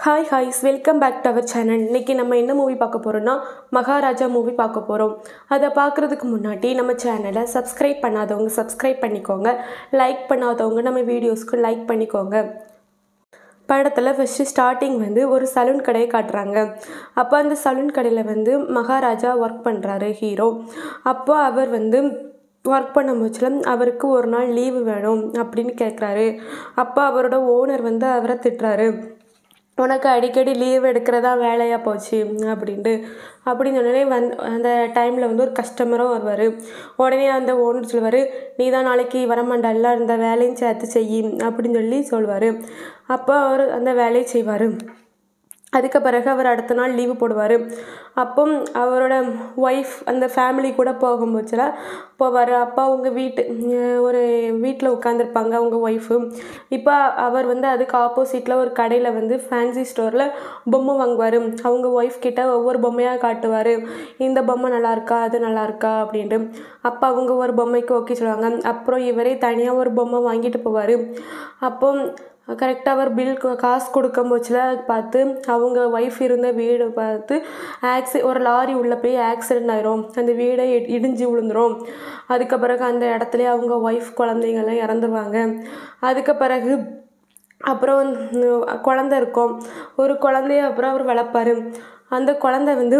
hi hi's welcome back to our channel இன்றைக்கி நம்ம என்ன மூவி பார்க்க போகிறோம்னா மகாராஜா மூவி பார்க்க போகிறோம் அதை பார்க்குறதுக்கு முன்னாடி நம்ம சேனலை சப்ஸ்கிரைப் பண்ணாதவங்க சப்ஸ்கிரைப் பண்ணிக்கோங்க லைக் பண்ணாதவங்க நம்ம வீடியோஸ்க்கு லைக் பண்ணிக்கோங்க படத்தில் ஃபஸ்ட்டு ஸ்டார்டிங் வந்து ஒரு சலூன் கடையை காட்டுறாங்க அப்போ அந்த சலூன் கடையில் வந்து மகாராஜா ஒர்க் பண்ணுறாரு ஹீரோ அப்போ அவர் வந்து ஒர்க் பண்ண முச்சில் அவருக்கு ஒரு நாள் லீவு வேணும் அப்படின்னு கேட்குறாரு அப்போ அவரோட ஓனர் வந்து அவரை திட்டுறாரு உனக்கு அடிக்கடி லீவ் எடுக்கிறதா வேலையாக போச்சு அப்படின்ட்டு அப்படின்னு உடனே வந் அந்த டைமில் வந்து ஒரு கஸ்டமரும் வருவார் உடனே அந்த ஓனர் சொல்லுவார் நீ தான் நாளைக்கு வரமாண்டல்ல இந்த வேலையும் சேர்த்து செய் அப்படின்னு சொல்லி சொல்லுவார் அப்போ அவர் அந்த வேலையை செய்வார் அதுக்கு பிறகு அவர் அடுத்த நாள் லீவு போடுவார் அப்போ அவரோட ஒய்ஃப் அந்த ஃபேமிலி கூட போகும்போச்சுல போவார் அப்போ அவங்க வீட்டு அஹ் ஒரு வீட்டில் உட்காந்துருப்பாங்க அவங்க ஒய்ஃபு இப்போ அவர் வந்து அதுக்கு ஆப்போசிட்டில் ஒரு கடையில் வந்து ஃபேன்சி ஸ்டோரில் பொம்மை வாங்குவார் அவங்க ஒய்ஃப் கிட்ட ஒவ்வொரு பொம்மையாக காட்டுவார் இந்த பொம்மை நல்லா இருக்கா அது நல்லா இருக்கா அப்படின்ட்டு அப்போ அவங்க ஒரு பொம்மைக்கு ஓகே சொல்லுவாங்க அப்புறம் இவரே தனியாக ஒரு பொம்மை வாங்கிட்டு போவார் அப்போ கரெக்டாக அவர் பில் காசு கொடுக்கும் போச்சுல பார்த்து அவங்க ஒய்ஃப் இருந்த வீடு பார்த்து ஆக்சி ஒரு லாரி உள்ளே போய் ஆக்சிடென்ட் ஆயிரும் அந்த வீடை இ- இடிஞ்சு விழுந்துரும் அதுக்கு பிறகு அந்த இடத்துல அவங்க ஒய்ஃப் குழந்தைங்கள்லாம் இறந்துருவாங்க அதுக்கு பிறகு அப்புறம் வந்து குழந்த இருக்கும் ஒரு குழந்தைய அப்புறம் அவர் வளர்ப்பாரு அந்த குழந்தை வந்து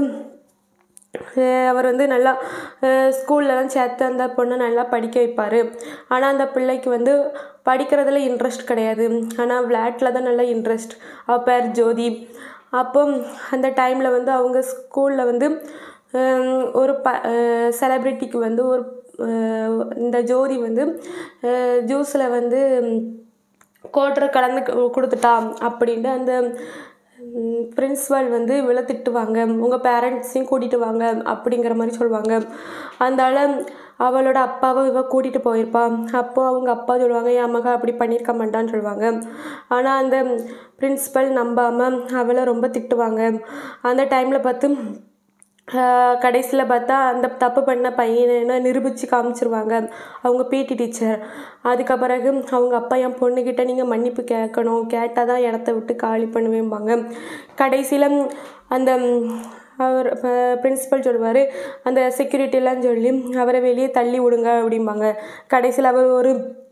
அஹ் அவர் வந்து நல்லா ஸ்கூல்லலாம் சேர்த்து அந்த பொண்ணை நல்லா படிக்க வைப்பார் ஆனால் அந்த பிள்ளைக்கு வந்து படிக்கிறதுல இன்ட்ரெஸ்ட் கிடையாது ஆனால் விளையாட்டில் தான் நல்லா இன்ட்ரெஸ்ட் அவள் பேர் ஜோதி அப்போ அந்த டைமில் வந்து அவங்க ஸ்கூலில் வந்து ஹம், ஒரு ப செலப்ரிட்டிக்கு வந்து ஒரு அஹ், இந்த ஜோதி வந்து ஜூஸில் வந்து கோட்டரை கலந்து கு- கொடுத்துட்டா அப்படின்ட்டு அந்த பிரின்ஸ்பால் வந்து இவளை திட்டுவாங்க உங்கள் பேரண்ட்ஸையும் கூட்டிகிட்டு வாங்க அப்படிங்கிற மாதிரி சொல்லுவாங்க அதனால அவளோட அப்பாவை இவ கூட்டிகிட்டு போயிருப்பா அப்போ அவங்க அப்பா சொல்லுவாங்க என் மக அப்படி பண்ணியிருக்க மாட்டான்னு சொல்லுவாங்க ஆனால் அந்த பிரின்ஸ்பல் நம்பாமல் அவளை ரொம்ப திட்டுவாங்க அந்த டைமில் பார்த்து கடைசியில் பார்த்தா அந்த தப்பு பண்ண பையனை நிரூபித்து காமிச்சிருவாங்க அவங்க பிடி டீச்சர் அதுக்கு பிறகு அவங்க அப்பா என் பொண்ணுக்கிட்ட நீங்கள் மன்னிப்பு கேட்கணும் கேட்டால் தான் இடத்த விட்டு காலி பண்ணுவேம்பாங்க கடைசியில் அந்த ம், அவர் பிரின்சிபல் சொல்லுவார் அந்த செக்யூரிட்டிலாம் சொல்லி அவரை வெளியே தள்ளி விடுங்க அப்படிம்பாங்க கடைசியில் அவர் ஒரு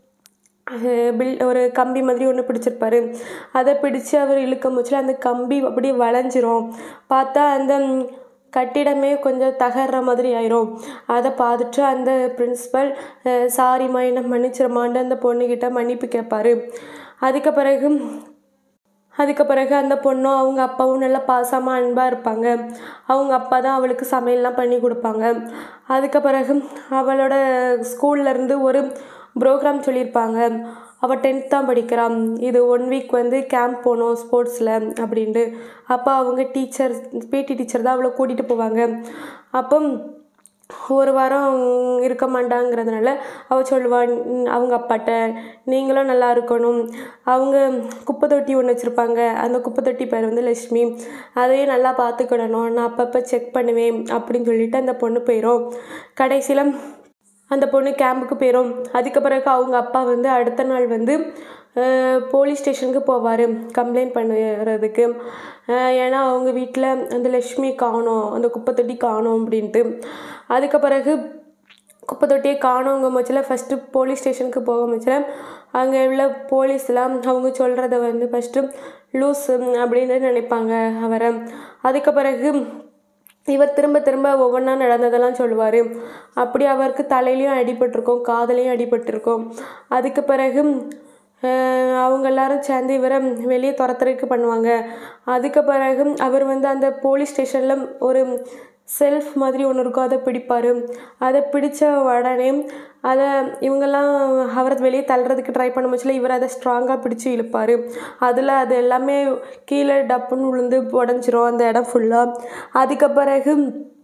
பில் ஒரு கம்பி மாதிரி ஒன்று பிடிச்சிருப்பாரு அதை பிடிச்சு அவர் இழுக்க முச்சில் அந்த கம்பி அப்படியே வளைஞ்சிரும் பார்த்தா அந்த ம், கட்டிடமே கொஞ்சம் தகர்ற மாதிரி ஆயிரும் அதை பார்த்துட்டு அந்த பிரின்சிபல் சாரிம்மா என்ன மன்னிச்சிருமான்னு அந்த பொண்ணுக்கிட்ட மன்னிப்பு கேட்பாரு அதுக்கு பிறகு அதுக்கு பிறகு அந்த பொண்ணும் அவங்க அப்பாவும் நல்லா பாசமாக அன்பாக இருப்பாங்க அவங்க அப்பா தான் அவளுக்கு சமையல்லாம் பண்ணி கொடுப்பாங்க அதுக்கு பிறகு அவளோட ஸ்கூல்ல இருந்து ஒரு ப்ரோக்ராம் சொல்லியிருப்பாங்க அவள் டென்த் தான் படிக்கிறான் இது ஒன் வீக் வந்து கேம்ப் போகணும் ஸ்போர்ட்ஸில் அப்படின்ட்டு அப்போ அவங்க டீச்சர் பிடி டீச்சர் தான் அவளை கூட்டிகிட்டு போவாங்க அப்போ ஒரு வாரம் இருக்க மாட்டாங்கிறதுனால அவள் சொல்லுவாள் "ம், அவங்க அப்பாட்ட நீங்களும் நல்லா இருக்கணும் அவங்க குப்பை தொட்டி ஒன்று வச்சுருப்பாங்க அந்த குப்பை தொட்டி பேர் வந்து லட்சுமி அதையும் நல்லா பார்த்துக்கிடணும் நான் அப்பப்போ செக் பண்ணுவேன் அப்படின்னு சொல்லிட்டு அந்த பொண்ணு போயிடும் கடைசியில் அந்த பொண்ணு கேம்புக்கு போயிடும் அதுக்கு பிறகு அவங்க அப்பா வந்து அடுத்த நாள் வந்து போலீஸ் ஸ்டேஷனுக்கு போவார் கம்ப்ளைண்ட் பண்ணுறதுக்கு அஹ் ஏன்னா அவங்க வீட்டில் அந்த லக்ஷ்மி காணோம் அந்த குப்பை தொட்டி காணோம் அப்படின்ட்டு அதுக்கு பிறகு குப்பை தொட்டியை காணோங்க மச்சில் ஃபஸ்ட்டு போலீஸ் ஸ்டேஷனுக்கு போக மச்சில் அங்கே உள்ள போலீஸ்லாம் அவங்க சொல்கிறத வந்து ஃபஸ்ட்டு லூஸ் அப்படின்னு நினைப்பாங்க அவரை அதுக்கு பிறகு இவர் திரும்ப திரும்ப ஒவ்வொன்றா நடந்ததெல்லாம் சொல்லுவார் அப்படி அவருக்கு தலையிலையும் அடிபட்டிருக்கும் காதலையும் அடிபட்டிருக்கும் அதுக்கு பிறகு அஹ், அவங்க எல்லாரும் சேர்ந்து இவரை வெளியே துரத்துறதுக்கு பண்ணுவாங்க அதுக்கு பிறகு அவர் வந்து அந்த போலீஸ் ஸ்டேஷனில் ஒரு செல்ஃப் மாதிரி ஒன்று இருக்கும் அதை பிடிப்பார் அதை பிடிச்ச உடனே அதை இவங்கெல்லாம் அவரை வெளியே தள்ளுறதுக்கு ட்ரை பண்ண முச்சில் இவர் அதை ஸ்ட்ராங்காக பிடிச்சி இழுப்பார் அதில் அது எல்லாமே கீழே டப்புன்னு விழுந்து உடஞ்சிரும் அந்த இடம் ஃபுல்லாக அதுக்கு பிறகு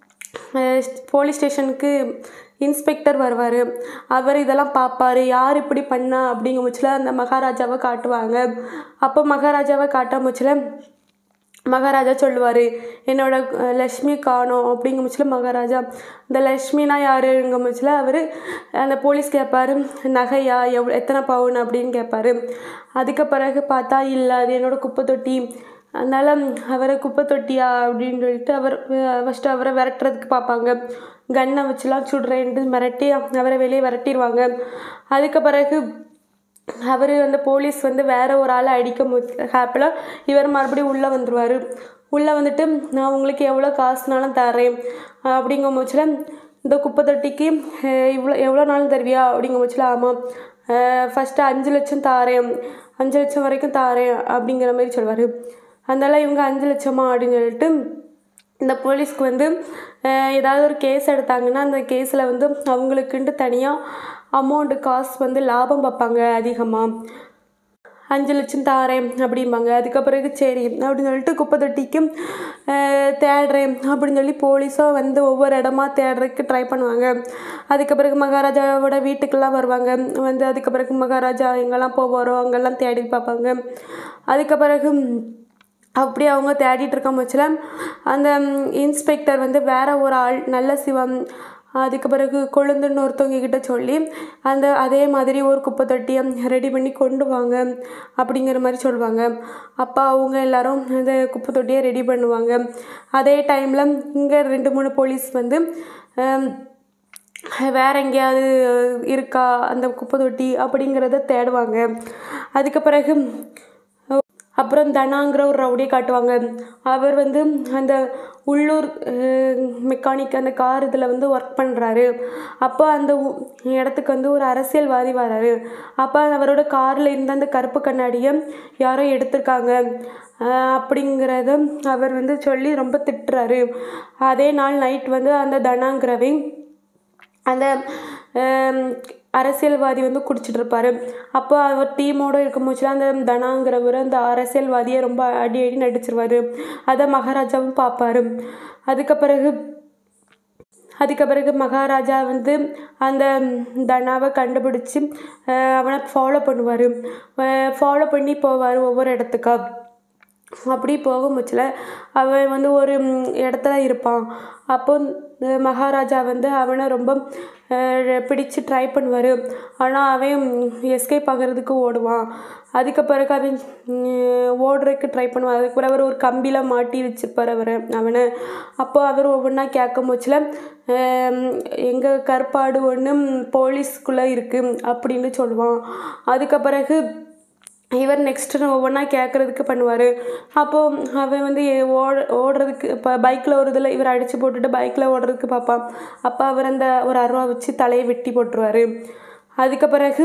போலீஸ் ஸ்டேஷனுக்கு இன்ஸ்பெக்டர் வருவார் அவர் இதெல்லாம் பார்ப்பாரு யார் இப்படி பண்ணா அப்படிங்கிற முச்சில் அந்த மகாராஜாவை காட்டுவாங்க அப்போ மகாராஜாவை காட்ட முச்சில் மகாராஜா சொல்லுவார் என்னோட அஹ், லக்ஷ்மி காணோம் அப்படிங்கிற முச்சில் மகாராஜா இந்த லக்ஷ்மினா யாருங்க முச்சில் அவர் அந்த போலீஸ் கேட்பாரு நகையா எவ் எத்தனை பவுன் அப்படின்னு கேட்பாரு அதுக்கு பிறகு பார்த்தா இல்லை அது என்னோட குப்பை தொட்டி அதனால் அவரை குப்பை தொட்டியா அப்படின்னு சொல்லிட்டு அவர் ஃபஸ்ட்டு அவரை விரட்டுறதுக்கு பார்ப்பாங்க கன்னை வச்சுலாம் சுடுறேன்ட்டு மிரட்டி அவரை வெளியே விரட்டிடுவாங்க அதுக்கு பிறகு அவர் அந்த போலீஸ் வந்து வேற ஒரு ஆளை அடிக்கும் ஹேப்பில் இவர் மறுபடியும் உள்ளே வந்துடுவார் உள்ளே வந்துட்டு நான் உங்களுக்கு எவ்வளோ காசுனாலும் தரேன் அப்படிங்கும் பட்சத்தில் இந்த குப்பை தொட்டிக்கு அஹ், இவ்வளோ எவ்வளோ நாளும் தருவியா அப்படிங்கும் பட்சத்தில் ஆமாம் ஃபஸ்ட்டு அஞ்சு லட்சம் தாரேன் அஞ்சு லட்சம் வரைக்கும் தாரேன் அப்படிங்கிற மாதிரி சொல்வார் அதனால இவங்க அஞ்சு லட்சமா அப்படின்னு சொல்லிட்டு இந்த போலீஸ்க்கு வந்து அஹ், ஏதாவது ஒரு கேஸ் எடுத்தாங்கன்னா அந்த கேஸில் வந்து அவங்களுக்குன்ட்டு தனியாக அமௌண்ட்டு காசு வந்து லாபம் பார்ப்பாங்க அதிகமாக அஞ்சு லட்சம் தாரேன் அப்படிம்பாங்க அதுக்கு பிறகு சரி அப்படின்னு சொல்லிட்டு குப்பை தொட்டிக்கும் அஹ், தேடுறேன் அப்படின்னு சொல்லி போலீஸும் வந்து ஒவ்வொரு இடமா தேடுறதுக்கு ட்ரை பண்ணுவாங்க அதுக்கு பிறகு மகாராஜாவோட வீட்டுக்கெல்லாம் வருவாங்க வந்து அதுக்கு பிறகு மகாராஜா எங்கெல்லாம் போவாரோ அங்கெல்லாம் தேடி பார்ப்பாங்க அதுக்கு பிறகு அப்படி அவங்க தேடிட்டு இருக்க பட்சத்தில் அந்த இன்ஸ்பெக்டர் வந்து வேற ஒரு ஆள் நல்ல சிவம் அதுக்கு பிறகு கொழுந்துன்னு ஒருத்தவங்க கிட்ட சொல்லி அந்த அதே மாதிரி ஒரு குப்பை தொட்டியை ரெடி பண்ணி கொண்டு வாங்க அப்படிங்கிற மாதிரி சொல்லுவாங்க அப்போ அவங்க எல்லாரும் அந்த குப்பை தொட்டியை ரெடி பண்ணுவாங்க அதே டைமில் இங்கே ரெண்டு மூணு போலீஸ் வந்து ஆம், வேற எங்கேயாவது இருக்கா அந்த குப்பை தொட்டி அப்படிங்கிறத தேடுவாங்க அதுக்கு பிறகு அப்புறம் தனாங்கிற ஒரு ரவுடியை காட்டுவாங்க அவர் வந்து அந்த உள்ளூர் மெக்கானிக் அந்த கார் இதில் வந்து ஒர்க் பண்ணுறாரு அப்போ அந்த ஊ- இடத்துக்கு வந்து ஒரு அரசியல்வாதி வராரு அப்போ அவரோட காரில் இருந்த அந்த கருப்பு கண்ணாடியை யாரோ எடுத்திருக்காங்க அஹ் அப்படிங்கிறத அவர் வந்து சொல்லி ரொம்ப திட்டுறாரு அதே நாள் நைட் வந்து அந்த தனாங்கிறவை அந்த ஆம், அரசியல்வாதி வந்து குடிச்சிட்டு இருப்பாரு அப்போ அவர் டீமோட இருக்கும்போது அந்த தனாங்கிறவர் அந்த அரசியல்வாதியை ரொம்ப அடி அடி நடிச்சிருவாரு அதை மகாராஜாவும் பார்ப்பாரு அதுக்கு பிறகு அதுக்கு பிறகு மகாராஜா வந்து அந்த தனாவை கண்டுபிடிச்சி அஹ், அவனை ஃபாலோ பண்ணுவார் ஃபாலோ பண்ணி போவார் ஒவ்வொரு இடத்துக்கா அப்படி போகும்போச்சில் அவன் வந்து ஒரு ம், இடத்துல இருப்பான் அப்போ இந்த மகாராஜா வந்து அவனை ரொம்ப அஹ், பிடிச்சு ட்ரை பண்ணுவார் ஆனால் அவன் எஸ்கேப் ஆகிறதுக்கு ஓடுவான் அதுக்கு பிறகு அவன் ம், ஓடுறதுக்கு ட்ரை பண்ணுவான் அதுக்கு பிறகு அவர் ஒரு கம்பியில் மாட்டி வச்சுருப்பார் அவர் அவனை அப்போ அவர் ஒவ்வொன்றா கேட்கும் போச்சில் எங்கள் கற்பாடு ஒன்று போலீஸ்குள்ளே இருக்குது அப்படின்னு சொல்லுவான் அதுக்கு பிறகு இவர் நெக்ஸ்ட்டு ஒவ்வொன்றா கேட்குறதுக்கு பண்ணுவார் அப்போது அவன் வந்து ஏ- ஓட ஓடுறதுக்கு இப்போ பைக்கில் ஒரு இதில் இவர் அடித்து போட்டுட்டு பைக்கில் ஓடுறதுக்கு பார்ப்பான் அப்போ அவர் அந்த ஒரு அருவா வச்சு தலையை வெட்டி போட்டுருவார் அதுக்கு பிறகு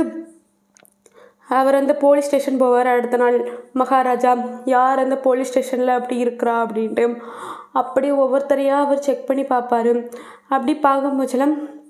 அவர் அந்த போலீஸ் ஸ்டேஷன் போவார் அடுத்த நாள் மகாராஜா யார் அந்த போலீஸ் ஸ்டேஷனில் அப்படி இருக்கிறா அப்படின்ட்டு அப்படி ஒவ்வொருத்தரையாக அவர் செக் பண்ணி பார்ப்பாரு அப்படி பார்க்கும்போதுல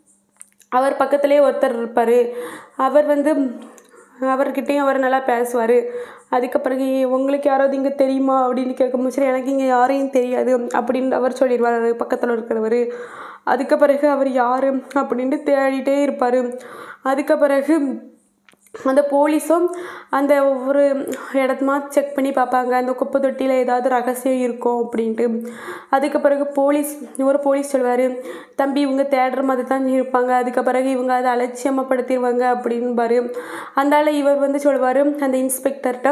அவர் பக்கத்துலேயே ஒருத்தர் இருப்பார் அவர் வந்து அவர்கிட்டயும் அவர் நல்லா பேசுவார் அதுக்கு பிறகு உங்களுக்கு யாராவது இங்கே தெரியுமா அப்படின்னு கேட்கும்போது எனக்கு இங்கே யாரையும் தெரியாது அப்படின்னு அவர் சொல்லிடுவார் பக்கத்தில் இருக்கிறவர் அதுக்கு பிறகு அவர் யார் அப்படின்ட்டு தேடிட்டே இருப்பார் அதுக்கு பிறகு அந்த போலீஸும் அந்த ஒவ்வொரு இடத்துமா செக் பண்ணி பார்ப்பாங்க அந்த குப்பை தொட்டியில் ஏதாவது ரகசியம் இருக்கும் அப்படின்ட்டு அதுக்கு பிறகு போலீஸ் ஒரு போலீஸ் சொல்லுவார் தம்பி இவங்க தேடுற மாதிரி தான் இருப்பாங்க அதுக்கு பிறகு இவங்க அதை அலட்சியமப்படுத்திடுவாங்க அப்படின்பாரு அதனால இவர் வந்து சொல்லுவார் அந்த இன்ஸ்பெக்டர்கிட்ட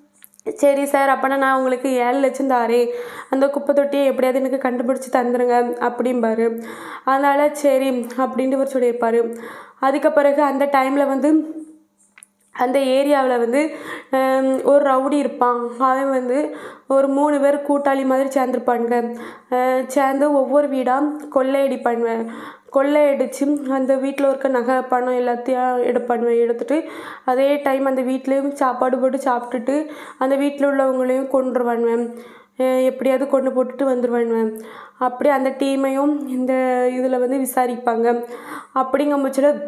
சரி சார் அப்போனா நான் உங்களுக்கு ஏழு லட்சம் தாரேன் அந்த குப்பை தொட்டியை எப்படியாவது எனக்கு கண்டுபிடிச்சி தந்துடுங்க அப்படிம்பாரு அதனால் சரி அப்படின்ட்டு இவர் சொல்லியிருப்பார் அதுக்கு பிறகு அந்த டைமில் வந்து அந்த ஏரியாவில் வந்து ஹம், ஒரு ரவுடி இருப்பான் அவன் வந்து ஒரு மூணு பேர் கூட்டாளி மாதிரி சேர்ந்துருப்பானுங்க அஹ், சேர்ந்து ஒவ்வொரு வீடாக கொள்ளையடிப்பானுங்க கொள்ளையடிச்சு அந்த வீட்டில் இருக்க நகை பணம் எல்லாத்தையும் எடுப்பானுவேன் எடுத்துட்டு அதே டைம் அந்த வீட்லேயும் சாப்பாடு போட்டு சாப்பிட்டுட்டு அந்த வீட்டில் உள்ளவங்களையும் கொண்டுருவானுவேன் எப்படியாவது கொண்டு போட்டுட்டு வந்துடுவானுவேன் அப்படி அந்த டீமையும் இந்த இதில் வந்து விசாரிப்பாங்க அப்படிங்கும் பட்சத்தில்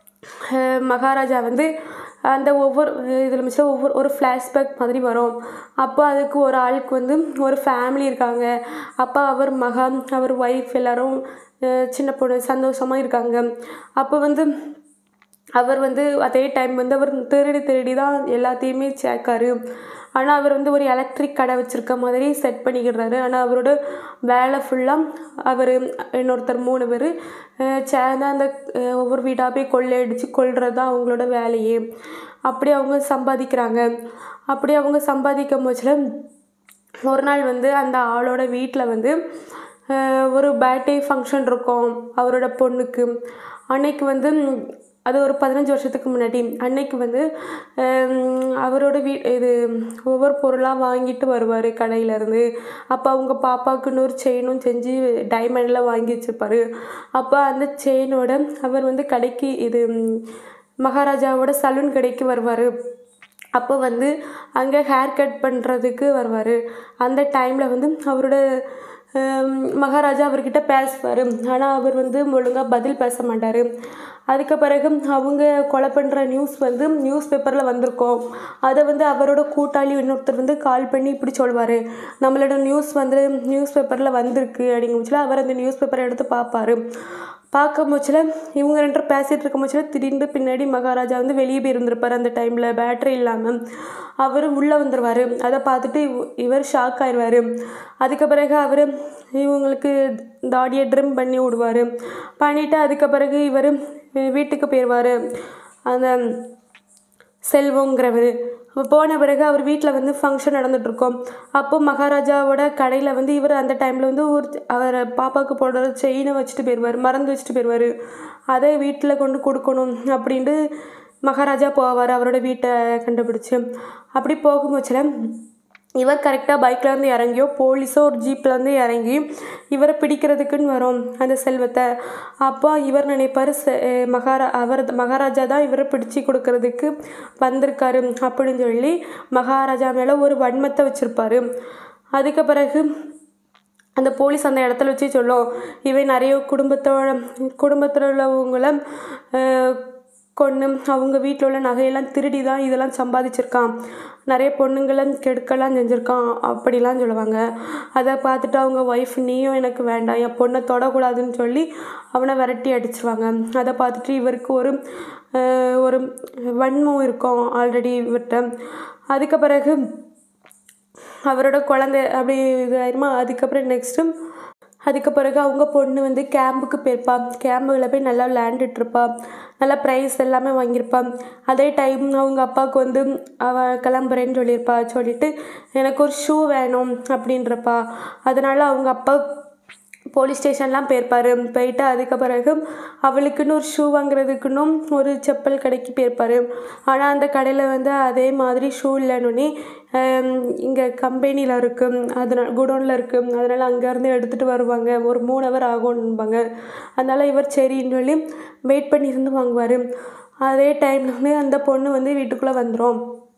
அஹ் மகாராஜா வந்து அந்த ஒவ்வொரு இதில் மிச்சம் ஒவ்வொரு ஒரு ஃப்ளாஷ்பேக் மாதிரி வரும் அப்போ அதுக்கு ஒரு ஆளுக்கு வந்து ஒரு ஃபேமிலி இருக்காங்க அப்போ அவர் மகன் அவர் ஒய்ஃப் எல்லாரும் அஹ் சின்ன பொண்ணு சந்தோஷமாக இருக்காங்க அப்போ வந்து அவர் வந்து அதே டைம் வந்து அவர் திருடி திருடி தான் எல்லாத்தையுமே சேர்க்காரு ஆனால் அவர் வந்து ஒரு எலக்ட்ரிக் கடை வச்சுருக்க மாதிரி செட் பண்ணிக்கிடுறாரு ஆனால் அவரோட வேலை ஃபுல்லாக அவர் இன்னொருத்தர் மூணு பேர் சேர்ந்து அந்த அஹ், ஒவ்வொரு வீடாக போய் கொள்ளையடிச்சு கொள்வது தான் அவங்களோட வேலையே அப்படி அவங்க சம்பாதிக்கிறாங்க அப்படி அவங்க சம்பாதிக்கும் போச்சில் ஒரு நாள் வந்து அந்த ஆளோட வீட்டில் வந்து அஹ், ஒரு பர்த்டே ஃபங்க்ஷன் இருக்கும் அவரோட பொண்ணுக்கு அன்னைக்கு வந்து ம், அது ஒரு பதினஞ்சு வருஷத்துக்கு முன்னாடி அன்னைக்கு வந்து ஹம், அவரோட வீ இது ஒவ்வொரு பொருளாக வாங்கிட்டு வருவார் கடையிலேருந்து அப்போ அவங்க பாப்பாவுக்கு இன்னொரு செயினும் செஞ்சு டைமண்டில் வாங்கி வச்சுருப்பாரு அப்போ அந்த செயினோட அவர் வந்து கடைக்கு இது ம், மகாராஜாவோட சலூன் கடைக்கு வருவார் அப்போ வந்து அங்கே ஹேர் கட் பண்ணுறதுக்கு வருவார் அந்த டைமில் வந்து அவரோட ஹம், மகாராஜா அவர்கிட்ட பேசுவார் ஆனால் அவர் வந்து ஒழுங்காக பதில் பேச மாட்டார் அதுக்கு பிறகு அவங்க கொலை பண்ணுற நியூஸ் வந்து நியூஸ் பேப்பரில் வந்திருக்கோம் அதை வந்து அவரோட கூட்டாளி இன்னொருத்தர் வந்து கால் பண்ணி இப்படி சொல்வார் நம்மளோட நியூஸ் வந்து நியூஸ் பேப்பரில் வந்திருக்கு அப்படிங்கும்போதுல அவர் அந்த நியூஸ் பேப்பரை எடுத்து பார்ப்பாரு பார்க்கும் போச்சில் இவங்க ரெண்டு பேரும் பேசிகிட்டு இருக்கும் போச்சில் திடீர்னு பின்னாடி மகாராஜா வந்து வெளியே போய் இருந்திருப்பார் அந்த டைமில் பேட்டரி இல்லாமல் அவர் உள்ளே வந்துடுவார் அதை பார்த்துட்டு இவ- இவர் ஷாக் ஆயிடுவார் அதுக்கு பிறகு அவர் இவங்களுக்கு தாடியை ட்ரிம் பண்ணி விடுவார் பண்ணிவிட்டு அதுக்கு பிறகு இவர் வீட்டுக்கு போயிடுவார் அந்த செல்வங்கிறவர் அப்போ போன பிறகு அவர் வீட்டில் வந்து ஃபங்க்ஷன் நடந்துகிட்ருக்கோம் அப்போ மகாராஜாவோட கடையில் வந்து இவர் அந்த டைமில் வந்து ஒரு அவர் பாப்பாவுக்கு போடுற செயினை வச்சுட்டு போயிடுவார் மறந்து வச்சுட்டு போயிடுவார் அதை வீட்டில் கொண்டு கொடுக்கணும் அப்படின்ட்டு மகாராஜா போவார் அவரோட வீட்டை கண்டுபிடிச்சு அப்படி போகும்போச்சில் இவர் கரெக்டாக பைக்லேருந்து இறங்கியோ போலீஸோ ஒரு ஜீப்லேருந்து இறங்கி இவரை பிடிக்கிறதுக்குன்னு வரும் அந்த செல்வத்தை அப்போ இவர் நினைப்பார் செ மகாரா அவர் மகாராஜா தான் இவரை பிடிச்சி கொடுக்கறதுக்கு வந்திருக்காரு அப்படின்னு சொல்லி மகாராஜா மேலே ஒரு வன்மத்தை வச்சுருப்பாரு அதுக்கு பிறகு அந்த போலீஸ் அந்த இடத்துல வச்சு சொல்லும் இவன் நிறைய குடும்பத்தோட குடும்பத்தில் உள்ளவங்கள அஹ், கொன்று அவங்க வீட்டில் உள்ள நகையெல்லாம் திருடி தான் இதெல்லாம் சம்பாதிச்சிருக்கான் நிறைய பொண்ணுங்களை கெடுக்கலாம் செஞ்சுருக்கான் அப்படிலாம் சொல்லுவாங்க அதை பார்த்துட்டு அவங்க ஒய்ஃப் நீயும் எனக்கு வேண்டாம் என் பொண்ணை தொடக்கூடாதுன்னு சொல்லி அவனை விரட்டி அடிச்சிருவாங்க அதை பார்த்துட்டு இவருக்கு ஒரு அஹ், ஒரு வன்மம் இருக்கும் ஆல்ரெடி இவர்கிட்ட அதுக்கு பிறகு அவரோட குழந்தை அப்படி இதாயிருமா அதுக்கப்புறம் நெக்ஸ்ட்டு அதுக்கு பிறகு அவங்க பொண்ணு வந்து கேம்புக்கு போயிருப்பா கேம்பில் போய் நல்லா விளையாண்டுட்டு இருப்பா நல்லா ப்ரைஸ் எல்லாமே வாங்கியிருப்பா அதே டைம் அவங்க அப்பாவுக்கு வந்து அவ கிளம்புறேன்னு சொல்லியிருப்பா சொல்லிட்டு எனக்கு ஒரு ஷூ வேணும் அப்படின்றப்பா அதனால் அவங்க அப்பா போலீஸ் ஸ்டேஷன்லாம் போயிருப்பார் போயிட்டு அதுக்கு பிறகு அவளுக்குன்னு ஒரு ஷூ வாங்குறதுக்குன்னும் ஒரு செப்பல் கடைக்கு போயிருப்பார் ஆனால் அந்த கடையில் வந்து அதே மாதிரி ஷூ இல்லைன்னு இங்கே கம்பெனியில் இருக்குது அதனால் குடோனில் இருக்குது அதனால் அங்கேருந்து எடுத்துகிட்டு வருவாங்க ஒரு மூணு ஹவர் ஆகும்பாங்க அதனால் இவர் சரின்னு சொல்லி வெயிட் பண்ணி இருந்து வாங்குவார் அதே டைமில் வந்து அந்த பொண்ணு வந்து வீட்டுக்குள்ளே வந்துடும்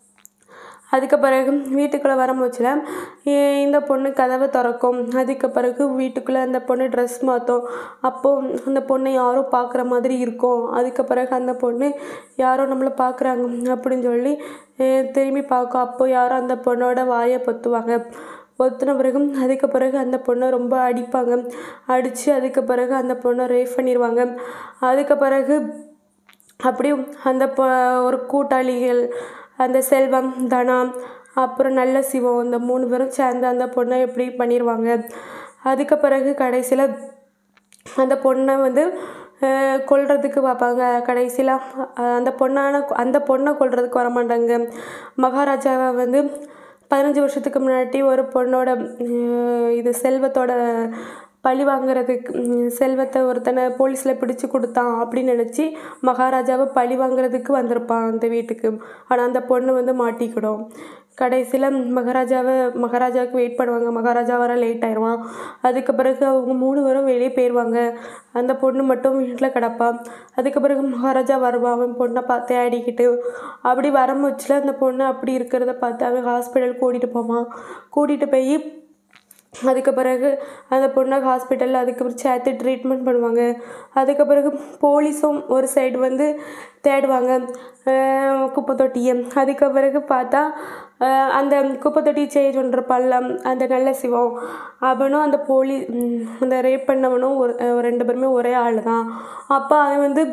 அதுக்கு பிறகு வீட்டுக்குள்ளே வரும்போச்சுல ஏ- இந்த பொண்ணு கதவை திறக்கும் அதுக்கு பிறகு வீட்டுக்குள்ளே அந்த பொண்ணு ட்ரெஸ் மாற்றும் அப்போது அந்த பொண்ணை யாரோ பார்க்குற மாதிரி இருக்கும் அதுக்கு பிறகு அந்த பொண்ணு யாரோ நம்மளை பார்க்குறாங்க அப்படின்னு சொல்லி ஏ, திரும்பி பார்க்கும் அப்போ யாரோ அந்த பொண்ணோட வாயை பொத்துவாங்க பொத்துன பிறகு அதுக்கு பிறகு அந்த பொண்ணை ரொம்ப அடிப்பாங்க அடித்து அதுக்கு பிறகு அந்த பொண்ணை ரேப் பண்ணிடுவாங்க அதுக்கு பிறகு அப்படியும் அந்த பொ ஒரு கூட்டாளிகள் அந்த செல்வம் தனா அப்புறம் நல்ல சிவம் இந்த மூணு பேரும் சேர்ந்து அந்த பொண்ணை எப்படி பண்ணிடுவாங்க அதுக்கு பிறகு கடைசியில் அந்த பொண்ணை வந்து அஹ், கொல்றதுக்கு பார்ப்பாங்க கடைசியில் அந்த பொண்ணான அந்த பொண்ணை கொல்றதுக்கு வர மாட்டாங்க மகாராஜாவை வந்து பதினஞ்சு வருஷத்துக்கு முன்னாடி ஒரு பொண்ணோட அஹ், இது செல்வத்தோட பழி வாங்குறதுக்கு ம், செல்வத்தை ஒருத்தனை போலீஸில் பிடிச்சு கொடுத்தான் அப்படின்னு நினச்சி மகாராஜாவை பழி வாங்குறதுக்கு வந்திருப்பான் அந்த வீட்டுக்கு ஆனால் அந்த பொண்ணு வந்து மாட்டிக்கிடும் கடைசியில் மகாராஜாவை மகாராஜாவுக்கு வெயிட் பண்ணுவாங்க மகாராஜா வர லேட் ஆயிடுவான் அதுக்கு பிறகு அவங்க மூணு பேரும் வெளியே போயிடுவாங்க அந்த பொண்ணு மட்டும் வீட்டில் கிடப்பா அதுக்கு பிறகு மகாராஜா வருவான் அவன் பொண்ணை பார்த்து தேடிக்கிட்டு அப்படி வரும்போச்சில் அந்த பொண்ணு அப்படி இருக்கிறத பார்த்து அவன் ஹாஸ்பிட்டல் கூட்டிகிட்டு போவான் கூட்டிகிட்டு போய் அதுக்கு பிறகு அந்த பொண்ணை ஹாஸ்பிட்டலில் அதுக்கு பிறகு சேர்த்து ட்ரீட்மெண்ட் பண்ணுவாங்க அதுக்கு பிறகு போலீஸும் ஒரு சைடு வந்து தேடுவாங்க அஹ் குப்பை தொட்டியை அதுக்கு பிறகு பார்த்தா அஹ் அந்த குப்பை தொட்டி சேஞ்ச் பண்ணுறப்பால அந்த நல்ல சிவம் அவனும் அந்த போலீ ம், அந்த ரேப் பண்ணவனும் ஒரு அஹ் ரெண்டு பேருமே ஒரே ஆள் தான் அப்போ அவன் வந்து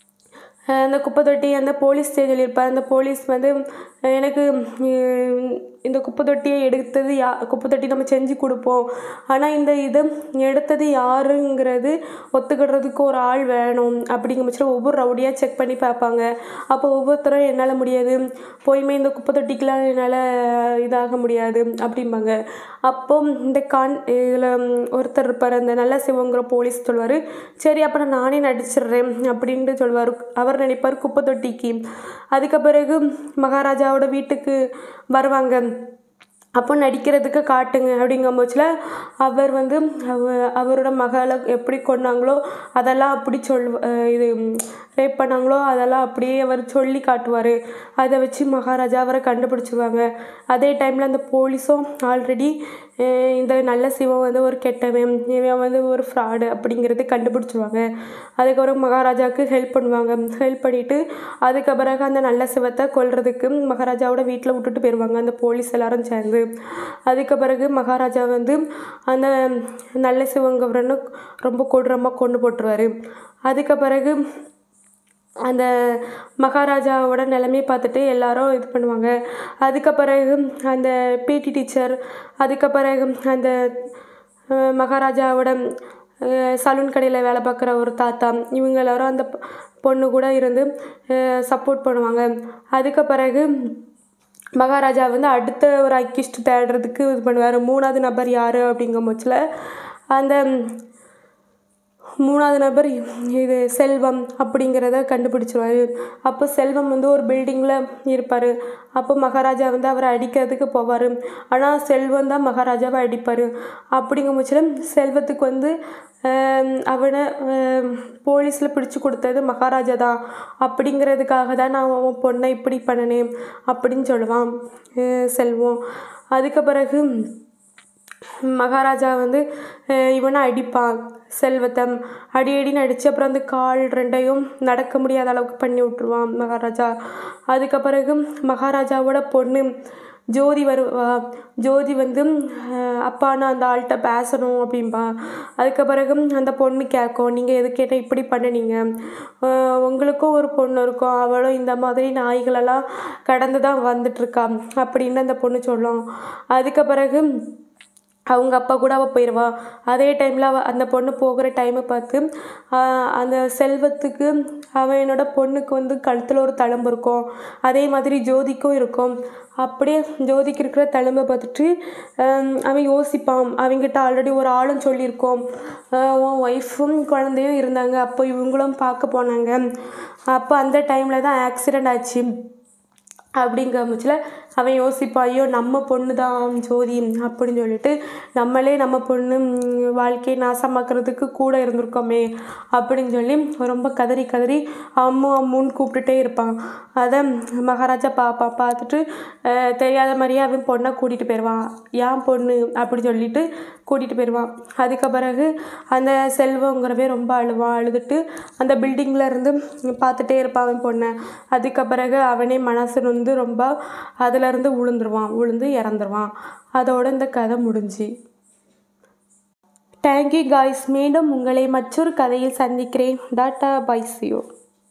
அஹ் அந்த குப்பை தொட்டி அந்த போலீஸ் சொல்லியிருப்பார் அந்த போலீஸ் வந்து அஹ் எனக்கு உம், இந்த குப்பை தொட்டியை எடுத்தது யா குப்பை தொட்டி நம்ம செஞ்சு கொடுப்போம் ஆனால் இந்த இதை எடுத்தது யாருங்கிறது ஒத்துக்கிடுறதுக்கு ஒரு ஆள் வேணும் அப்படிங்கிற பட்சத்தில் ஒவ்வொரு ரவுடியாக செக் பண்ணி பார்ப்பாங்க அப்போ ஒவ்வொருத்தரும் என்னால் முடியாது போயுமே இந்த குப்பை தொட்டிக்கெலாம் என்னால் இதாக முடியாது அப்படிம்பாங்க அப்போ இந்த கான் இதில் ஒருத்தர் இருப்பார் அந்த நல்ல சிவங்கிற போலீஸ் சொல்லுவார் சரி அப்போ நான் நானே நடிச்சிடுறேன் அப்படின்ட்டு சொல்லுவார் அவர் நினைப்பார் குப்பை தொட்டிக்கு அதுக்கு பிறகு மகாராஜாவோட வீட்டுக்கு வருவாங்க அப்போ நடிக்கிறதுக்கு காட்டுங்க அப்படிங்கும் பட்சத்தில் அவர் வந்து அவ அவரோட மகளை எப்படி கொன்னாங்களோ அதெல்லாம் அப்படி சொல் இது ரேப் பண்ணாங்களோ அதெல்லாம் அப்படியே அவர் சொல்லி காட்டுவார் அதை வச்சு மகாராஜா அவரை கண்டுபிடிச்சிருவாங்க அதே டைமில் அந்த போலீஸும் ஆல்ரெடி இந்த நல்ல சிவன் வந்து ஒரு கெட்டவன் இவன் வந்து ஒரு ஃப்ராடு அப்படிங்கிறது கண்டுபிடிச்சிருவாங்க அதுக்கப்புறம் மகாராஜாவுக்கு ஹெல்ப் பண்ணுவாங்க ஹெல்ப் பண்ணிவிட்டு அதுக்கு பிறகு அந்த நல்ல சிவத்தை கொல்றதுக்கு மகாராஜாவோட வீட்டில் விட்டுட்டு போயிடுவாங்க அந்த போலீஸ் எல்லாரும் சேர்ந்து அதுக்கு பிறகு மகாராஜா வந்து அந்த நல்ல சிவங்கவரன்னு ரொம்ப கொடூரமாக கொண்டு போட்டுருவார் அதுக்கு பிறகு அந்த மகாராஜாவோட நிலைமையை பார்த்துட்டு எல்லாரும் இது பண்ணுவாங்க அதுக்கு பிறகு அந்த பிடி டீச்சர் அதுக்கு பிறகு அந்த அஹ், மகாராஜாவோட சலூன் கடையில் வேலை பார்க்குற ஒரு தாத்தா இவங்க எல்லாரும் அந்த பொ- பொண்ணு கூட இருந்து சப்போர்ட் பண்ணுவாங்க அதுக்கு பிறகு மகாராஜா வந்து அடுத்த ஒரு அக்கிஸ்ட் தேடுறதுக்கு இது பண்ணுவார் மூணாவது நபர் யார் அப்படிங்கும் பட்சத்தில் அந்த மூணாவது நபர் இது செல்வம் அப்படிங்கிறத கண்டுபிடிச்சிருவாரு அப்போ செல்வம் வந்து ஒரு பில்டிங்கில் இருப்பார் அப்போ மகாராஜா வந்து அவரை அடிக்கிறதுக்கு போவார் ஆனால் செல்வம் தான் மகாராஜாவை அடிப்பார் அப்படிங்கும் பட்சத்தில் செல்வத்துக்கு வந்து ஆம், அவனை போலீஸில் பிடிச்சு கொடுத்தது மகாராஜா தான் அப்படிங்கிறதுக்காக தான் நான் உன் பொண்ணை இப்படி பண்ணினேன் அப்படின்னு சொல்லுவான் அஹ் செல்வம் அதுக்கு பிறகு மகாராஜா வந்து அஹ் இவனை அடிப்பான் செல்வத்தம் அடி அடின்னு அடித்து அப்புறம் அந்த கால் ரெண்டையும் நடக்க முடியாத அளவுக்கு பண்ணி விட்ருவான் மகாராஜா அதுக்கு பிறகு மகாராஜாவோட பொண்ணு ஜோதி வருவா ஜோதி வந்து அஹ் அப்பா நான் அந்த ஆள்கிட்ட பேசணும் அப்படின்பா அதுக்கு பிறகு அந்த பொண்ணு கேட்கும் நீங்கள் எது கேட்டால் இப்படி பண்ணுனீங்க அஹ் உங்களுக்கும் ஒரு பொண்ணு இருக்கும் அவளும் இந்த மாதிரி நாய்களெல்லாம் கடந்து தான் வந்துட்டுருக்கா அப்படின்னு அந்த பொண்ணு சொல்லும் அதுக்கு பிறகு அவங்க அப்பா கூட அவள் போயிடுவா அதே டைமில் அவள் அந்த பொண்ணு போகிற டைமை பார்த்து ஆஹ் அந்த செல்வத்துக்கு அவனோட பொண்ணுக்கு வந்து கழுத்தில் ஒரு தழும்பு இருக்கும் அதே மாதிரி ஜோதிக்கும் இருக்கும் அப்படியே ஜோதிக்கு இருக்கிற தழும்பை பார்த்துட்டு ஆம், அவன் யோசிப்பான் அவங்கிட்ட ஆல்ரெடி ஒரு ஆளும் சொல்லியிருக்கோம் ஆஹ் உன் ஒய்ஃபும் குழந்தையும் இருந்தாங்க அப்போ இவங்களும் பார்க்க போனாங்க அப்போ அந்த டைமில் தான் ஆக்சிடெண்ட் ஆச்சு அப்படிங்கிற பட்சத்தில் அவன் யோசிப்பான் ஐயோ நம்ம பொண்ணு தான் ஜோதி அப்படின்னு சொல்லிட்டு நம்மளே நம்ம பொண்ணு ம், வாழ்க்கையை நாசமாக்குறதுக்கு கூட இருந்திருக்கோமே அப்படின்னு சொல்லி ரொம்ப கதறி கதறி அம்மு அம்முன்னு கூப்பிட்டுட்டே இருப்பான் அதை மகாராஜா பாப்பா பார்த்துட்டு அஹ், தெரியாத மாதிரியே அவன் பொண்ணை கூட்டிகிட்டு போயிடுவான் ஏன் பொண்ணு அப்படி சொல்லிட்டு கூட்டிகிட்டு போயிடுவான் அதுக்கு பிறகு அந்த செல்வங்கிறவே ரொம்ப அழுவான் அழுதுட்டு அந்த பில்டிங்கில் இருந்து பார்த்துட்டே இருப்பான் அவன் பொண்ணை அதுக்கு பிறகு அவனே மனசு வந்து ரொம்ப அதுலேருந்து விழுந்துருவான் விழுந்து இறந்துருவான் அதோட இந்த கதை முடிஞ்சு தேங்க்யூ காய்ஸ் மீண்டும் உங்களை மற்றொரு கதையில் சந்திக்கிறேன் டாட்டா பைசியோ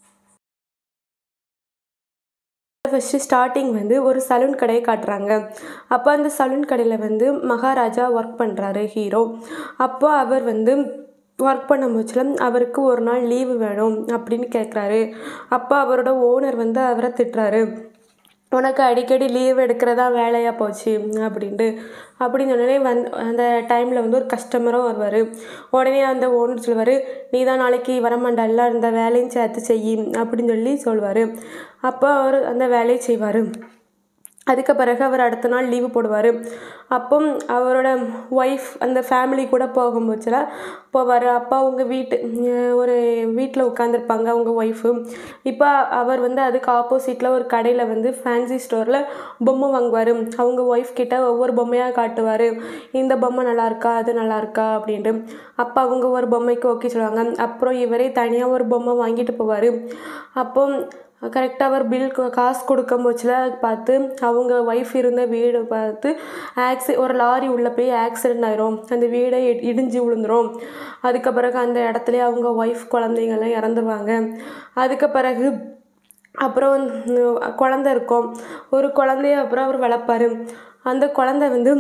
ஃபஸ்ட்டு ஸ்டார்டிங் வந்து ஒரு சலூன் கடையை காட்டுறாங்க அப்போ அந்த சலூன் கடையில் வந்து மகாராஜா ஒர்க் பண்ணுறாரு ஹீரோ அப்போ அவர் வந்து ஒர்க் பண்ண முச்சில் அவருக்கு ஒரு நாள் லீவு வேணும் அப்படின்னு கேட்குறாரு அப்போ அவரோட ஓனர் வந்து அவரை திட்டுறாரு உனக்கு அடிக்கடி லீவ் எடுக்கிறதா வேலையாக போச்சு அப்படின்ட்டு அப்படின்னு உடனே வந் அந்த டைமில் வந்து ஒரு கஸ்டமரும் வருவார் உடனே அந்த ஓனர் சொல்லுவார் நீ தான் நாளைக்கு வரமாண்டல்ல இந்த வேலையும் சேர்த்து செய் அப்படின்னு சொல்லி சொல்லுவார் அப்போ அவர் அந்த வேலையை செய்வார் அதுக்கு பிறகு அவர் அடுத்த நாள் லீவு போடுவார் அப்போ அவரோட ஒய்ஃப் அந்த ஃபேமிலி கூட போகும்போதுல போவார் அப்போ அவங்க வீட்டு அஹ் ஒரு வீட்டில் உட்காந்துருப்பாங்க அவங்க ஒய்ஃபு இப்போ அவர் வந்து அதுக்கு ஆப்போசிட்டில் ஒரு கடையில் வந்து ஃபேன்சி ஸ்டோரில் பொம்மை வாங்குவார் அவங்க ஒய்ஃப் கிட்ட ஒவ்வொரு பொம்மையாக காட்டுவார் இந்த பொம்மை நல்லா இருக்கா அது நல்லா இருக்கா அப்படின்ட்டு அப்போ அவங்க ஒரு பொம்மைக்கு ஓகே சொல்லுவாங்க அப்புறம் இவரே தனியாக ஒரு பொம்மை வாங்கிட்டு போவார் அப்போ கரெக்டாக அவர் பில் காசு கொடுக்கும் போச்சுல பார்த்து அவங்க ஒய்ஃப் இருந்த வீடு பார்த்து ஆக்சி ஒரு லாரி உள்ளே போய் ஆக்சிடென்ட் ஆயிரும் அந்த வீடே இ- இடிஞ்சு விழுந்துரும் அதுக்கு பிறகு அந்த இடத்துல அவங்க ஒய்ஃப் குழந்தைங்கள்லாம் இறந்துருவாங்க அதுக்கு பிறகு அப்புறம் உம், குழந்த இருக்கும் ஒரு குழந்தைய அப்புறம் அவர் வளர்ப்பாரு அந்த குழந்த வந்து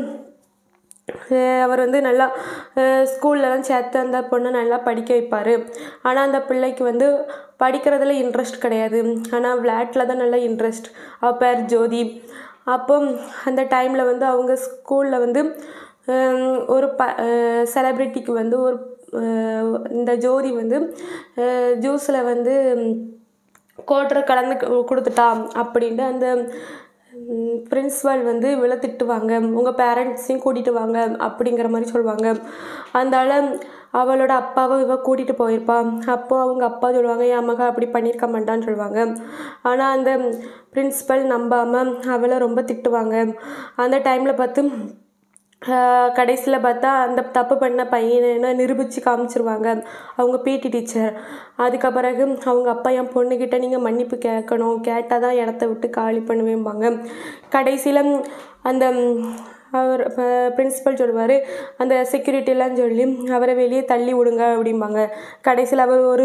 அஹ் அவர் வந்து நல்லா ஸ்கூல்லலாம் சேர்த்து அந்த பொண்ணை நல்லா படிக்க வைப்பார் ஆனால் அந்த பிள்ளைக்கு வந்து படிக்கிறதுல இன்ட்ரெஸ்ட் கிடையாது ஆனால் விளையாட்டில் தான் நல்லா இன்ட்ரெஸ்ட் அவ பேர் ஜோதி அப்போ அந்த டைமில் வந்து அவங்க ஸ்கூலில் வந்து ஹம், ஒரு ப செலப்ரிட்டிக்கு வந்து ஒரு அஹ், இந்த ஜோதி வந்து ஜூஸில் வந்து கோட்டரை கலந்து கு- கொடுத்துட்டா அப்படின்ட்டு அந்த பிரின்ஸ்பால் வந்து இவளை திட்டுவாங்க உங்கள் பேரண்ட்ஸையும் கூட்டிகிட்டு வாங்க அப்படிங்கிற மாதிரி சொல்லுவாங்க அதனால அவளோட அப்பாவை இவ கூட்டிகிட்டு போயிருப்பா அப்போ அவங்க அப்பா சொல்லுவாங்க என் மக அப்படி பண்ணியிருக்க மாட்டான்னு சொல்லுவாங்க ஆனால் அந்த பிரின்ஸ்பல் நம்பாமல் அவளை ரொம்ப திட்டுவாங்க அந்த டைமில் பார்த்து கடைசியில் பார்த்தா அந்த தப்பு பண்ண பையனை நிரூபித்து காமிச்சிருவாங்க அவங்க பிடி டீச்சர் அதுக்கு பிறகு அவங்க அப்பா என் பொண்ணுக்கிட்ட நீங்கள் மன்னிப்பு கேட்கணும் கேட்டால் தான் இடத்த விட்டு காலி பண்ணுவேம்பாங்க கடைசியில் அந்த ம், அவர் பிரின்சிபல் சொல்லுவார் அந்த செக்யூரிட்டிலாம் சொல்லி அவரை வெளியே தள்ளி விடுங்க அப்படிம்பாங்க கடைசியில் அவர் ஒரு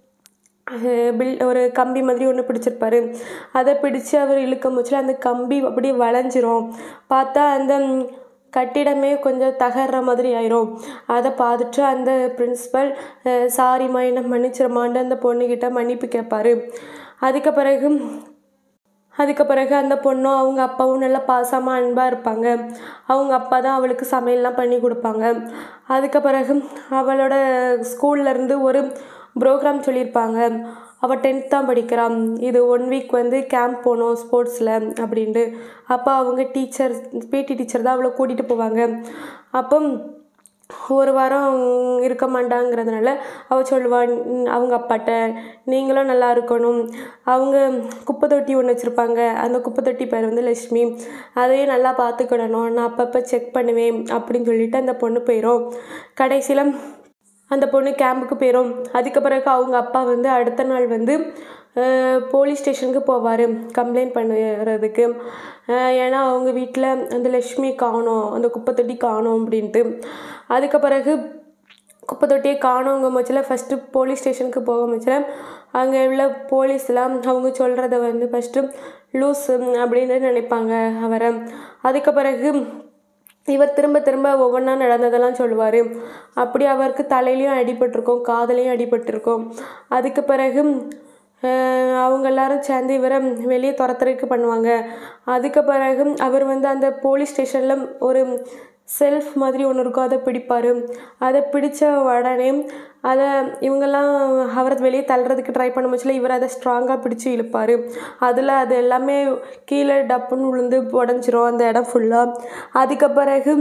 பில் ஒரு கம்பி மாதிரி ஒன்று பிடிச்சிருப்பாரு அதை பிடிச்சு அவர் இழுக்க முச்சில் அந்த கம்பி அப்படியே வளைஞ்சிரும் பார்த்தா அந்த ம், கட்டிடமே கொஞ்சம் தகர்ற மாதிரி ஆயிரும் அதை பார்த்துட்டு அந்த பிரின்சிபல் சாரிம்மா என்ன மன்னிச்சிருமான்னு அந்த பொண்ணுக்கிட்ட மன்னிப்பு கேட்பாரு அதுக்கு பிறகு அதுக்கு பிறகு அந்த பொண்ணும் அவங்க அப்பாவும் நல்லா பாசமாக அன்பாக இருப்பாங்க அவங்க அப்பா தான் அவளுக்கு சமையல்லாம் பண்ணி கொடுப்பாங்க அதுக்கு பிறகு அவளோட ஸ்கூல்ல இருந்து ஒரு ப்ரோக்ராம் சொல்லியிருப்பாங்க அவள் டென்த் தான் படிக்கிறான் இது ஒன் வீக் வந்து கேம்ப் போகணும் ஸ்போர்ட்ஸில் அப்படின்ட்டு அப்போ அவங்க டீச்சர் பிடி டீச்சர் தான் அவளை கூட்டிகிட்டு போவாங்க அப்போ ஒரு வாரம் இருக்க மாட்டாங்கிறதுனால அவள் சொல்லுவாள் "ம், அவங்க அப்பாட்ட நீங்களும் நல்லா இருக்கணும் அவங்க குப்பை தொட்டி ஒன்று வச்சுருப்பாங்க அந்த குப்பை தொட்டி பேர் வந்து லட்சுமி அதையும் நல்லா பார்த்துக்கிடணும் நான் அப்பப்போ செக் பண்ணுவேன் அப்படின்னு சொல்லிட்டு அந்த பொண்ணு போயிடும் கடைசியில் அந்த பொண்ணு கேம்புக்கு போயிடும் அதுக்கு பிறகு அவங்க அப்பா வந்து அடுத்த நாள் வந்து போலீஸ் ஸ்டேஷனுக்கு போவார் கம்ப்ளைண்ட் பண்ணுறதுக்கு ஏன்னா அவங்க வீட்டில் அந்த லக்ஷ்மி காணோம் அந்த குப்பை தொட்டி காணோம் அப்படின்ட்டு அதுக்கு பிறகு குப்பை தொட்டியை காணோங்க மச்சில் ஃபஸ்ட்டு போலீஸ் ஸ்டேஷனுக்கு போக மச்சில் அங்கே உள்ள போலீஸ்லாம் அவங்க சொல்கிறத வந்து ஃபஸ்ட்டு லூஸ் அப்படின்னு நினைப்பாங்க அவரை அதுக்கு பிறகு இவர் திரும்ப திரும்ப ஒவ்வொன்றா நடந்ததெல்லாம் சொல்லுவார் அப்படி அவருக்கு தலையிலையும் அடிபட்டிருக்கும் காதலையும் அடிபட்டிருக்கும் அதுக்கு பிறகு அஹ், அவங்க எல்லாரும் சேர்ந்து இவரை வெளியே துரத்துறதுக்கு பண்ணுவாங்க அதுக்கு பிறகு அவர் வந்து அந்த போலீஸ் ஸ்டேஷனில் ஒரு செல்ஃப் மாதிரி ஒன்று இருக்கும் அதை பிடிப்பார் அதை பிடிச்ச உடனே அதை இவங்கெல்லாம் அவரை வெளியே தள்ளுறதுக்கு ட்ரை பண்ண முச்சில் இவர் அதை ஸ்ட்ராங்காக பிடிச்சி இழுப்பார் அதில் அது எல்லாமே கீழே டப்புன்னு விழுந்து உடஞ்சிரும் அந்த இடம் ஃபுல்லாக அதுக்கு பிறகு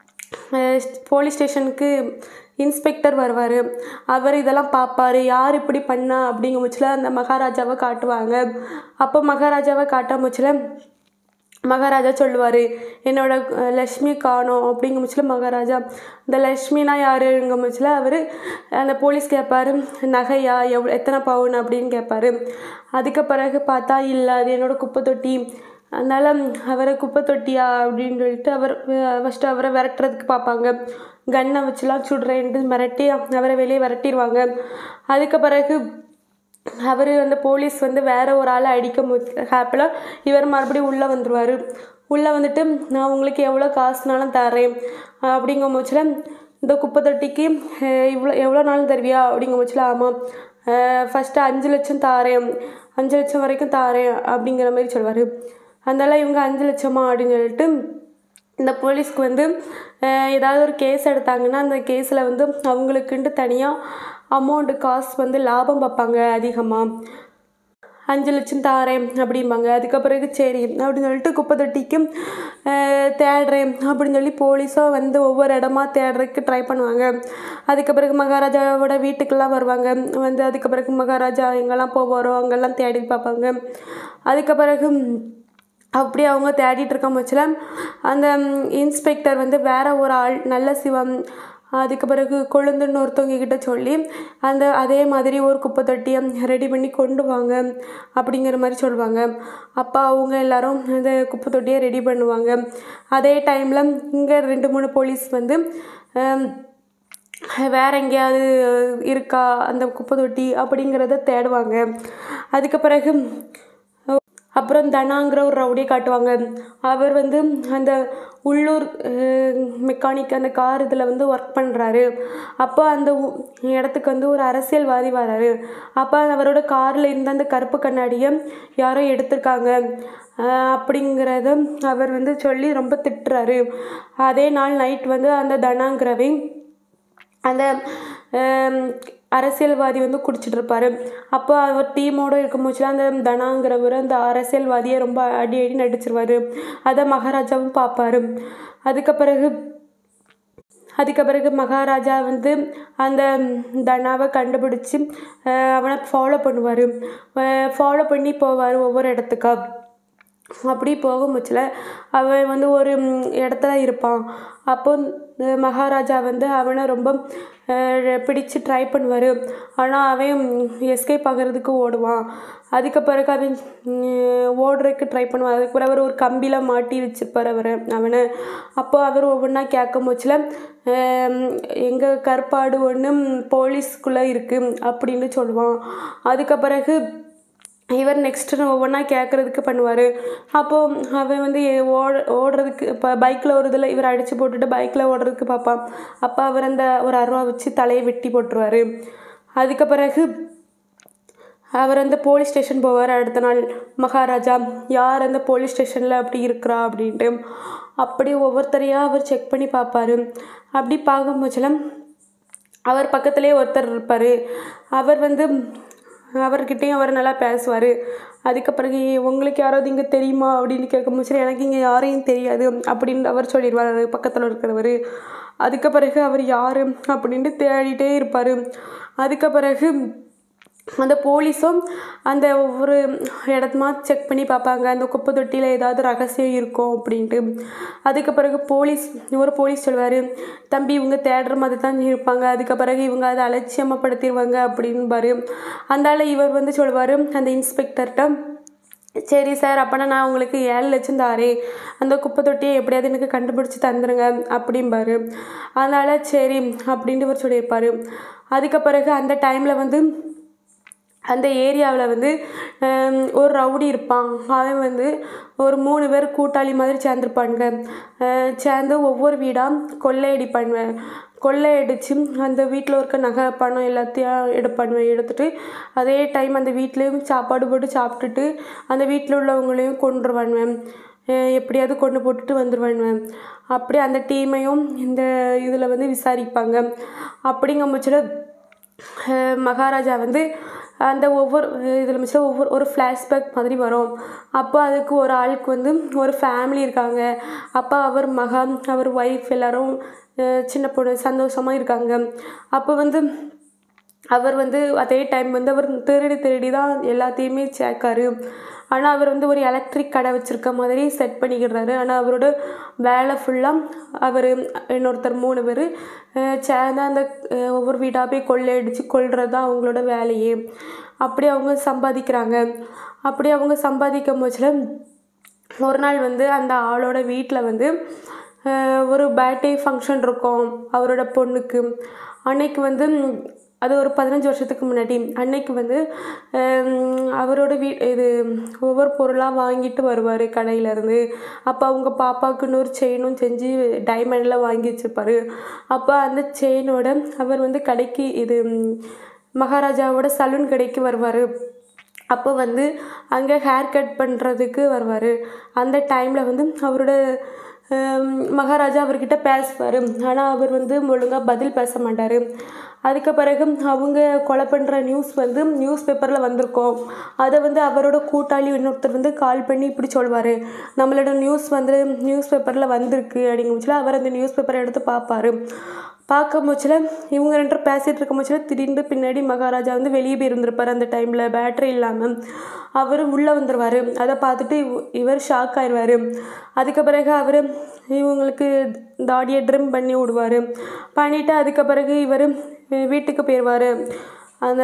போலீஸ் ஸ்டேஷனுக்கு இன்ஸ்பெக்டர் வருவார் அவர் இதெல்லாம் பார்ப்பாரு யார் இப்படி பண்ணா அப்படிங்கிற முச்சில் அந்த மகாராஜாவை காட்டுவாங்க அப்போ மகாராஜாவை காட்ட முச்சில் மகாராஜா சொல்லுவார் என்னோட அஹ், லக்ஷ்மி காணோம் அப்படிங்கிற முச்சில் மகாராஜா இந்த லக்ஷ்மினா யாருங்க முச்சில் அவர் அந்த போலீஸ் கேட்பாரு நகையா எவ் எத்தனை பவுன் அப்படின்னு கேட்பாரு அதுக்கு பிறகு பார்த்தா இல்லை அது என்னோட குப்பை தொட்டி அதனால் அவரை குப்பை தொட்டியா அப்படின்னு சொல்லிட்டு அவர் ஃபஸ்ட்டு அவரை விரட்டுறதுக்கு பார்ப்பாங்க கன்னை வச்சுலாம் சுடுறேன்ட்டு மிரட்டி அவரை வெளியே விரட்டிடுவாங்க அதுக்கு பிறகு அவர் அந்த போலீஸ் வந்து வேற ஒரு ஆளை அடிக்க மு ஹேப்பில் இவர் மறுபடியும் உள்ளே வந்துடுவார் உள்ளே வந்துட்டு நான் உங்களுக்கு எவ்வளோ காசுனாலும் தரேன் அப்படிங்கிற முச்சில் இந்த குப்பை தொட்டிக்கு அஹ், இவ்வளோ எவ்வளோ நாள் தருவியா அப்படிங்கிற முச்சில் ஆமாம் ஃபஸ்ட்டு அஞ்சு லட்சம் தாரேன் அஞ்சு லட்சம் வரைக்கும் தாரேன் அப்படிங்கிற மாதிரி சொல்லுவார் அதனால இவங்க அஞ்சு லட்சமா அப்படின்னு சொல்லிட்டு இந்த போலீஸ்க்கு வந்து அஹ், ஏதாவது ஒரு கேஸ் எடுத்தாங்கன்னா அந்த கேஸில் வந்து அவங்களுக்குன்ட்டு தனியாக அமௌண்ட்டு காசு வந்து லாபம் பார்ப்பாங்க அதிகமாக அஞ்சு லட்சம் தாரேன் அப்படிம்பாங்க அதுக்கு பிறகு சரி அப்படின்னு சொல்லிட்டு குப்பை தொட்டிக்கு அஹ், தேடுறேன் அப்படின்னு சொல்லி போலீஸும் வந்து ஒவ்வொரு இடமா தேடுறதுக்கு ட்ரை பண்ணுவாங்க அதுக்கு பிறகு மகாராஜாவோட வீட்டுக்கெல்லாம் வருவாங்க வந்து அதுக்கு பிறகு மகாராஜா எங்கெல்லாம் போவாரோ அங்கெல்லாம் தேடி பார்ப்பாங்க அதுக்கு பிறகு அப்படி அவங்க தேடிட்டு இருக்க முச்சில் அந்த இன்ஸ்பெக்டர் வந்து வேற ஒரு ஆள் நல்ல சிவம் அதுக்கு பிறகு கொழுந்துன்னு ஒருத்தவங்க கிட்ட சொல்லி அந்த அதே மாதிரி ஒரு குப்பை தொட்டியை ரெடி பண்ணி கொண்டு வாங்க அப்படிங்கிற மாதிரி சொல்லுவாங்க அப்போ அவங்க எல்லாரும் அந்த குப்பை தொட்டியை ரெடி பண்ணுவாங்க அதே டைமில் இங்கே ரெண்டு மூணு போலீஸ் வந்து ஆம், வேற எங்கேயாவது இருக்கா அந்த குப்பை தொட்டி அப்படிங்கிறத தேடுவாங்க அதுக்கு பிறகு அப்புறம் தனாங்கிற ஒரு ரவுடியை காட்டுவாங்க அவர் வந்து அந்த உள்ளூர் மெக்கானிக் அந்த கார் இதில் வந்து ஒர்க் பண்ணுறாரு அப்போ அந்த ஊ- இடத்துக்கு வந்து ஒரு அரசியல்வாதி வராரு அப்போ அவரோட காரில் இருந்த அந்த கருப்பு கண்ணாடியை யாரோ எடுத்திருக்காங்க ஆஹ் அப்படிங்கிறத அவர் வந்து சொல்லி ரொம்ப திட்டுறாரு அதே நாள் நைட் வந்து அந்த தனாங்கிறவை அந்த ஆம், அரசியல்வாதி வந்து குடிச்சிட்டு இருப்பாரு அப்போ அவர் டீமோட இருக்கும்போது அந்த தனாங்கிறவர் அந்த அரசியல்வாதியை ரொம்ப அடி அடி நடிச்சிருவாரு அதை மகாராஜாவும் பார்ப்பாரு அதுக்கு பிறகு அதுக்கு பிறகு மகாராஜா வந்து அந்த தனாவை கண்டுபிடிச்சி ஆஹ் அவனை ஃபாலோ பண்ணுவார் ஃபாலோ பண்ணி போவார் ஒவ்வொரு இடத்துக்கா அப்படி போகும்போச்சில் அவன் வந்து ஒரு ம், இடத்துல இருப்பான் அப்போ இந்த மகாராஜா வந்து அவனை ரொம்ப அஹ், பிடிச்சு ட்ரை பண்ணுவார் ஆனால் அவன் எஸ்கேப் ஆகிறதுக்கு ஓடுவான் அதுக்கு பிறகு அவன் ம், ஓடுறதுக்கு ட்ரை பண்ணுவான் அதுக்கு பிறகு அவர் ஒரு கம்பியில் மாட்டி வச்சுருப்பார் அவர் அவனை அப்போ அவர் ஒவ்வொன்றா கேட்கும் போச்சில் எங்கள் கற்பாடு ஒன்று போலீஸ்குள்ளே இருக்குது அப்படின்னு சொல்லுவான் அதுக்கு பிறகு இவர் நெக்ஸ்ட்டு ஒவ்வொன்றா கேட்குறதுக்கு பண்ணுவார் அப்போது அவன் வந்து ஏ- ஓட ஓடுறதுக்கு இப்போ பைக்கில் ஒரு இதில் இவர் அடித்து போட்டுட்டு பைக்கில் ஓடுறதுக்கு பார்ப்பான் அப்போ அவர் அந்த ஒரு அருவா வச்சு தலையை வெட்டி போட்டுருவார் அதுக்கு பிறகு அவர் அந்த போலீஸ் ஸ்டேஷன் போவார் அடுத்த நாள் மகாராஜா யார் அந்த போலீஸ் ஸ்டேஷனில் அப்படி இருக்கிறா அப்படின்ட்டு அப்படி ஒவ்வொருத்தரையாக அவர் செக் பண்ணி பார்ப்பாரு அப்படி பார்க்கும்போதுல அவர் பக்கத்துலேயே ஒருத்தர் இருப்பார் அவர் வந்து அவர்கிட்டயும் அவர் நல்லா பேசுவார் அதுக்கு பிறகு உங்களுக்கு யாராவது இங்கே தெரியுமா அப்படின்னு கேட்கும்போது எனக்கு இங்கே யாரையும் தெரியாது அப்படின்னு அவர் சொல்லிடுவார் பக்கத்தில் இருக்கிறவர் அதுக்கு பிறகு அவர் யார் அப்படின்ட்டு தேடிட்டே இருப்பார் அதுக்கு பிறகு அந்த போலீஸும் அந்த ஒவ்வொரு இடத்துமா செக் பண்ணி பார்ப்பாங்க அந்த குப்பை தொட்டியில் ஏதாவது ரகசியம் இருக்கும் அப்படின்ட்டு அதுக்கு பிறகு போலீஸ் ஒரு போலீஸ் சொல்லுவார் தம்பி இவங்க தேடுற மாதிரி தான் இருப்பாங்க அதுக்கு பிறகு இவங்க அதை அலட்சியமப்படுத்திடுவாங்க அப்படின்பாரு அதனால இவர் வந்து சொல்லுவார் அந்த இன்ஸ்பெக்டர்கிட்ட சரி சார் அப்போனா நான் உங்களுக்கு ஏழு லட்சம் தாரேன் அந்த குப்பை தொட்டியை எப்படியாவது எனக்கு கண்டுபிடிச்சி தந்துடுங்க அப்படிம்பாரு அதனால் சரி அப்படின்ட்டு இவர் சொல்லியிருப்பார் அதுக்கு பிறகு அந்த டைமில் வந்து அந்த ஏரியாவில் வந்து ஹம், ஒரு ரவுடி இருப்பான் அவன் வந்து ஒரு மூணு பேர் கூட்டாளி மாதிரி சேர்ந்துருப்பானுங்க அஹ், சேர்ந்து ஒவ்வொரு வீடாக கொள்ளையடிப்பானுங்க கொள்ளையடிச்சு அந்த வீட்டில் இருக்க நகை பணம் எல்லாத்தையும் எடுப்பானுவேன் எடுத்துட்டு அதே டைம் அந்த வீட்லேயும் சாப்பாடு போட்டு சாப்பிட்டுட்டு அந்த வீட்டில் உள்ளவங்களையும் கொண்டுருவானுவேன் எப்படியாவது கொண்டு போட்டுட்டு வந்துடுவானுவேன் அப்படி அந்த டீமையும் இந்த இதில் வந்து விசாரிப்பாங்க அப்படிங்கும் பட்சத்தில் அஹ் மகாராஜா வந்து அந்த ஒவ்வொரு இதில் மிச்சம் ஒவ்வொரு ஒரு ஃப்ளாஷ்பேக் மாதிரி வரும் அப்போ அதுக்கு ஒரு ஆளுக்கு வந்து ஒரு ஃபேமிலி இருக்காங்க அப்போ அவர் மகன் அவர் ஒய்ஃப் எல்லாரும் அஹ் சின்ன பொண்ணு சந்தோஷமாக இருக்காங்க அப்போ வந்து அவர் வந்து அதே டைம் வந்து அவர் திருடி திருடி தான் எல்லாத்தையுமே சேர்க்காரு ஆனால் அவர் வந்து ஒரு எலக்ட்ரிக் கடை வச்சுருக்க மாதிரி செட் பண்ணிக்கிடுறாரு ஆனால் அவரோட வேலை ஃபுல்லாக அவர் இன்னொருத்தர் மூணு பேர் சேர்ந்து அந்த அஹ், ஒவ்வொரு வீடாக போய் கொள்ளையடிச்சு கொள்வது தான் அவங்களோட வேலையே அப்படி அவங்க சம்பாதிக்கிறாங்க அப்படி அவங்க சம்பாதிக்கும் போச்சில் ஒரு நாள் வந்து அந்த ஆளோட வீட்டில் வந்து அஹ், ஒரு பர்த்டே ஃபங்க்ஷன் இருக்கும் அவரோட பொண்ணுக்கு அன்னைக்கு வந்து ம், அது ஒரு பதினஞ்சு வருஷத்துக்கு முன்னாடி அன்னைக்கு வந்து ஹம், அவரோட வீ இது ஒவ்வொரு பொருளாக வாங்கிட்டு வருவார் கடையிலேருந்து அப்போ அவங்க பாப்பாவுக்கு இன்னொரு செயினும் செஞ்சு டைமண்டில் வாங்கி வச்சுருப்பாரு அப்போ அந்த செயினோட அவர் வந்து கடைக்கு இது ம், மகாராஜாவோட சலூன் கடைக்கு வருவார் அப்போ வந்து அங்கே ஹேர் கட் பண்ணுறதுக்கு வருவார் அந்த டைமில் வந்து அவரோட ஹம், மகாராஜா அவர்கிட்ட பேசுவார் ஆனால் அவர் வந்து ஒழுங்காக பதில் பேச மாட்டார் அதுக்கு பிறகு அவங்க கொலை பண்ணுற நியூஸ் வந்து நியூஸ் பேப்பரில் வந்திருக்கோம் அதை வந்து அவரோட கூட்டாளி இன்னொருத்தர் வந்து கால் பண்ணி இப்படி சொல்வார் நம்மளோட நியூஸ் வந்து நியூஸ் பேப்பரில் வந்திருக்கு அப்படிங்கும்போதுல அவர் அந்த நியூஸ் பேப்பரை எடுத்து பார்ப்பாரு பார்க்கும் போச்சில் இவங்க ரெண்டு பேரும் பேசிகிட்டு இருக்கும் போச்சில் திடீர்னு பின்னாடி மகாராஜா வந்து வெளியே போய் இருந்திருப்பார் அந்த டைமில் பேட்டரி இல்லாமல் அவர் உள்ளே வந்துடுவார் அதை பார்த்துட்டு இவ- இவர் ஷாக் ஆயிடுவார் அதுக்கு பிறகு அவர் இவங்களுக்கு தாடியை ட்ரிம் பண்ணி விடுவார் பண்ணிவிட்டு அதுக்கு பிறகு இவர் வீட்டுக்கு போயிடுவார் அந்த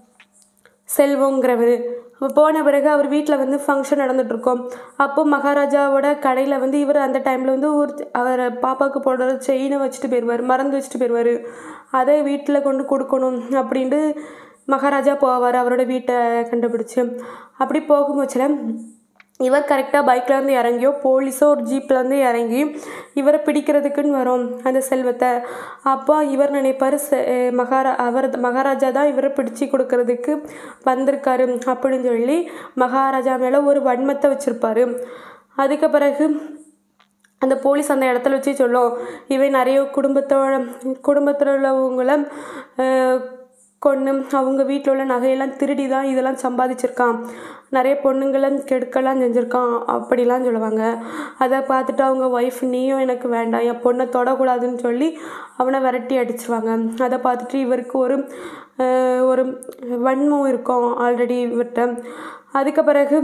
செல்வங்கிறவர் அப்போ போன பிறகு அவர் வீட்டில் வந்து ஃபங்க்ஷன் நடந்துகிட்ருக்கோம் அப்போ மகாராஜாவோட கடையில் வந்து இவர் அந்த டைமில் வந்து ஒரு அவர் பாப்பாவுக்கு போடுற செயினை வச்சுட்டு போயிடுவார் மறந்து வச்சுட்டு போயிடுவார் அதை வீட்டில் கொண்டு கொடுக்கணும் அப்படின்ட்டு மகாராஜா போவார் அவரோட வீட்டை கண்டுபிடிச்சு அப்படி போகும்போச்சில் இவர் கரெக்டாக பைக்லேருந்து இறங்கியோ போலீஸோ ஒரு ஜீப்லேருந்து இறங்கி இவரை பிடிக்கிறதுக்குன்னு வரும் அந்த செல்வத்தை அப்போ இவர் நினைப்பார் செ மகாரா அவர் மகாராஜா தான் இவரை பிடிச்சி கொடுக்கறதுக்கு வந்திருக்காரு அப்படின்னு சொல்லி மகாராஜா மேலே ஒரு வன்மத்தை வச்சுருப்பாரு அதுக்கு பிறகு அந்த போலீஸ் அந்த இடத்துல வச்சு சொல்லும் இவன் நிறைய குடும்பத்தோட குடும்பத்தில் உள்ளவங்கள அஹ், கொன்று அவங்க வீட்டில் உள்ள நகையெல்லாம் திருடி தான் இதெல்லாம் சம்பாதிச்சிருக்கான் நிறைய பொண்ணுங்களை கெடுக்கலாம் செஞ்சுருக்கான் அப்படிலாம் சொல்லுவாங்க அதை பார்த்துட்டு அவங்க ஒய்ஃப் நீயும் எனக்கு வேண்டாம் என் பொண்ணை தொடக்கூடாதுன்னு சொல்லி அவனை விரட்டி அடிச்சிருவாங்க அதை பார்த்துட்டு இவருக்கு ஒரு அஹ், ஒரு வன்மம் இருக்கும் ஆல்ரெடி இவர்கிட்ட அதுக்கு பிறகு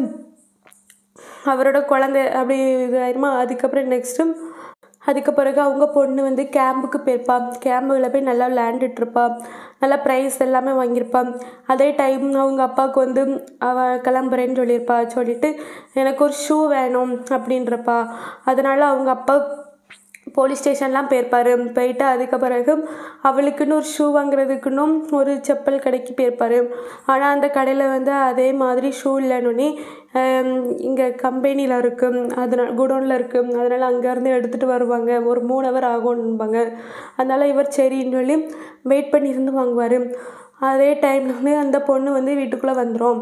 அவரோட குழந்தை அப்படி இதாயிருமா அதுக்கப்புறம் நெக்ஸ்ட்டு அதுக்கு பிறகு அவங்க பொண்ணு வந்து கேம்புக்கு போயிருப்பா கேம்பில் போய் நல்லா விளையாண்டுட்டு இருப்பா நல்லா ப்ரைஸ் எல்லாமே வாங்கியிருப்பா அதே டைம் அவங்க அப்பாவுக்கு வந்து அவ கிளம்புறேன்னு சொல்லியிருப்பா சொல்லிட்டு எனக்கு ஒரு ஷூ வேணும் அப்படின்றப்பா அதனால் அவங்க அப்பா போலீஸ் ஸ்டேஷன்லாம் போயிருப்பார் போயிட்டு அதுக்கு பிறகு அவளுக்குன்னு ஒரு ஷூ வாங்குறதுக்குன்னும் ஒரு செப்பல் கடைக்கு போயிருப்பார் ஆனால் அந்த கடையில் வந்து அதே மாதிரி ஷூ இல்லைன்னு இங்கே கம்பெனியில் இருக்குது அதனால் குடோனில் இருக்குது அதனால் அங்கேருந்து எடுத்துகிட்டு வருவாங்க ஒரு மூணு ஹவர் ஆகும்பாங்க அதனால் இவர் சரின்னு சொல்லி வெயிட் பண்ணி இருந்து வாங்குவார் அதே டைமில் வந்து அந்த பொண்ணு வந்து வீட்டுக்குள்ளே வந்துடும்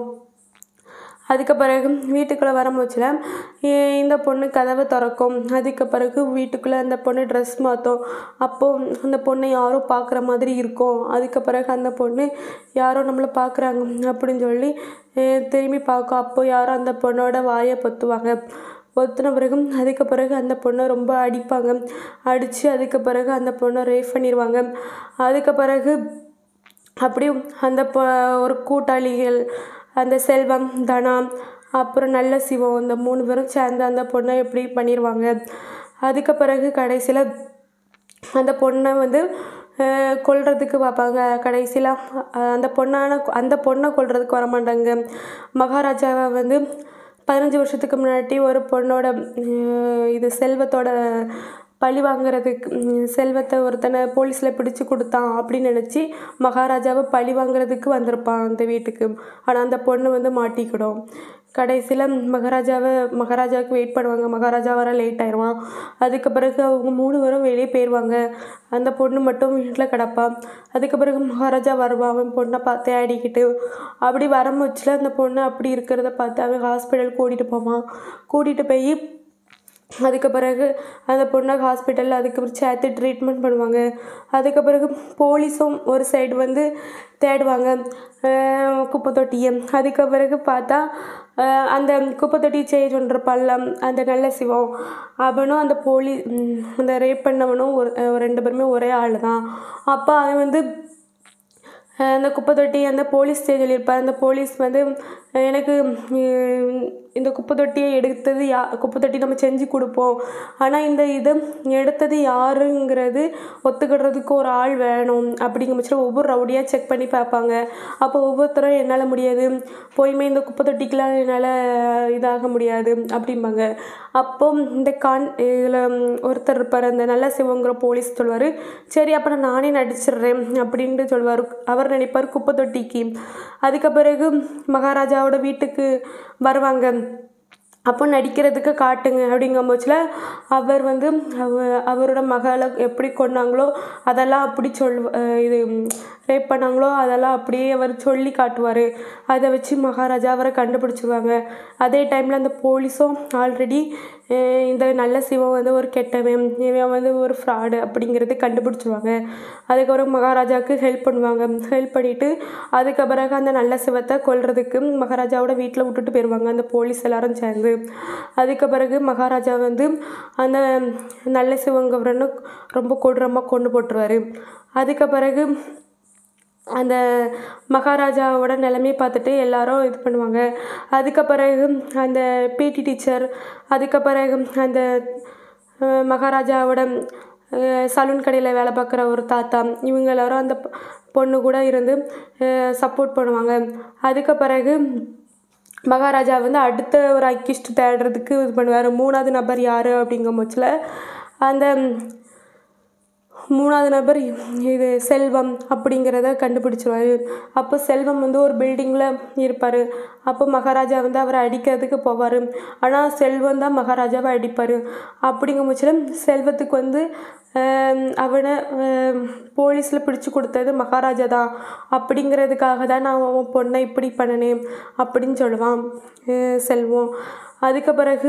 அதுக்கு பிறகு வீட்டுக்குள்ளே வரும்போச்சுல ஏ- இந்த பொண்ணு கதவை திறக்கும் அதுக்கு பிறகு வீட்டுக்குள்ளே அந்த பொண்ணு ட்ரெஸ் மாற்றும் அப்போது அந்த பொண்ணை யாரோ பார்க்குற மாதிரி இருக்கும் அதுக்கு பிறகு அந்த பொண்ணு யாரோ நம்மளை பார்க்குறாங்க அப்படின்னு சொல்லி ஏ, திரும்பி பார்க்கும் அப்போ யாரோ அந்த பொண்ணோட வாயை பொத்துவாங்க பொத்துன பிறகு அதுக்கு பிறகு அந்த பொண்ணை ரொம்ப அடிப்பாங்க அடித்து அதுக்கு பிறகு அந்த பொண்ணை ரேப் பண்ணிடுவாங்க அதுக்கு பிறகு அப்படியும் அந்த பொ ஒரு கூட்டாளிகள் அந்த செல்வம் தனா அப்புறம் நல்ல சிவம் இந்த மூணு பேரும் சேர்ந்து அந்த பொண்ணை எப்படி பண்ணிடுவாங்க அதுக்கு பிறகு கடைசியில் அந்த பொண்ணை வந்து அஹ், கொல்றதுக்கு பார்ப்பாங்க கடைசியில் அந்த பொண்ணான அந்த பொண்ணை கொல்றதுக்கு வர மாட்டாங்க மகாராஜாவை வந்து பதினஞ்சு வருஷத்துக்கு முன்னாடி ஒரு பொண்ணோட அஹ், இது செல்வத்தோட பழி வாங்குறதுக்கு ம், செல்வத்தை ஒருத்தனை போலீஸில் பிடிச்சு கொடுத்தான் அப்படின்னு நினச்சி மகாராஜாவை பழி வாங்குறதுக்கு வந்திருப்பான் அந்த வீட்டுக்கு ஆனால் அந்த பொண்ணு வந்து மாட்டிக்கிடும் கடைசியில் மகாராஜாவை மகாராஜாவுக்கு வெயிட் பண்ணுவாங்க மகாராஜா வர லேட் ஆயிடுவான் அதுக்கு பிறகு அவங்க மூணு பேரும் வெளியே போயிடுவாங்க அந்த பொண்ணு மட்டும் வீட்டில் கிடப்பா அதுக்கு பிறகு மகாராஜா வருவான் அவன் பொண்ணை பார்த்து தேடிக்கிட்டு அப்படி வரும்போச்சில் அந்த பொண்ணு அப்படி இருக்கிறத பார்த்து அவன் ஹாஸ்பிட்டல் கூட்டிகிட்டு போவான் கூட்டிகிட்டு போய் அதுக்கு பிறகு அந்த பொண்ணை ஹாஸ்பிட்டலில் அதுக்கு பிறகு சேர்த்து ட்ரீட்மெண்ட் பண்ணுவாங்க அதுக்கு பிறகு போலீஸும் ஒரு சைடு வந்து தேடுவாங்க அஹ் குப்பை தொட்டியை அதுக்கு பிறகு பார்த்தா அஹ் அந்த குப்பை தொட்டி சேஞ்ச் பண்ணுற பள்ளம் அந்த நல்ல சிவம் அவனும் அந்த போலீ ம், அந்த ரேப் பண்ணவனும் ஒரு அஹ் ரெண்டு பேருமே ஒரே ஆள் தான் அப்போ அவன் வந்து அஹ் அந்த குப்பை தொட்டி அந்த போலீஸ் ஸ்டேஷனில் இருப்பார் அந்த போலீஸ் வந்து அஹ் எனக்கு உம், இந்த குப்பை தொட்டியை எடுத்தது யா குப்பை தொட்டி நம்ம செஞ்சு கொடுப்போம் ஆனால் இந்த இது எடுத்தது யாருங்கிறது ஒத்துக்கிடுறதுக்கு ஒரு ஆள் வேணும் அப்படிங்கிற பட்சத்தில் ஒவ்வொரு ரவுடியாக செக் பண்ணி பார்ப்பாங்க அப்போ ஒவ்வொருத்தரும் என்னால் முடியாது போயுமே இந்த குப்பை தொட்டிக்கெலாம் என்னால் இதாக முடியாது அப்படிம்பாங்க அப்போ இந்த கான் இதில் ஒருத்தர் இருப்பார் அந்த நல்ல சிவங்கிற போலீஸ் சொல்லுவார் சரி அப்போ நான் நானே நடிச்சிடுறேன் அப்படின்ட்டு சொல்லுவார் அவர் நினைப்பார் குப்பை தொட்டிக்கு அதுக்கு பிறகு மகாராஜாவோட வீட்டுக்கு வருவாங்க அப்போ நடிக்கிறதுக்கு காட்டுங்க அப்படிங்கும் போச்சில் அவர் வந்து அவ அவரோட மகளை எப்படி கொன்னாங்களோ அதெல்லாம் அப்படி சொல் இது ரேப் பண்ணாங்களோ அதெல்லாம் அப்படியே அவர் சொல்லி காட்டுவார் அதை வச்சு மகாராஜா அவரை கண்டுபிடிச்சிருவாங்க அதே டைமில் அந்த போலீஸும் ஆல்ரெடி இந்த நல்ல சிவம் வந்து ஒரு கெட்டவன் இவன் வந்து ஒரு ஃப்ராடு அப்படிங்கிறது கண்டுபிடிச்சிருவாங்க அதுக்கப்புறம் மகாராஜாவுக்கு ஹெல்ப் பண்ணுவாங்க ஹெல்ப் பண்ணிவிட்டு அதுக்கு பிறகு அந்த நல்ல சிவத்தை கொல்றதுக்கு மகாராஜாவோட வீட்டில் விட்டுட்டு போயிடுவாங்க அந்த போலீஸ் எல்லாரும் சேர்ந்து அதுக்கு பிறகு மகாராஜா வந்து அந்த நல்ல சிவங்கவரன்னு ரொம்ப கொடூரமாக கொண்டு போட்டுருவாரு அதுக்கு பிறகு அந்த மகாராஜாவோட நிலைமையை பார்த்துட்டு எல்லாரும் இது பண்ணுவாங்க அதுக்கு பிறகு அந்த பிடி டீச்சர் அதுக்கு பிறகு அந்த அஹ், மகாராஜாவோட சலூன் கடையில் வேலை பார்க்குற ஒரு தாத்தா இவங்க எல்லாரும் அந்த பொ- பொண்ணு கூட இருந்து சப்போர்ட் பண்ணுவாங்க அதுக்கு பிறகு மகாராஜா வந்து அடுத்த ஒரு அக்கிஸ்ட் தேடுறதுக்கு இது பண்ணுவார் மூணாவது நபர் யார் அப்படிங்கும் பட்சத்தில் அந்த மூணாவது நபர் இது செல்வம் அப்படிங்கிறத கண்டுபிடிச்சிருவாரு அப்போ செல்வம் வந்து ஒரு பில்டிங்கில் இருப்பார் அப்போ மகாராஜா வந்து அவரை அடிக்கிறதுக்கு போவார் ஆனால் செல்வம் தான் மகாராஜாவை அடிப்பார் அப்படிங்கும் பட்சத்தில் செல்வத்துக்கு வந்து ஆம், அவனை போலீஸில் பிடிச்சு கொடுத்தது மகாராஜா தான் அப்படிங்கிறதுக்காக தான் நான் உன் பொண்ணை இப்படி பண்ணினேன் அப்படின்னு சொல்லுவான் அஹ் செல்வம் அதுக்கு பிறகு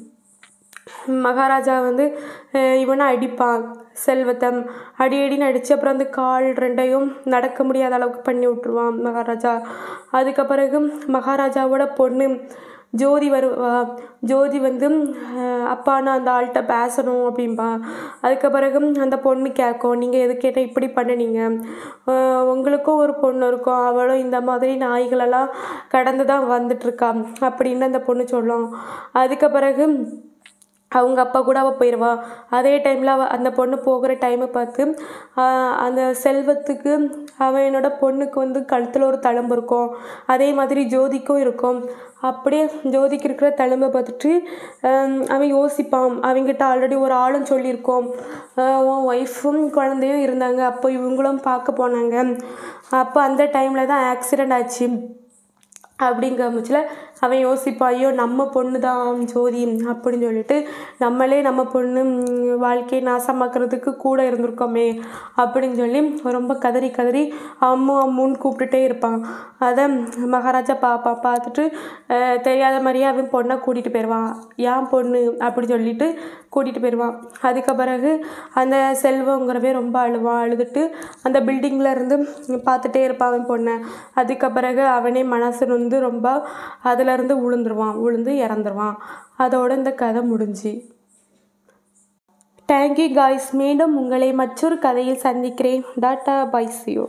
மகாராஜா வந்து அஹ் இவனை அடிப்பான் செல்வத்தை அடி அடின்னு அடித்து அப்புறம் அந்த கால் ரெண்டையும் நடக்க முடியாத அளவுக்கு பண்ணி விட்ருவான் மகாராஜா அதுக்கு பிறகு மகாராஜாவோட பொண்ணு ஜோதி வருவா ஜோதி வந்து அஹ் அப்பா நான் அந்த ஆள்கிட்ட பேசணும் அப்படின்பா அதுக்கு பிறகு அந்த பொண்ணு கேட்கும் நீங்கள் எது கேட்டால் இப்படி பண்ணுனீங்க அஹ் உங்களுக்கும் ஒரு பொண்ணு இருக்கும் அவளும் இந்த மாதிரி நாய்களெல்லாம் கடந்து தான் வந்துட்டுருக்கா அப்படின்னு அந்த பொண்ணு சொல்லும் அதுக்கு பிறகு அவங்க அப்பா கூட அவள் போயிடுவா அதே டைமில் அவள் அந்த பொண்ணு போகிற டைமை பார்த்து ஆஹ் அந்த செல்வத்துக்கு அவனோட பொண்ணுக்கு வந்து கழுத்தில் ஒரு தழும்பு இருக்கும் அதே மாதிரி ஜோதிக்கும் இருக்கும் அப்படியே ஜோதிக்கு இருக்கிற தழும்பை பார்த்துட்டு ஆம், அவன் யோசிப்பான் அவங்கிட்ட ஆல்ரெடி ஒரு ஆளும் சொல்லியிருக்கோம் ஆஹ் உன் ஒய்ஃபும் குழந்தையும் இருந்தாங்க அப்போ இவங்களும் பார்க்க போனாங்க அப்போ அந்த டைமில் தான் ஆக்சிடெண்ட் ஆச்சு அப்படிங்கிற பட்சத்தில் அவன் யோசிப்பான் ஐயோ நம்ம பொண்ணு தான் ஜோதி அப்படின்னு சொல்லிட்டு நம்மளே நம்ம பொண்ணு ம், வாழ்க்கையை நாசமாக்குறதுக்கு கூட இருந்திருக்கோமே அப்படின்னு சொல்லி ரொம்ப கதறி கதறி அம்மு அம்முன்னு கூப்பிட்டுட்டே இருப்பான் அதை மகாராஜா பாப்பா பார்த்துட்டு அஹ், தெரியாத மாதிரியே அவன் பொண்ணை கூட்டிகிட்டு போயிடுவான் ஏன் பொண்ணு அப்படி சொல்லிட்டு கூட்டிகிட்டு போயிடுவான் அதுக்கு பிறகு அந்த செல்வங்கிறவே ரொம்ப அழுவான் அழுதுட்டு அந்த பில்டிங்கில் இருந்து பார்த்துட்டே இருப்பான் அவன் பொண்ணை அதுக்கு பிறகு அவனே மனசு வந்து ரொம்ப அதுலேருந்து விழுந்துருவான் விழுந்து இறந்துருவான் அதோட இந்த கதை முடிஞ்சு தேங்க்யூ காய்ஸ் மீண்டும் உங்களை மற்றொரு கதையில் சந்திக்கிறேன் டாட்டா பைசியோ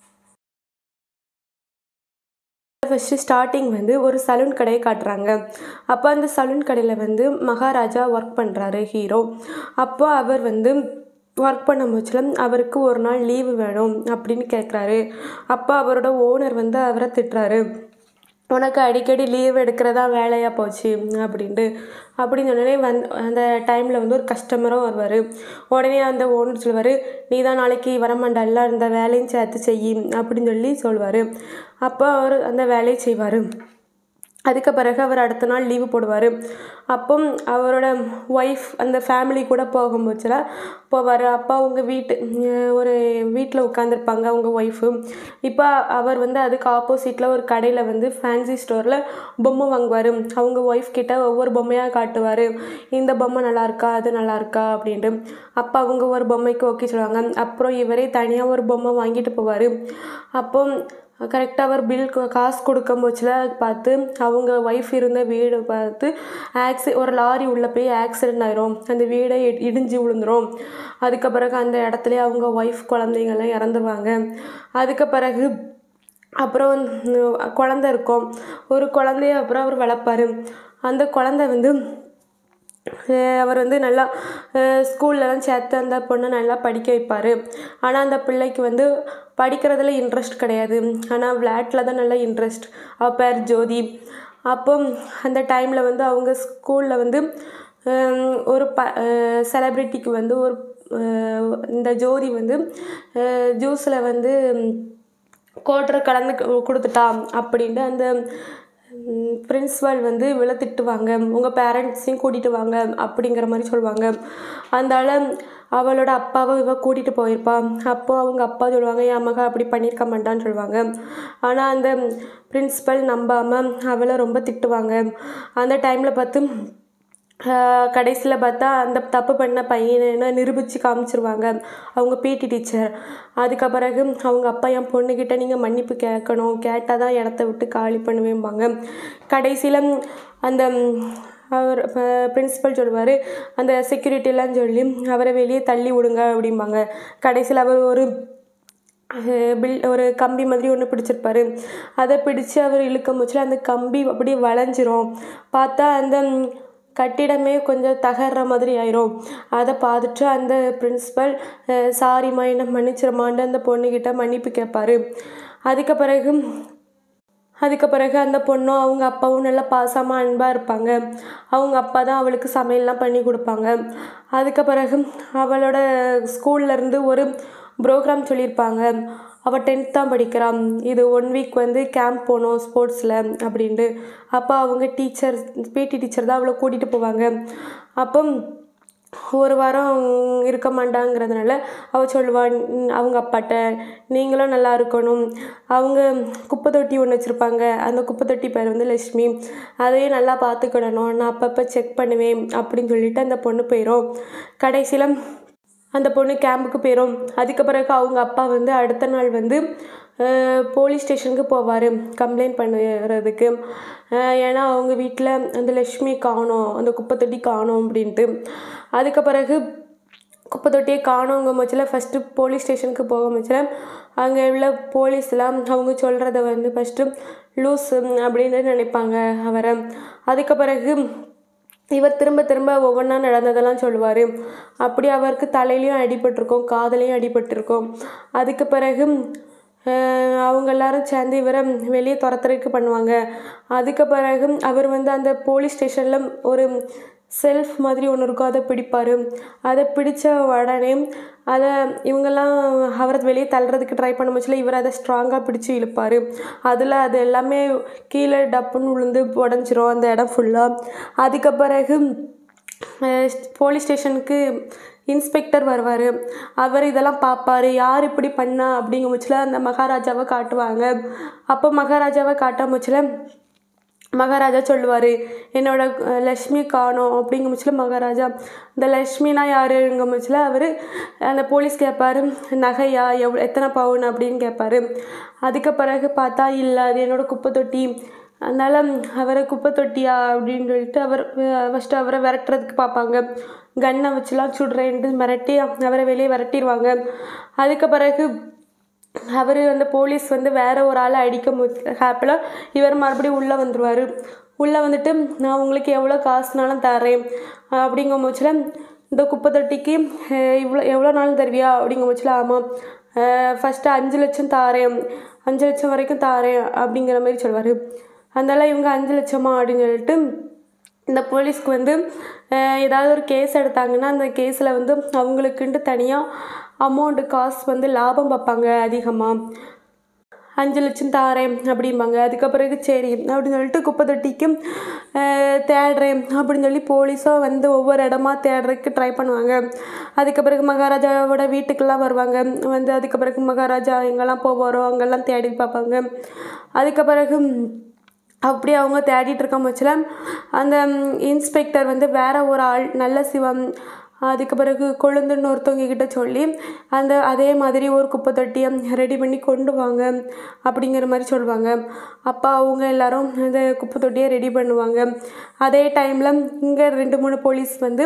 ஃபஸ்ட்டு ஸ்டார்டிங் வந்து ஒரு சலூன் கடையை காட்டுறாங்க அப்போ அந்த சலூன் கடையில் வந்து மகாராஜா ஒர்க் பண்ணுறாரு ஹீரோ அப்போ அவர் வந்து ஒர்க் பண்ண முச்சில் அவருக்கு ஒரு நாள் லீவு வேணும் அப்படின்னு கேட்குறாரு அப்போ அவரோட ஓனர் வந்து அவரை திட்டுறாரு உனக்கு அடிக்கடி லீவ் எடுக்கிறதா வேலையாக போச்சு அப்படின்ட்டு அப்படின்னு உடனே வந் அந்த டைமில் வந்து ஒரு கஸ்டமரும் வருவார் உடனே அந்த ஓனர் சொல்லுவார் நீ தான் நாளைக்கு வரமாண்டல்ல இந்த வேலையும் சேர்த்து செய் அப்படின்னு சொல்லி சொல்லுவார் அப்போ அவர் அந்த வேலையை செய்வார் அதுக்கு பிறகு அவர் அடுத்த நாள் லீவு போடுவார் அப்போ அவரோட ஒய்ஃப் அந்த ஃபேமிலி கூட போகும்போதுல போவார் அப்போ அவங்க வீட்டு அஹ் ஒரு வீட்டில் உட்காந்துருப்பாங்க அவங்க ஒய்ஃபு இப்போ அவர் வந்து அதுக்கு ஆப்போசிட்டில் ஒரு கடையில் வந்து ஃபேன்சி ஸ்டோரில் பொம்மை வாங்குவார் அவங்க ஒய்ஃப் கிட்ட ஒவ்வொரு பொம்மையாக காட்டுவார் இந்த பொம்மை நல்லா இருக்கா அது நல்லா இருக்கா அப்படின்ட்டு அப்போ அவங்க ஒரு பொம்மைக்கு ஓகே சொல்லுவாங்க அப்புறம் இவரே தனியாக ஒரு பொம்மை வாங்கிட்டு போவார் அப்போ கரெக்டாக அவர் பில் காசு கொடுக்கும் போச்சுல பார்த்து அவங்க ஒய்ஃப் இருந்த வீடு பார்த்து ஆக்சி ஒரு லாரி உள்ளே போய் ஆக்சிடென்ட் ஆயிரும் அந்த வீடை இ- இடிஞ்சு விழுந்துரும் அதுக்கு பிறகு அந்த இடத்துல அவங்க ஒய்ஃப் குழந்தைங்கள்லாம் இறந்துருவாங்க அதுக்கு பிறகு அப்புறம் உம், குழந்தை இருக்கும் ஒரு குழந்தைய அப்புறம் அவர் வளர்ப்பாரு அந்த குழந்தை வந்து அஹ் அவர் வந்து நல்லா ஸ்கூல்லலாம் சேர்த்து அந்த பொண்ணை நல்லா படிக்க வைப்பார் ஆனால் அந்த பிள்ளைக்கு வந்து படிக்கிறதுல இன்ட்ரெஸ்ட் கிடையாது ஆனால் விளையாட்டில் தான் நல்லா இன்ட்ரெஸ்ட் அவள் பேர் ஜோதி அப்போ அந்த டைமில் வந்து அவங்க ஸ்கூலில் வந்து ஹம், ஒரு ப செலப்ரிட்டிக்கு வந்து ஒரு அஹ், இந்த ஜோதி வந்து ஜூஸில் வந்து கோட்டரை கலந்து கு- கொடுத்துட்டா அப்படின்ட்டு அந்த பிரின்ஸ்பால் வந்து விழ திட்டுவாங்க உங்கள் பேரண்ட்ஸையும் கூட்டிகிட்டு வாங்க அப்படிங்கிற மாதிரி சொல்லுவாங்க அதனால அவளோட அப்பாவை இவ கூட்டிகிட்டு போயிருப்பா அப்போ அவங்க அப்பா சொல்லுவாங்க என் மக அப்படி பண்ணியிருக்க மாட்டான்னு சொல்லுவாங்க ஆனால் அந்த பிரின்ஸ்பல் நம்பாமல் அவளை ரொம்ப திட்டுவாங்க அந்த டைமில் பார்த்து கடைசியில் பார்த்தா அந்த தப்பு பண்ண பையனை நிரூபித்து காமிச்சிருவாங்க அவங்க பிடி டீச்சர் அதுக்கு பிறகு அவங்க அப்பா என் பொண்ணுக்கிட்ட நீங்கள் மன்னிப்பு கேட்கணும் கேட்டால் தான் இடத்த விட்டு காலி பண்ணுவேம்பாங்க கடைசியில் அந்த ம், அவர் பிரின்சிபல் சொல்லுவார் அந்த செக்யூரிட்டிலாம் சொல்லி அவரை வெளியே தள்ளி விடுங்க அப்படிம்பாங்க கடைசியில் அவர் ஒரு பில் ஒரு கம்பி மாதிரி ஒன்று பிடிச்சிருப்பாரு அதை பிடிச்சு அவர் இழுக்கும் போச்சுல அந்த கம்பி அப்படியே வளைஞ்சிரும் பார்த்தா அந்த ம், கட்டிடமே கொஞ்சம் தகர்ற மாதிரி ஆயிரும் அதை பார்த்துட்டு அந்த பிரின்சிபல் சாரிம்மா என்ன மன்னிச்சிருமான்னு அந்த பொண்ணுக்கிட்ட மன்னிப்பு கேட்பாரு அதுக்கு பிறகு அதுக்கு பிறகு அந்த பொண்ணும் அவங்க அப்பாவும் நல்லா பாசமாக அன்பாக இருப்பாங்க அவங்க அப்பா தான் அவளுக்கு சமையல்லாம் பண்ணி கொடுப்பாங்க அதுக்கு பிறகு அவளோட ஸ்கூல்லேருந்து ஒரு ப்ரோக்ராம் சொல்லியிருப்பாங்க அவள் டென்த் தான் படிக்கிறான் இது ஒன் வீக் வந்து கேம்ப் போகணும் ஸ்போர்ட்ஸில் அப்படின்ட்டு அப்போ அவங்க டீச்சர் பிடி டீச்சர் தான் அவளை கூட்டிகிட்டு போவாங்க அப்போ ஒரு வாரம் இருக்க மாட்டாங்கிறதுனால அவள் சொல்லுவாள் அவங்க அப்பாட்ட நீங்களும் நல்லா இருக்கணும் அவங்க குப்பை தொட்டி ஒன்று வச்சுருப்பாங்க அந்த குப்பை தொட்டி பேர் வந்து லட்சுமி அதையும் நல்லா பார்த்துக்கிடணும் நான் அப்பப்போ செக் பண்ணுவேன் அப்படின்னு சொல்லிட்டு அந்த பொண்ணு போயிடும் கடைசியில் அந்த பொண்ணு கேம்புக்கு போயிடும் அதுக்கு பிறகு அவங்க அப்பா வந்து அடுத்த நாள் வந்து போலீஸ் ஸ்டேஷனுக்கு போவார் கம்ப்ளைண்ட் பண்ணுறதுக்கு ஏன்னா அவங்க வீட்டில் அந்த லக்ஷ்மி காணோம் அந்த குப்பை தொட்டி காணோம் அப்படின்ட்டு அதுக்கு பிறகு குப்பை தொட்டியை காணோங்க மச்சில் ஃபஸ்ட்டு போலீஸ் ஸ்டேஷனுக்கு போக மச்சில் அங்கே உள்ள போலீஸ்லாம் அவங்க சொல்கிறத வந்து ஃபஸ்ட்டு லூஸ் அப்படின்னு நினைப்பாங்க அவரை அதுக்கு பிறகு இவர் திரும்ப திரும்ப ஒவ்வொன்றா நடந்ததெல்லாம் சொல்லுவார் அப்படி அவருக்கு தலையிலையும் அடிபட்டிருக்கும் காதலையும் அடிபட்டிருக்கும் அதுக்கு பிறகு அவங்க எல்லாரும் சேர்ந்து இவரை வெளியே துரத்துறதுக்கு பண்ணுவாங்க அதுக்கு பிறகு அவர் வந்து அந்த போலீஸ் ஸ்டேஷனில் ஒரு செல்ஃப் மாதிரி ஒன்று இருக்கும் அதை பிடிப்பார் அதை பிடித்த உடனே அதை இவங்கெல்லாம் அவரை வெளியே தள்ளுறதுக்கு ட்ரை பண்ண முச்சில் இவர் அதை ஸ்ட்ராங்காக பிடிச்சி இழுப்பார் அதில் அது எல்லாமே கீழே டப்புன்னு விழுந்து உடஞ்சிரும் அந்த இடம் ஃபுல்லாக அதுக்கு பிறகு போலீஸ் ஸ்டேஷனுக்கு இன்ஸ்பெக்டர் வருவார் அவர் இதெல்லாம் பார்ப்பார் யார் இப்படி பண்ணா அப்படிங்கிற முச்சில் அந்த மகாராஜாவை காட்டுவாங்க அப்போ மகாராஜாவை காட்ட முச்சில் மகாராஜா சொல்லுவார் என்னோட லக்ஷ்மி காணோம் அப்படிங்கிற முச்சில் மகாராஜா இந்த லக்ஷ்மினா யாருங்க முச்சில் அவர் அந்த போலீஸ் கேட்பாரு நகையா எவ் எத்தனை பவுன் அப்படின்னு கேட்பாரு அதுக்கு பிறகு பார்த்தா இல்லை அது என்னோட குப்பை தொட்டி அதனால் அவரை குப்பை தொட்டியா அப்படின்னு சொல்லிட்டு அவர் ஃபஸ்ட்டு அவரை விரட்டுறதுக்கு பார்ப்பாங்க கன்னை வச்சுலாம் சுடுறேன்ட்டு மிரட்டி அவரை வெளியே விரட்டிடுவாங்க அதுக்கு பிறகு அவர் அந்த போலீஸ் வந்து வேற ஒரு ஆளை அடிக்க மு ஹேப்பில் இவர் மறுபடியும் உள்ளே வந்துடுவார் உள்ளே வந்துட்டு நான் உங்களுக்கு எவ்வளோ காசுனாலும் தரேன் அப்படிங்கும் போச்சில் இந்த குப்பை தொட்டிக்கு இவ்வளோ எவ்வளோ நாள் தருவியா அப்படிங்கும் போச்சில் ஆமாம் ஃபஸ்ட்டு அஞ்சு லட்சம் தாரேன் அஞ்சு லட்சம் வரைக்கும் தாரேன் அப்படிங்கிற மாதிரி சொல்லுவார் அதனால் இவங்க அஞ்சு லட்சமா அப்படின்னு சொல்லிட்டு இந்த போலீஸ்க்கு வந்து ஏதாவது ஒரு கேஸ் எடுத்தாங்கன்னா அந்த கேஸில் வந்து அவங்களுக்குன்ட்டு தனியாக அமௌண்ட்டு காசு வந்து லாபம் பார்ப்பாங்க அதிகமாக அஞ்சு லட்சம் தாரேன் அப்படிம்பாங்க அதுக்கு பிறகு சரி அப்படின்னு சொல்லிட்டு குப்பை தொட்டிக்கும் தேடுறேன் அப்படின்னு சொல்லி போலீஸும் வந்து ஒவ்வொரு இடமா தேடுறதுக்கு ட்ரை பண்ணுவாங்க அதுக்கு பிறகு மகாராஜாவோட வீட்டுக்கெல்லாம் வருவாங்க வந்து அதுக்கு பிறகு மகாராஜா எங்கெல்லாம் போவாரோ அங்கெல்லாம் தேடி பார்ப்பாங்க அதுக்கு பிறகு அப்படி அவங்க தேடிட்டு இருக்க பட்சத்தில் அந்த இன்ஸ்பெக்டர் வந்து வேற ஒரு ஆள் நல்ல சிவம் அதுக்கு பிறகு கொழுந்துன்னு ஒருத்தவங்க கிட்ட சொல்லி அந்த அதே மாதிரி ஒரு குப்பை தொட்டியை ரெடி பண்ணி கொண்டு வாங்க அப்படிங்கிற மாதிரி சொல்லுவாங்க அப்போ அவங்க எல்லாரும் அந்த குப்பை தொட்டியை ரெடி பண்ணுவாங்க அதே டைமில் இங்கே ரெண்டு மூணு போலீஸ் வந்து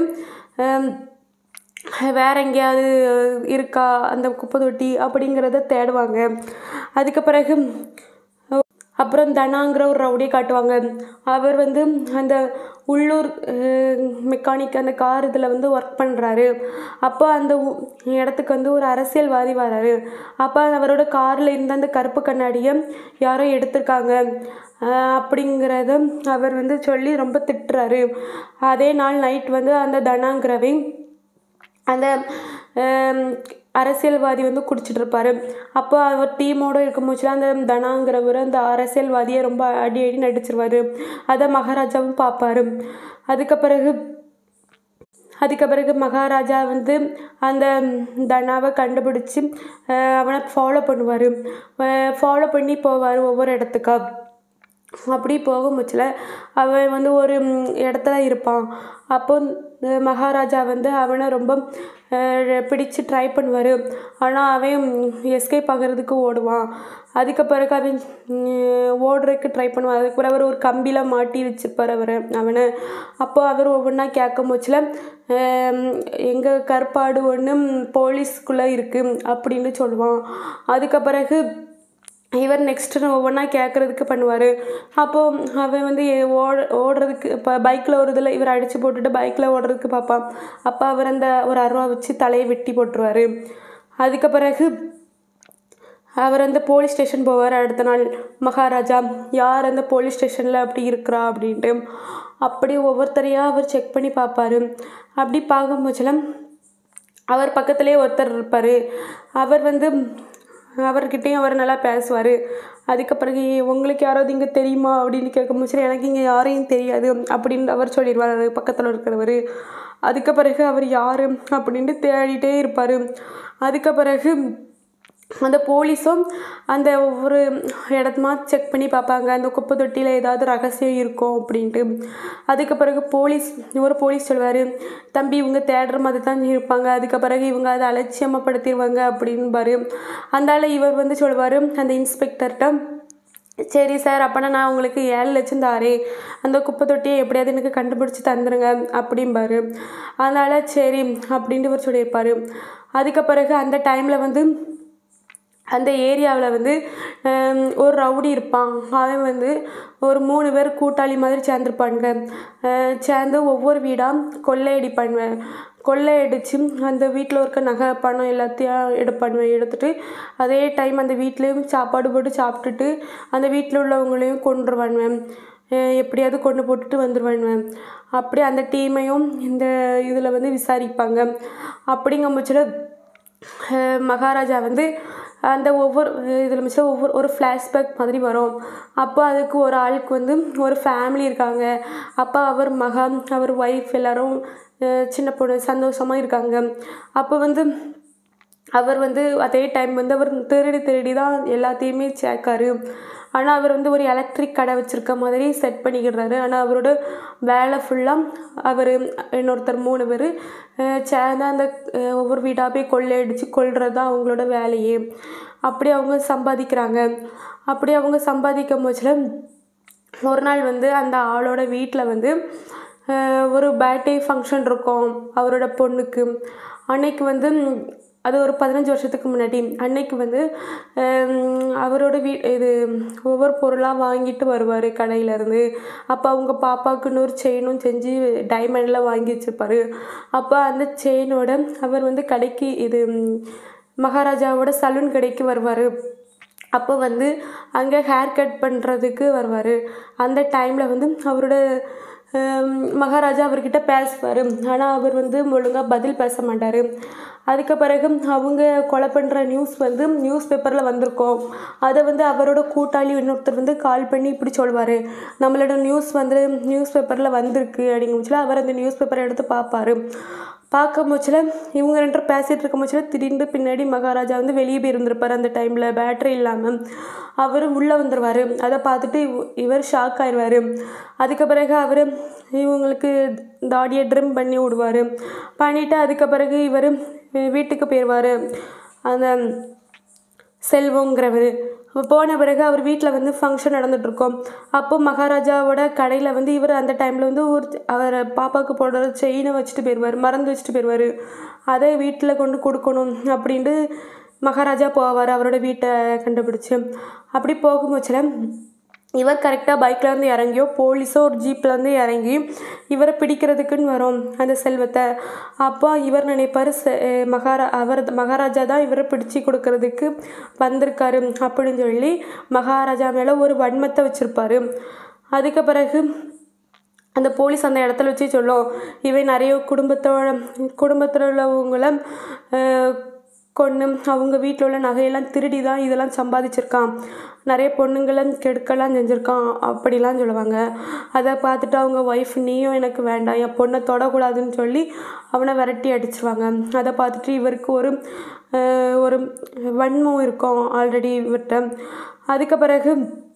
வேற எங்கேயாவது இருக்கா அந்த குப்பை தொட்டி அப்படிங்கிறத தேடுவாங்க அதுக்கு பிறகு அப்புறம் தனாங்கிற ஒரு ரவுடியை காட்டுவாங்க அவர் வந்து அந்த உள்ளூர் மெக்கானிக் அந்த கார் இதில் வந்து ஒர்க் பண்ணுறாரு அப்போ அந்த இடத்துக்கு வந்து ஒரு அரசியல்வாதி வராரு அப்போ அவரோட காரில் இருந்த அந்த கருப்பு கண்ணாடியை யாரோ எடுத்திருக்காங்க அப்படிங்கிறத அவர் வந்து சொல்லி ரொம்ப திட்டுறாரு அதே நாள் நைட் வந்து அந்த தனாங்கிறவை அந்த அரசியல்வாதி வந்து குடிச்சிட்டு இருப்பாரு அப்போ அவர் டீமோடு இருக்கும்போது அந்த தனாங்கிறவர் அந்த அரசியல்வாதியை ரொம்ப அடி அடி நடிச்சிருவாரு அதை மகாராஜாவும் பார்ப்பாரு அதுக்கு பிறகு அதுக்கு பிறகு மகாராஜா வந்து அந்த தனாவை கண்டுபிடிச்சி அவனை ஃபாலோ பண்ணுவார் ஃபாலோ பண்ணி போவார் ஒவ்வொரு இடத்துக்கா அப்படி போகும்போச்சில் அவன் வந்து ஒரு இடத்துல இருப்பான் அப்போ மகாராஜா வந்து அவனை ரொம்ப பிடிச்சு ட்ரை பண்ணுவார் ஆனால் அவன் எஸ்கேப் ஆகிறதுக்கு ஓடுவான் அதுக்கு பிறகு அவன் ஓடுறதுக்கு ட்ரை பண்ணுவான் அதுக்கு பிறகு அவர் ஒரு கம்பியில் மாட்டி வச்சுருப்பார் அவர் அவனை அப்போ அவர் ஒவ்வொன்றா கேட்கும் போச்சில் எங்கள் கற்பாடு ஒன்று போலீஸ்குள்ளே இருக்குது அப்படின்னு சொல்லுவான் அதுக்கு பிறகு இவர் நெக்ஸ்ட்டு ஒவ்வொன்றா கேட்குறதுக்கு பண்ணுவார் அப்போது அவன் வந்து ஓட ஓடுறதுக்கு இப்போ பைக்கில் ஒரு இதில் இவர் அடித்து போட்டுட்டு பைக்கில் ஓடுறதுக்கு பார்ப்பான் அப்போ அவர் அந்த ஒரு அருவா வச்சு தலையை வெட்டி போட்டுருவார் அதுக்கு பிறகு அவர் அந்த போலீஸ் ஸ்டேஷன் போவார் அடுத்த நாள் மகாராஜா யார் அந்த போலீஸ் ஸ்டேஷனில் அப்படி இருக்கிறா அப்படின்ட்டு அப்படி ஒவ்வொருத்தரையாக அவர் செக் பண்ணி பார்ப்பாரு அப்படி பார்க்கும்போதுல அவர் பக்கத்துலேயே ஒருத்தர் இருப்பார் அவர் வந்து அவர்கிட்டயும் அவர் நல்லா பேசுவார் அதுக்கு பிறகு உங்களுக்கு யாராவது இங்கே தெரியுமா அப்படின்னு கேட்கும்போது எனக்கு இங்கே யாரையும் தெரியாது அப்படின்னு அவர் சொல்லிடுவார் பக்கத்தில் இருக்கிறவர் அதுக்கு பிறகு அவர் யார் அப்படின்ட்டு தேடிட்டே இருப்பார் அதுக்கு பிறகு அந்த போலீஸும் அந்த ஒவ்வொரு இடத்துமா செக் பண்ணி பார்ப்பாங்க அந்த குப்பை தொட்டியில் ஏதாவது ரகசியம் இருக்கும் அப்படின்ட்டு அதுக்கு பிறகு போலீஸ் ஒரு போலீஸ் சொல்லுவார் தம்பி இவங்க தேடுற மாதிரி தான் இருப்பாங்க அதுக்கு பிறகு இவங்க அதை அலட்சியமப்படுத்திடுவாங்க அப்படின்பாரு அதனால இவர் வந்து சொல்லுவார் அந்த இன்ஸ்பெக்டர்கிட்ட சரி சார் அப்போனா நான் உங்களுக்கு ஏழு லட்சம் தாரே அந்த குப்பை தொட்டியை எப்படியாவது எனக்கு கண்டுபிடிச்சி தந்துடுங்க அப்படிம்பாரு அதனால் சரி அப்படின்ட்டு இவர் சொல்லியிருப்பார் அதுக்கு பிறகு அந்த டைமில் வந்து அந்த ஏரியாவில் வந்து ஹம், ஒரு ரவுடி இருப்பான் அவன் வந்து ஒரு மூணு பேர் கூட்டாளி மாதிரி சேர்ந்துருப்பானுங்க அஹ், சேர்ந்து ஒவ்வொரு வீடாக கொள்ளையடிப்பானுவேன் கொள்ளையடிச்சு அந்த வீட்டில் இருக்க நகை பணம் எல்லாத்தையும் எடுப்பானுவேன் எடுத்துட்டு அதே டைம் அந்த வீட்லேயும் சாப்பாடு போட்டு சாப்பிட்டுட்டு அந்த வீட்டில் உள்ளவங்களையும் கொண்டுருவானுவேன் அஹ் எப்படியாவது கொண்டு போட்டுட்டு வந்துடுவானுவேன் அப்படி அந்த டீமையும் இந்த இதில் வந்து விசாரிப்பாங்க அப்படிங்கும் பட்சத்தில் அஹ் மகாராஜா வந்து அந்த ஒவ்வொரு இதில் மிச்சம் ஒவ்வொரு ஒரு ஃப்ளாஷ்பேக் மாதிரி வரும் அப்போ அதுக்கு ஒரு ஆளுக்கு வந்து ஒரு ஃபேமிலி இருக்காங்க அப்போ அவர் மகன் அவர் ஒய்ஃப் எல்லாரும் அஹ் சின்ன பொண்ணு சந்தோஷமாக இருக்காங்க அப்போ வந்து அவர் வந்து அதே டைம் வந்து அவர் திருடி திருடி தான் எல்லாத்தையுமே சேர்க்காரு ஆனால் அவர் வந்து ஒரு எலக்ட்ரிக் கடை வச்சுருக்க மாதிரி செட் பண்ணிக்கிடுறாரு ஆனால் அவரோட வேலை ஃபுல்லாக அவர் இன்னொருத்தர் மூணு பேர் சேர்ந்து அந்த அஹ், ஒவ்வொரு வீடாக போய் கொள்ளையடிச்சு கொள்வது தான் அவங்களோட வேலையே அப்படி அவங்க சம்பாதிக்கிறாங்க அப்படி அவங்க சம்பாதிக்கும் போச்சில் ஒரு நாள் வந்து அந்த ஆளோட வீட்டில் வந்து அஹ், ஒரு பர்த்டே ஃபங்க்ஷன் இருக்கும் அவரோட பொண்ணுக்கு அன்னைக்கு வந்து ம், அது ஒரு பதினஞ்சு வருஷத்துக்கு முன்னாடி அன்னைக்கு வந்து ஹம், அவரோட வீ இது ஒவ்வொரு பொருளாக வாங்கிட்டு வருவார் கடையிலேருந்து அப்போ அவங்க பாப்பாவுக்குன்னு ஒரு செயினும் செஞ்சு டைமண்டில் வாங்கி வச்சுருப்பாரு அப்போ அந்த செயினோட அவர் வந்து கடைக்கு இது ம், மகாராஜாவோட சலூன் கடைக்கு வருவார் அப்போ வந்து அங்கே ஹேர் கட் பண்ணுறதுக்கு வருவார் அந்த டைமில் வந்து அவரோட ஹம், மகாராஜா அவர்கிட்ட பேசுவார் ஆனால் அவர் வந்து ஒழுங்காக பதில் பேச மாட்டார் அதுக்கு பிறகு அவங்க கொலை பண்ணுற நியூஸ் வந்து நியூஸ் பேப்பரில் வந்திருக்கோம் அதை வந்து அவரோட கூட்டாளி இன்னொருத்தர் வந்து கால் பண்ணி இப்படி சொல்வார் நம்மளோட நியூஸ் வந்து நியூஸ் பேப்பரில் வந்திருக்கு அப்படிங்கும்போதுல அவர் அந்த நியூஸ் பேப்பரை எடுத்து பார்ப்பாரு பார்க்கும் போச்சில் இவங்க ரெண்டு பேரும் பேசிகிட்டு இருக்கும் போச்சில் திடீர்னு பின்னாடி மகாராஜா வந்து வெளியே போய் இருந்திருப்பார் அந்த டைமில் பேட்டரி இல்லாமல் அவர் உள்ளே வந்துடுவார் அதை பார்த்துட்டு இவ- இவர் ஷாக் ஆயிடுவார் அதுக்கு பிறகு அவர் இவங்களுக்கு தாடியை ட்ரிம் பண்ணி விடுவார் பண்ணிவிட்டு அதுக்கு பிறகு இவர் வீட்டுக்கு போயிடுவார் அந்த செல்வங்கிறவர் போன பிறகு அவர் வீட்டில் வந்து ஃபங்க்ஷன் நடந்துகிட்ருக்கோம் அப்போ மகாராஜாவோட கடையில் வந்து இவர் அந்த டைமில் வந்து ஒரு அவர் பாப்பாவுக்கு போடுற செயினை வச்சுட்டு போயிடுவார் மறந்து வச்சுட்டு போயிடுவார் அதை வீட்டில் கொண்டு கொடுக்கணும் அப்படின்ட்டு மகாராஜா போவார் அவரோட வீட்டை கண்டுபிடிச்சு அப்படி போகும்போச்சில் இவர் கரெக்டாக பைக்லேருந்து இறங்கியோ போலீஸோ ஒரு ஜீப்லேருந்து இறங்கி இவரை பிடிக்கிறதுக்குன்னு வரும் அந்த செல்வத்தை அப்போ இவர் நினைப்பார் செ மகாரா அவர் மகாராஜா தான் இவரை பிடிச்சி கொடுக்கறதுக்கு வந்திருக்காரு அப்படின்னு சொல்லி மகாராஜா மேலே ஒரு வன்மத்தை வச்சுருப்பாரு அதுக்கு பிறகு அந்த போலீஸ் அந்த இடத்துல வச்சு சொல்லும் இவன் நிறைய குடும்பத்தோட குடும்பத்தில் உள்ளவங்கள அஹ், கொன்று அவங்க வீட்டில் உள்ள நகையெல்லாம் திருடி தான் இதெல்லாம் சம்பாதிச்சிருக்கான் நிறைய பொண்ணுங்களை கெடுக்கலாம் செஞ்சுருக்கான் அப்படிலாம் சொல்லுவாங்க அதை பார்த்துட்டு அவங்க ஒய்ஃப் நீயும் எனக்கு வேண்டாம் என் பொண்ணை தொடக்கூடாதுன்னு சொல்லி அவனை விரட்டி அடிச்சிருவாங்க அதை பார்த்துட்டு இவருக்கு ஒரு அஹ், ஒரு வன்மம் இருக்கும் ஆல்ரெடி இவர்கிட்ட அதுக்கு பிறகு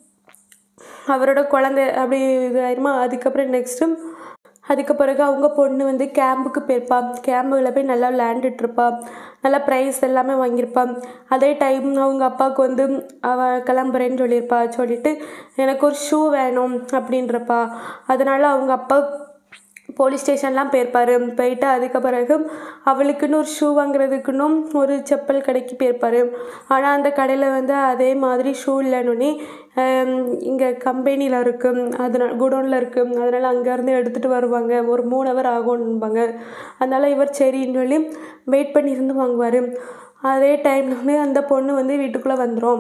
அவரோட குழந்தை அப்படி இது ஆயிருமா அதுக்கப்புறம் நெக்ஸ்ட்டு அதுக்கு பிறகு அவங்க பொண்ணு வந்து கேம்புக்கு போயிருப்பா கேம்பில் போய் நல்லா விளையாண்டுட்டு இருப்பா நல்லா ப்ரைஸ் எல்லாமே வாங்கியிருப்பா அதே டைம் அவங்க அப்பாவுக்கு வந்து அவ கிளம்புறேன்னு சொல்லியிருப்பா சொல்லிட்டு எனக்கு ஒரு ஷூ வேணும் அப்படின்றப்பா அதனால் அவங்க அப்பா போலீஸ் ஸ்டேஷன்லாம் போயிருப்பார் போயிட்டு அதுக்கு பிறகு அவளுக்குன்னு ஒரு ஷூ வாங்குறதுக்குன்னும் ஒரு செப்பல் கடைக்கு போயிருப்பார் ஆனால் அந்த கடையில் வந்து அதே மாதிரி ஷூ இல்லைன்னு இங்கே கம்பெனியில் இருக்குது அதனால் குடோனில் இருக்குது அதனால் அங்கேருந்து எடுத்துகிட்டு வருவாங்க ஒரு மூணு ஹவர் ஆகும்பாங்க அதனால் இவர் சரின்னு சொல்லி வெயிட் பண்ணி இருந்து வாங்குவார் அதே டைமில் வந்து அந்த பொண்ணு வந்து வீட்டுக்குள்ளே வந்துடும்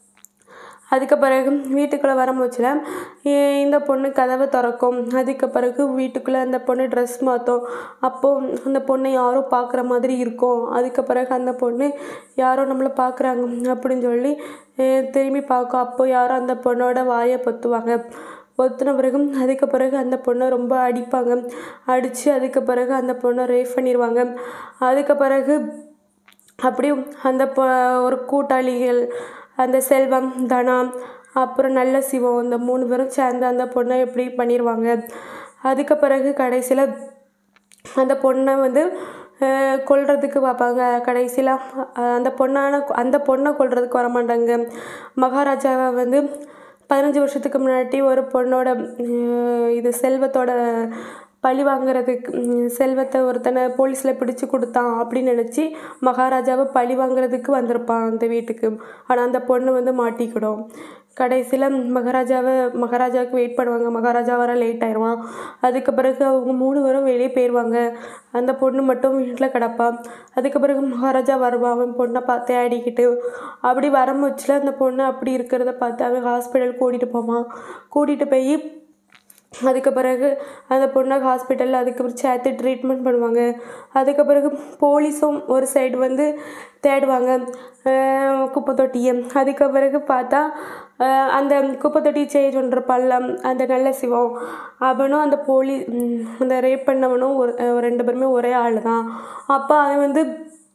அதுக்கு பிறகு வீட்டுக்குள்ளே வரும்போச்சுல இந்த பொண்ணு கதவை திறக்கும் அதுக்கு பிறகு வீட்டுக்குள்ளே அந்த பொண்ணு ட்ரெஸ் மாற்றும் அப்போது அந்த பொண்ணை யாரோ பார்க்குற மாதிரி இருக்கும் அதுக்கு பிறகு அந்த பொண்ணு யாரோ நம்மளை பார்க்குறாங்க அப்படின்னு சொல்லி அஹ் திரும்பி பார்க்கும் அப்போ யாரோ அந்த பொண்ணோட வாயை பொத்துவாங்க பொத்துன பிறகு அதுக்கு பிறகு அந்த பொண்ணை ரொம்ப அடிப்பாங்க அடித்து அதுக்கு பிறகு அந்த பொண்ணை ரேப் பண்ணிடுவாங்க அதுக்கு பிறகு அப்படியே அந்த பொ ஒரு கூட்டாளிகள் அந்த செல்வம் தனா அப்புறம் நல்ல சிவம் இந்த மூணு பேரும் சேர்ந்து அந்த பொண்ணை எப்படி பண்ணிடுவாங்க அதுக்கு பிறகு கடைசியில் அந்த பொண்ணை வந்து அஹ், கொல்றதுக்கு பார்ப்பாங்க கடைசியில் அந்த பொண்ணான அந்த பொண்ணை கொல்றதுக்கு வர மாட்டாங்க மகாராஜாவை வந்து பதினஞ்சு வருஷத்துக்கு முன்னாடி ஒரு பொண்ணோட அஹ், இது செல்வத்தோட பழி வாங்குறதுக்கு ம், செல்வத்தை ஒருத்தனை போலீஸில் பிடிச்சு கொடுத்தான் அப்படின்னு நினச்சி மகாராஜாவை பழி வாங்குறதுக்கு வந்திருப்பான் அந்த வீட்டுக்கு ஆனால் அந்த பொண்ணு வந்து மாட்டிக்கிடும் கடைசியில் மகாராஜாவை மகாராஜாவுக்கு வெயிட் பண்ணுவாங்க மகாராஜா வர லேட் ஆயிடுவான் அதுக்கு பிறகு அவங்க மூணு பேரும் வெளியே போயிடுவாங்க அந்த பொண்ணு மட்டும் வீட்டில் கிடப்பா அதுக்கு பிறகு மகாராஜா வருவான் அவன் பொண்ணை பார்த்து ஆடிக்கிட்டு அப்படி வரும்போச்சில் அந்த பொண்ணு அப்படி இருக்கிறத பார்த்து அவன் ஹாஸ்பிட்டல் கூட்டிகிட்டு போவான் கூட்டிகிட்டு போய் அதுக்கு பிறகு அந்த பொண்ணை ஹாஸ்பிட்டலில் அதுக்கு பிறகு சேர்த்து ட்ரீட்மெண்ட் பண்ணுவாங்க அதுக்கு பிறகு போலீஸும் ஒரு சைடு வந்து தேடுவாங்க அஹ் குப்பை தொட்டியை அதுக்கு பிறகு பார்த்தா அஹ் அந்த குப்பை தொட்டி சேஞ்ச் பண்ணுற பள்ளம் அந்த நல்ல சிவம் அவனும் அந்த போலீ ம், அந்த ரேப் பண்ணவனும் ஒரு அஹ் ரெண்டு பேருமே ஒரே ஆள் தான் அப்போ அவன் வந்து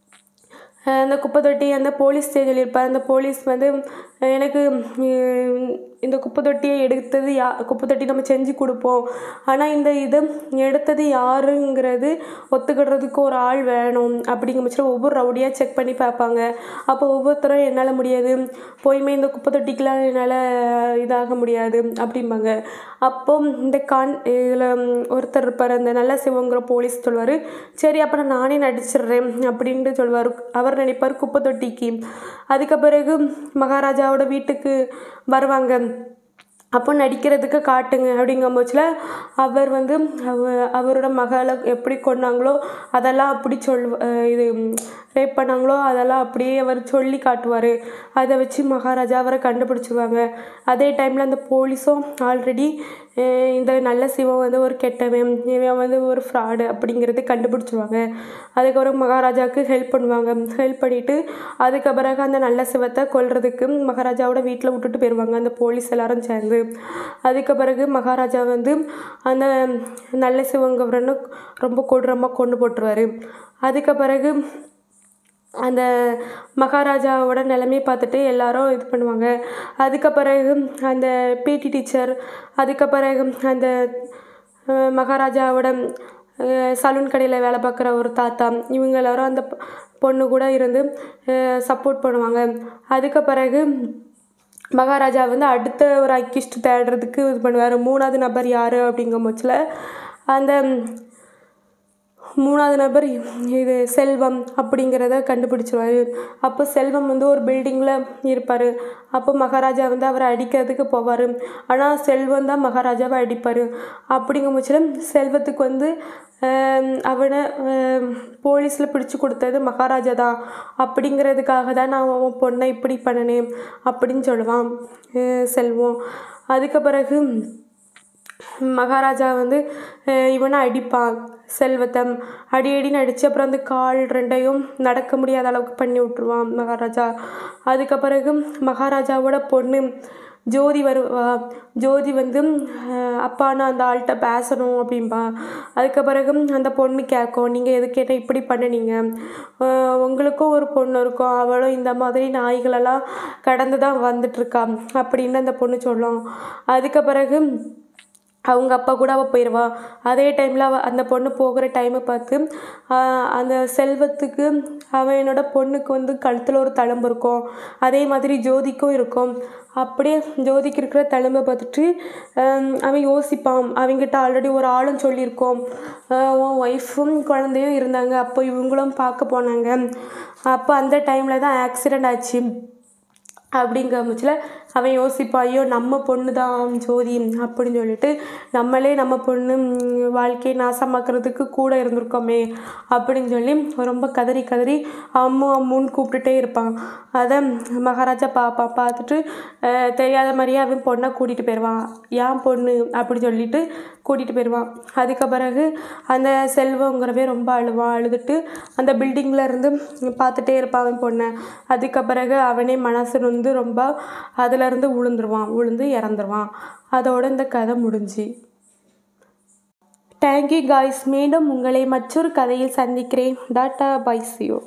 அஹ் அந்த குப்பை தொட்டி அந்த போலீஸ் ஸ்டேஷனில் இருப்பார் அந்த போலீஸ் வந்து அஹ் எனக்கு உம், இந்த குப்பை தொட்டியை எடுத்தது யா குப்பை தொட்டி நம்ம செஞ்சு கொடுப்போம் ஆனால் இந்த இதை எடுத்தது யாருங்கிறது ஒத்துக்கிடுறதுக்கு ஒரு ஆள் வேணும் அப்படிங்கிற பட்சத்தில் ஒவ்வொரு ரவுடியாக செக் பண்ணி பார்ப்பாங்க அப்போ ஒவ்வொருத்தரும் என்னால் முடியாது போயுமே இந்த குப்பை தொட்டிக்கெலாம் என்னால் இதாக முடியாது அப்படிம்பாங்க அப்போ இந்த கான் இதில் ஒருத்தர் இருப்பார் அந்த நல்ல சிவங்கிற போலீஸ் சொல்வார் சரி அப்போ நான் நானே நடிச்சிடுறேன் அப்படின்ட்டு சொல்வார் அவர் நினைப்பார் குப்பை தொட்டிக்கு அதுக்கு பிறகு மகாராஜாவோட வீட்டுக்கு வருவாங்க அப்போ நடிக்கிறதுக்கு காட்டுங்க அப்படிங்கும் போச்சில் அவர் வந்து அவ அவரோட மகளை எப்படி கொன்னாங்களோ அதெல்லாம் அப்படி சொல் இது ரேப் பண்ணாங்களோ அதெல்லாம் அப்படியே அவர் சொல்லி காட்டுவார் அதை வச்சு மகாராஜா அவரை கண்டுபிடிச்சிருவாங்க அதே டைமில் அந்த போலீஸும் ஆல்ரெடி இந்த நல்ல சிவம் வந்து ஒரு கெட்டவன் இவன் வந்து ஒரு ஃப்ராடு அப்படிங்கிறது கண்டுபிடிச்சிருவாங்க அதுக்கப்புறம் மகாராஜாவுக்கு ஹெல்ப் பண்ணுவாங்க ஹெல்ப் பண்ணிவிட்டு அதுக்கு பிறகு அந்த நல்ல சிவத்தை கொல்றதுக்கு மகாராஜாவோட வீட்டில் விட்டுட்டு போயிடுவாங்க அந்த போலீஸ் எல்லாரும் சேர்ந்து அதுக்கு பிறகு மகாராஜா வந்து அந்த நல்ல சிவங்கவரன்னு ரொம்ப கொடூரமாக கொண்டு போட்டுருவார் அதுக்கு பிறகு அந்த மகாராஜாவோட நிலைமையை பார்த்துட்டு எல்லாரும் இது பண்ணுவாங்க அதுக்கு பிறகு அந்த பிடி டீச்சர் அதுக்கு பிறகு அந்த அஹ், மகாராஜாவோட சலூன் கடையில் வேலை பார்க்குற ஒரு தாத்தா இவங்க எல்லாரும் அந்த பொ- பொண்ணு கூட இருந்து சப்போர்ட் பண்ணுவாங்க அதுக்கு பிறகு மகாராஜா வந்து அடுத்த ஒரு அக்கிஸ்ட் தேடுறதுக்கு இது பண்ணுவார் மூணாவது நபர் யார் அப்படிங்கும் பட்சத்தில் அந்த மூணாவது நபர் இது செல்வம் அப்படிங்கிறத கண்டுபிடிச்சிருவாரு அப்போ செல்வம் வந்து ஒரு பில்டிங்கில் இருப்பார் அப்போ மகாராஜா வந்து அவரை அடிக்கிறதுக்கு போவார் ஆனால் செல்வம் தான் மகாராஜாவை அடிப்பார் அப்படிங்கும் பட்சத்தில் செல்வத்துக்கு வந்து ஆம், அவனை போலீஸில் பிடிச்சு கொடுத்தது மகாராஜா தான் அப்படிங்கிறதுக்காக தான் நான் உன் பொண்ணை இப்படி பண்ணினேன் அப்படின்னு சொல்லுவான் அஹ் செல்வம் அதுக்கு பிறகு மகாராஜா வந்து அஹ் இவனை அடிப்பான் செல்வத்தம் அடி அடின்னு அடித்து அப்புறம் அந்த கால் ரெண்டையும் நடக்க முடியாத அளவுக்கு பண்ணி விட்ருவான் மகாராஜா அதுக்கு பிறகு மகாராஜாவோட பொண்ணு ஜோதி வருவா ஜோதி வந்து அஹ் அப்பா நான் அந்த ஆள்கிட்ட பேசணும் அப்படின்பா அதுக்கு பிறகு அந்த பொண்ணு கேட்கும் நீங்கள் எது கேட்டால் இப்படி பண்ணுனீங்க அஹ் உங்களுக்கும் ஒரு பொண்ணு இருக்கும் அவளும் இந்த மாதிரி நாய்களெல்லாம் கடந்து தான் வந்துட்டுருக்கா அப்படின்னு அந்த பொண்ணு சொல்லும் அதுக்கு பிறகு அவங்க அப்பா கூட அவள் போயிடுவா அதே டைமில் அவள் அந்த பொண்ணு போகிற டைமை பார்த்து ஆஹ் அந்த செல்வத்துக்கு அவனோட பொண்ணுக்கு வந்து கழுத்தில் ஒரு தழும்பு இருக்கும் அதே மாதிரி ஜோதிக்கும் இருக்கும் அப்படியே ஜோதிக்கு இருக்கிற தழும்பை பார்த்துட்டு ஆம், அவன் யோசிப்பான் அவங்கிட்ட ஆல்ரெடி ஒரு ஆளும் சொல்லியிருக்கோம் ஆஹ் உன் ஒய்ஃபும் குழந்தையும் இருந்தாங்க அப்போ இவங்களும் பார்க்க போனாங்க அப்போ அந்த டைமில் தான் ஆக்சிடெண்ட் ஆச்சு அப்படிங்கிற பட்சத்தில் அவன் யோசிப்பான் ஐயோ நம்ம பொண்ணு தான் ஜோதி அப்படின்னு சொல்லிட்டு நம்மளே நம்ம பொண்ணு ம், வாழ்க்கையை நாசமாக்குறதுக்கு கூட இருந்திருக்கோமே அப்படின்னு சொல்லி ரொம்ப கதறி கதறி அம்மு அம்முன்னு கூப்பிட்டுட்டே இருப்பான் அதை மகாராஜா பா பா பார்த்துட்டு அஹ், தெரியாத மாதிரியே அவன் பொண்ணை கூட்டிகிட்டு போயிடுவான் ஏன் பொண்ணு அப்படி சொல்லிட்டு கூட்டிகிட்டு போயிடுவான் அதுக்கு பிறகு அந்த செல்வங்கிறவே ரொம்ப அழுவான் அழுதுட்டு அந்த பில்டிங்கில் இருந்து பார்த்துட்டே இருப்பான் அவன் பொண்ணை அதுக்கு பிறகு அவனே மனசு வந்து ரொம்ப அதுலேருந்து விழுந்துருவான் விழுந்து இறந்துருவான் அதோட இந்த கதை முடிஞ்சு தேங்க்யூ காய்ஸ் மீண்டும் உங்களை மற்றொரு கதையில் சந்திக்கிறேன் டாட்டா பைசியோ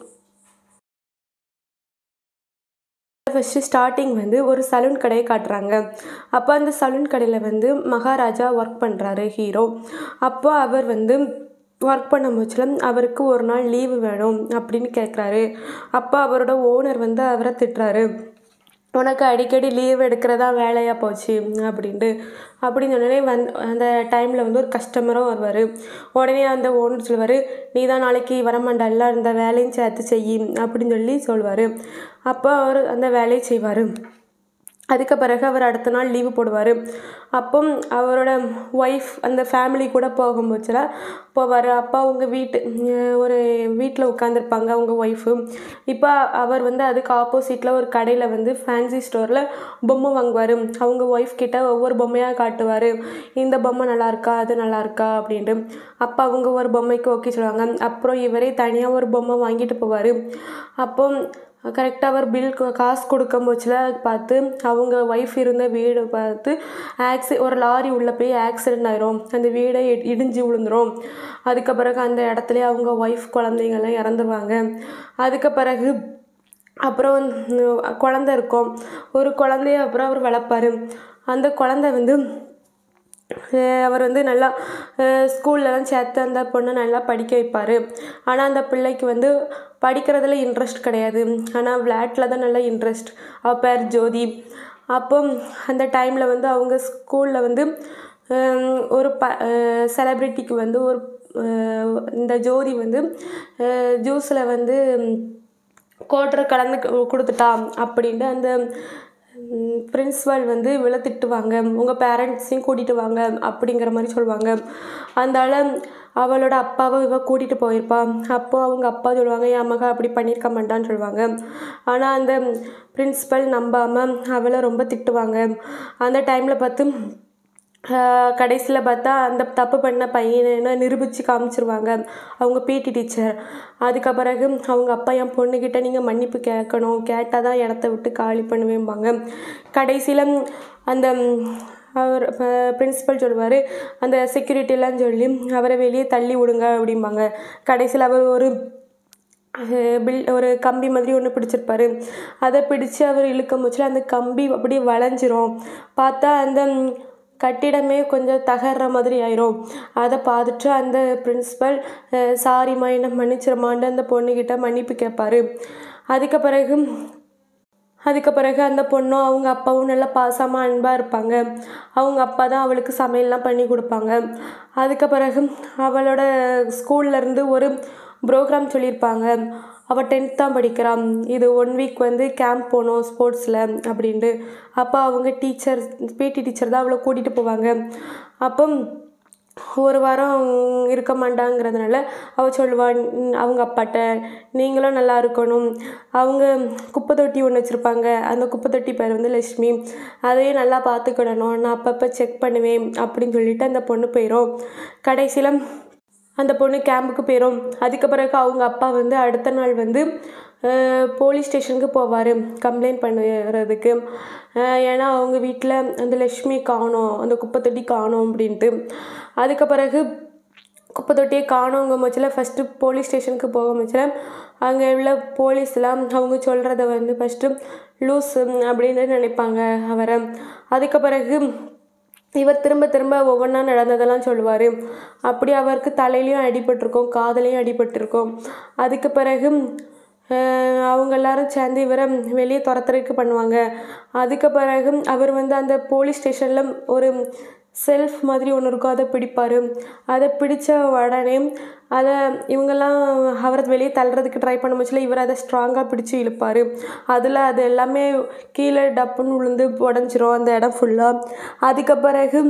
ஃபஸ்ட்டு ஸ்டார்டிங் வந்து ஒரு சலூன் கடையை காட்டுறாங்க அப்போ அந்த சலூன் கடையில் வந்து மகாராஜா ஒர்க் பண்ணுறாரு ஹீரோ அப்போ அவர் வந்து ஒர்க் பண்ண முச்சில் அவருக்கு ஒரு நாள் லீவு வேணும் அப்படின்னு கேட்குறாரு அப்போ அவரோட ஓனர் வந்து அவரை திட்டுறாரு உனக்கு அடிக்கடி லீவ் எடுக்கிறதா வேலையாக போச்சு அப்படின்ட்டு அப்படின்னு உடனே வந் அந்த டைமில் வந்து ஒரு கஸ்டமரும் வருவார் உடனே அந்த ஓனர் சொல்லுவார் நீ தான் நாளைக்கு வரமாண்டல்ல இந்த வேலையும் சேர்த்து செய் அப்படின்னு சொல்லி சொல்லுவார் அப்போ அவர் அந்த வேலையை செய்வார் அதுக்கு பிறகு அவர் அடுத்த நாள் லீவு போடுவார் அப்போ அவரோட ஒய்ஃப் அந்த ஃபேமிலி கூட போகும்போதுல போவார் அப்போ அவங்க வீட்டு அஹ் ஒரு வீட்டில் உட்காந்துருப்பாங்க அவங்க ஒய்ஃபு இப்போ அவர் வந்து அதுக்கு ஆப்போசிட்டில் ஒரு கடையில் வந்து ஃபேன்சி ஸ்டோரில் பொம்மை வாங்குவார் அவங்க ஒய்ஃப் கிட்ட ஒவ்வொரு பொம்மையாக காட்டுவார் இந்த பொம்மை நல்லா இருக்கா அது நல்லா இருக்கா அப்படின்ட்டு அப்போ அவங்க ஒரு பொம்மைக்கு ஓகே சொல்லுவாங்க அப்புறம் இவரே தனியாக ஒரு பொம்மை வாங்கிட்டு போவார் அப்போ கரெக்டாக அவர் பில் காசு கொடுக்கும் போச்சுல பார்த்து அவங்க ஒய்ஃப் இருந்த வீடு பார்த்து ஆக்சி ஒரு லாரி உள்ளே போய் ஆக்சிடென்ட் ஆயிரும் அந்த வீடே இ- இடிஞ்சு விழுந்துரும் அதுக்கு பிறகு அந்த இடத்துல அவங்க ஒய்ஃப் குழந்தைங்கள்லாம் இறந்துருவாங்க அதுக்கு பிறகு அப்புறம் உம், குழந்தை இருக்கும் ஒரு குழந்தைய அப்புறம் அவர் வளர்ப்பாரு அந்த குழந்தை வந்து அஹ் அவர் வந்து நல்லா ஸ்கூல்லலாம் சேர்த்து அந்த பொண்ணை நல்லா படிக்க வைப்பார் ஆனால் அந்த பிள்ளைக்கு வந்து படிக்கிறதுல இன்ட்ரெஸ்ட் கிடையாது ஆனால் விளையாட்டில் தான் நல்லா இன்ட்ரெஸ்ட் அவள் பேர் ஜோதி அப்போ அந்த டைமில் வந்து அவங்க ஸ்கூலில் வந்து ஹம், ஒரு ப செலப்ரிட்டிக்கு வந்து ஒரு அஹ், இந்த ஜோதி வந்து ஜூஸில் வந்து கோட்டரை கலந்து கு- கொடுத்துட்டா அப்படின்ட்டு அந்த பிரின்ஸ்பால் வந்து இவளை திட்டுவாங்க உங்கள் பேரண்ட்ஸையும் கூட்டிகிட்டு வாங்க அப்படிங்கிற மாதிரி சொல்லுவாங்க அதனால அவளோட அப்பாவை இவ கூட்டிகிட்டு போயிருப்பா அப்போ அவங்க அப்பா சொல்லுவாங்க என் மக அப்படி பண்ணியிருக்க மாட்டான்னு சொல்லுவாங்க ஆனால் அந்த பிரின்ஸ்பல் நம்பாமல் அவளை ரொம்ப திட்டுவாங்க அந்த டைமில் பார்த்து கடைசியில் பார்த்தா அந்த தப்பு பண்ண பையனை நிரூபித்து காமிச்சிருவாங்க அவங்க பிடி டீச்சர் அதுக்கு பிறகு அவங்க அப்பா என் பொண்ணுக்கிட்ட நீங்கள் மன்னிப்பு கேட்கணும் கேட்டால் தான் இடத்த விட்டு காலி பண்ணுவேம்பாங்க கடைசியில் அந்த ம், அவர் பிரின்சிபல் சொல்லுவார் அந்த செக்யூரிட்டிலாம் சொல்லி அவரை வெளியே தள்ளி விடுங்க அப்படிம்பாங்க கடைசியில் அவர் ஒரு பில் ஒரு கம்பி மாதிரி ஒன்று பிடிச்சிருப்பாரு அதை பிடிச்சு அவர் இழுக்கும் போச்சுல அந்த கம்பி அப்படியே வளைஞ்சிரும் பார்த்தா அந்த ம், கட்டிடமே கொஞ்சம் தகர்ற மாதிரி ஆயிரும் அதை பார்த்துட்டு அந்த பிரின்சிபல் சாரிம்மா என்ன மன்னிச்சிருமான்னு அந்த பொண்ணுக்கிட்ட மன்னிப்பு கேட்பாரு அதுக்கு பிறகு அதுக்கு பிறகு அந்த பொண்ணும் அவங்க அப்பாவும் நல்லா பாசமாக அன்பாக இருப்பாங்க அவங்க அப்பா தான் அவளுக்கு சமையல்லாம் பண்ணி கொடுப்பாங்க அதுக்கு பிறகு அவளோட ஸ்கூல்ல இருந்து ஒரு ப்ரோக்ராம் சொல்லியிருப்பாங்க அவள் டென்த் தான் படிக்கிறான் இது ஒன் வீக் வந்து கேம்ப் போகணும் ஸ்போர்ட்ஸில் அப்படின்ட்டு அப்போ அவங்க டீச்சர் பிடி டீச்சர் தான் அவளை கூட்டிகிட்டு போவாங்க அப்போ ஒரு வாரம் இருக்க மாட்டாங்கிறதுனால அவள் சொல்லுவாள் "ம், அவங்க அப்பாட்ட நீங்களும் நல்லா இருக்கணும் அவங்க குப்பை தொட்டி ஒன்று வச்சுருப்பாங்க அந்த குப்பை தொட்டி பேர் வந்து லட்சுமி அதையும் நல்லா பார்த்துக்கிடணும் நான் அப்பப்போ செக் பண்ணுவேன் அப்படின்னு சொல்லிட்டு அந்த பொண்ணு போயிடும் கடைசியில் அந்த பொண்ணு கேம்புக்கு போயிடும் அதுக்கு பிறகு அவங்க அப்பா வந்து அடுத்த நாள் வந்து போலீஸ் ஸ்டேஷனுக்கு போவார் கம்ப்ளைண்ட் பண்ணுறதுக்கு அஹ் ஏன்னா அவங்க வீட்டில் அந்த லக்ஷ்மி காணோம் அந்த குப்பை தொட்டி காணோம் அப்படின்ட்டு அதுக்கு பிறகு குப்பை தொட்டியை காணோங்க மச்சில் ஃபஸ்ட்டு போலீஸ் ஸ்டேஷனுக்கு போக மச்சில் அங்கே உள்ள போலீஸ்லாம் அவங்க சொல்கிறத வந்து ஃபஸ்ட்டு லூஸ் அப்படின்னு நினைப்பாங்க அவரை அதுக்கு பிறகு இவர் திரும்ப திரும்ப ஒவ்வொன்றா நடந்ததெல்லாம் சொல்லுவார் அப்படி அவருக்கு தலையிலையும் அடிபட்டிருக்கும் காதலையும் அடிபட்டிருக்கும் அதுக்கு பிறகு அஹ், அவங்க எல்லாரும் சேர்ந்து இவரை வெளியே துரத்துறதுக்கு பண்ணுவாங்க அதுக்கு பிறகு அவர் வந்து அந்த போலீஸ் ஸ்டேஷனில் ஒரு செல்ஃப் மாதிரி ஒன்று இருக்கும் அதை பிடிப்பார் அதை பிடித்த உடனே அதை இவங்கெல்லாம் அவரை வெளியே தள்ளுறதுக்கு ட்ரை பண்ண முச்சில் இவர் அதை ஸ்ட்ராங்காக பிடிச்சி இழுப்பார் அதில் அது எல்லாமே கீழே டப்புன்னு விழுந்து உடஞ்சிரும் அந்த இடம் ஃபுல்லாக அதுக்கு பிறகு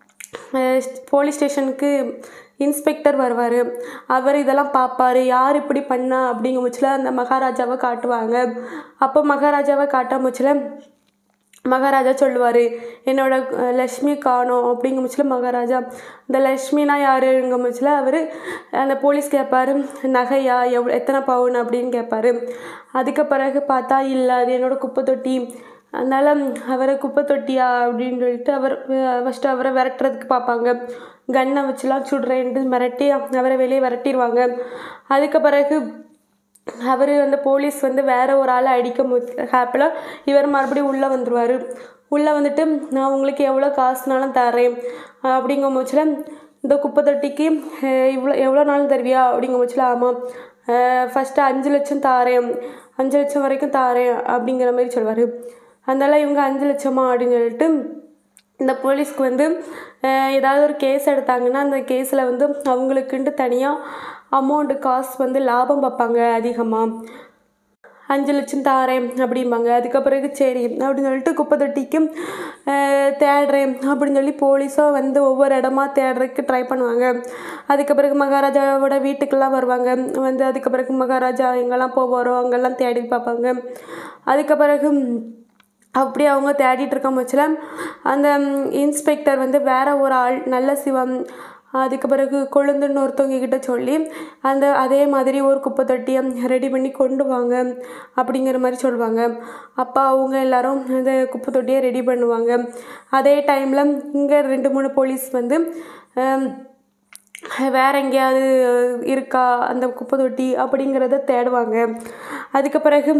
போலீஸ் ஸ்டேஷனுக்கு இன்ஸ்பெக்டர் வருவார் அவர் இதெல்லாம் பார்ப்பாரு யார் இப்படி பண்ணா அப்படிங்கிற முச்சில் அந்த மகாராஜாவை காட்டுவாங்க அப்போ மகாராஜாவை காட்ட முச்சில் மகாராஜா சொல்லுவார் என்னோட அஹ், லக்ஷ்மி காணோம் அப்படிங்கிற முச்சில் மகாராஜா இந்த லக்ஷ்மினா யாருங்க முச்சில் அவர் அந்த போலீஸ் கேட்பாரு நகையா எவ் எத்தனை பவுன் அப்படின்னு கேட்பாரு அதுக்கு பிறகு பார்த்தா இல்லை அது என்னோட குப்பை தொட்டி அதனால் அவரை குப்பை தொட்டியா அப்படின்னு சொல்லிட்டு அவர் ஃபஸ்ட்டு அவரை விரட்டுறதுக்கு பார்ப்பாங்க கன்னை வச்சுலாம் சுடுறேன்ட்டு மிரட்டி அவரை வெளியே விரட்டிடுவாங்க அதுக்கு பிறகு அவர் அந்த போலீஸ் வந்து வேற ஒரு ஆளை அடிக்க மு ஹேப்பில் இவர் மறுபடியும் உள்ளே வந்துடுவார் உள்ளே வந்துட்டு நான் உங்களுக்கு எவ்வளோ காசுனாலும் தரேன் அப்படிங்கிற முச்சில் இந்த குப்பை தொட்டிக்கு அஹ், இவ்வளோ எவ்வளோ நாள் தருவியா அப்படிங்கிற முச்சில் ஆமாம் ஃபஸ்ட்டு அஞ்சு லட்சம் தாரேன் அஞ்சு லட்சம் வரைக்கும் தாரேன் அப்படிங்கிற மாதிரி சொல்லுவார் அதனால இவங்க அஞ்சு லட்சமா அப்படின்னு சொல்லிட்டு இந்த போலீஸ்க்கு வந்து அஹ், ஏதாவது ஒரு கேஸ் எடுத்தாங்கன்னா அந்த கேஸில் வந்து அவங்களுக்குன்ட்டு தனியாக அமௌண்ட்டு காசு வந்து லாபம் பார்ப்பாங்க அதிகமாக அஞ்சு லட்சம் தாரேன் அப்படிம்பாங்க அதுக்கு பிறகு சரி அப்படின்னு சொல்லிட்டு குப்பை தொட்டிக்கும் அஹ், தேடுறேன் அப்படின்னு சொல்லி போலீஸும் வந்து ஒவ்வொரு இடமா தேடுறதுக்கு ட்ரை பண்ணுவாங்க அதுக்கு பிறகு மகாராஜாவோட வீட்டுக்கெல்லாம் வருவாங்க வந்து அதுக்கு பிறகு மகாராஜா எங்கெல்லாம் போவாரோ அங்கெல்லாம் தேடி பார்ப்பாங்க அதுக்கு பிறகு அப்படி அவங்க தேடிட்டு இருக்க முச்சில் அந்த இன்ஸ்பெக்டர் வந்து வேற ஒரு ஆள் நல்ல சிவம் அதுக்கு பிறகு கொழுந்துன்னு ஒருத்தவங்க கிட்ட சொல்லி அந்த அதே மாதிரி ஒரு குப்பை தொட்டியை ரெடி பண்ணி கொண்டு வாங்க அப்படிங்கிற மாதிரி சொல்லுவாங்க அப்போ அவங்க எல்லாரும் அந்த குப்பை தொட்டியை ரெடி பண்ணுவாங்க அதே டைமில் இங்கே ரெண்டு மூணு போலீஸ் வந்து ஆம், வேற எங்கேயாவது இருக்கா அந்த குப்பை தொட்டி அப்படிங்கிறத தேடுவாங்க அதுக்கு பிறகு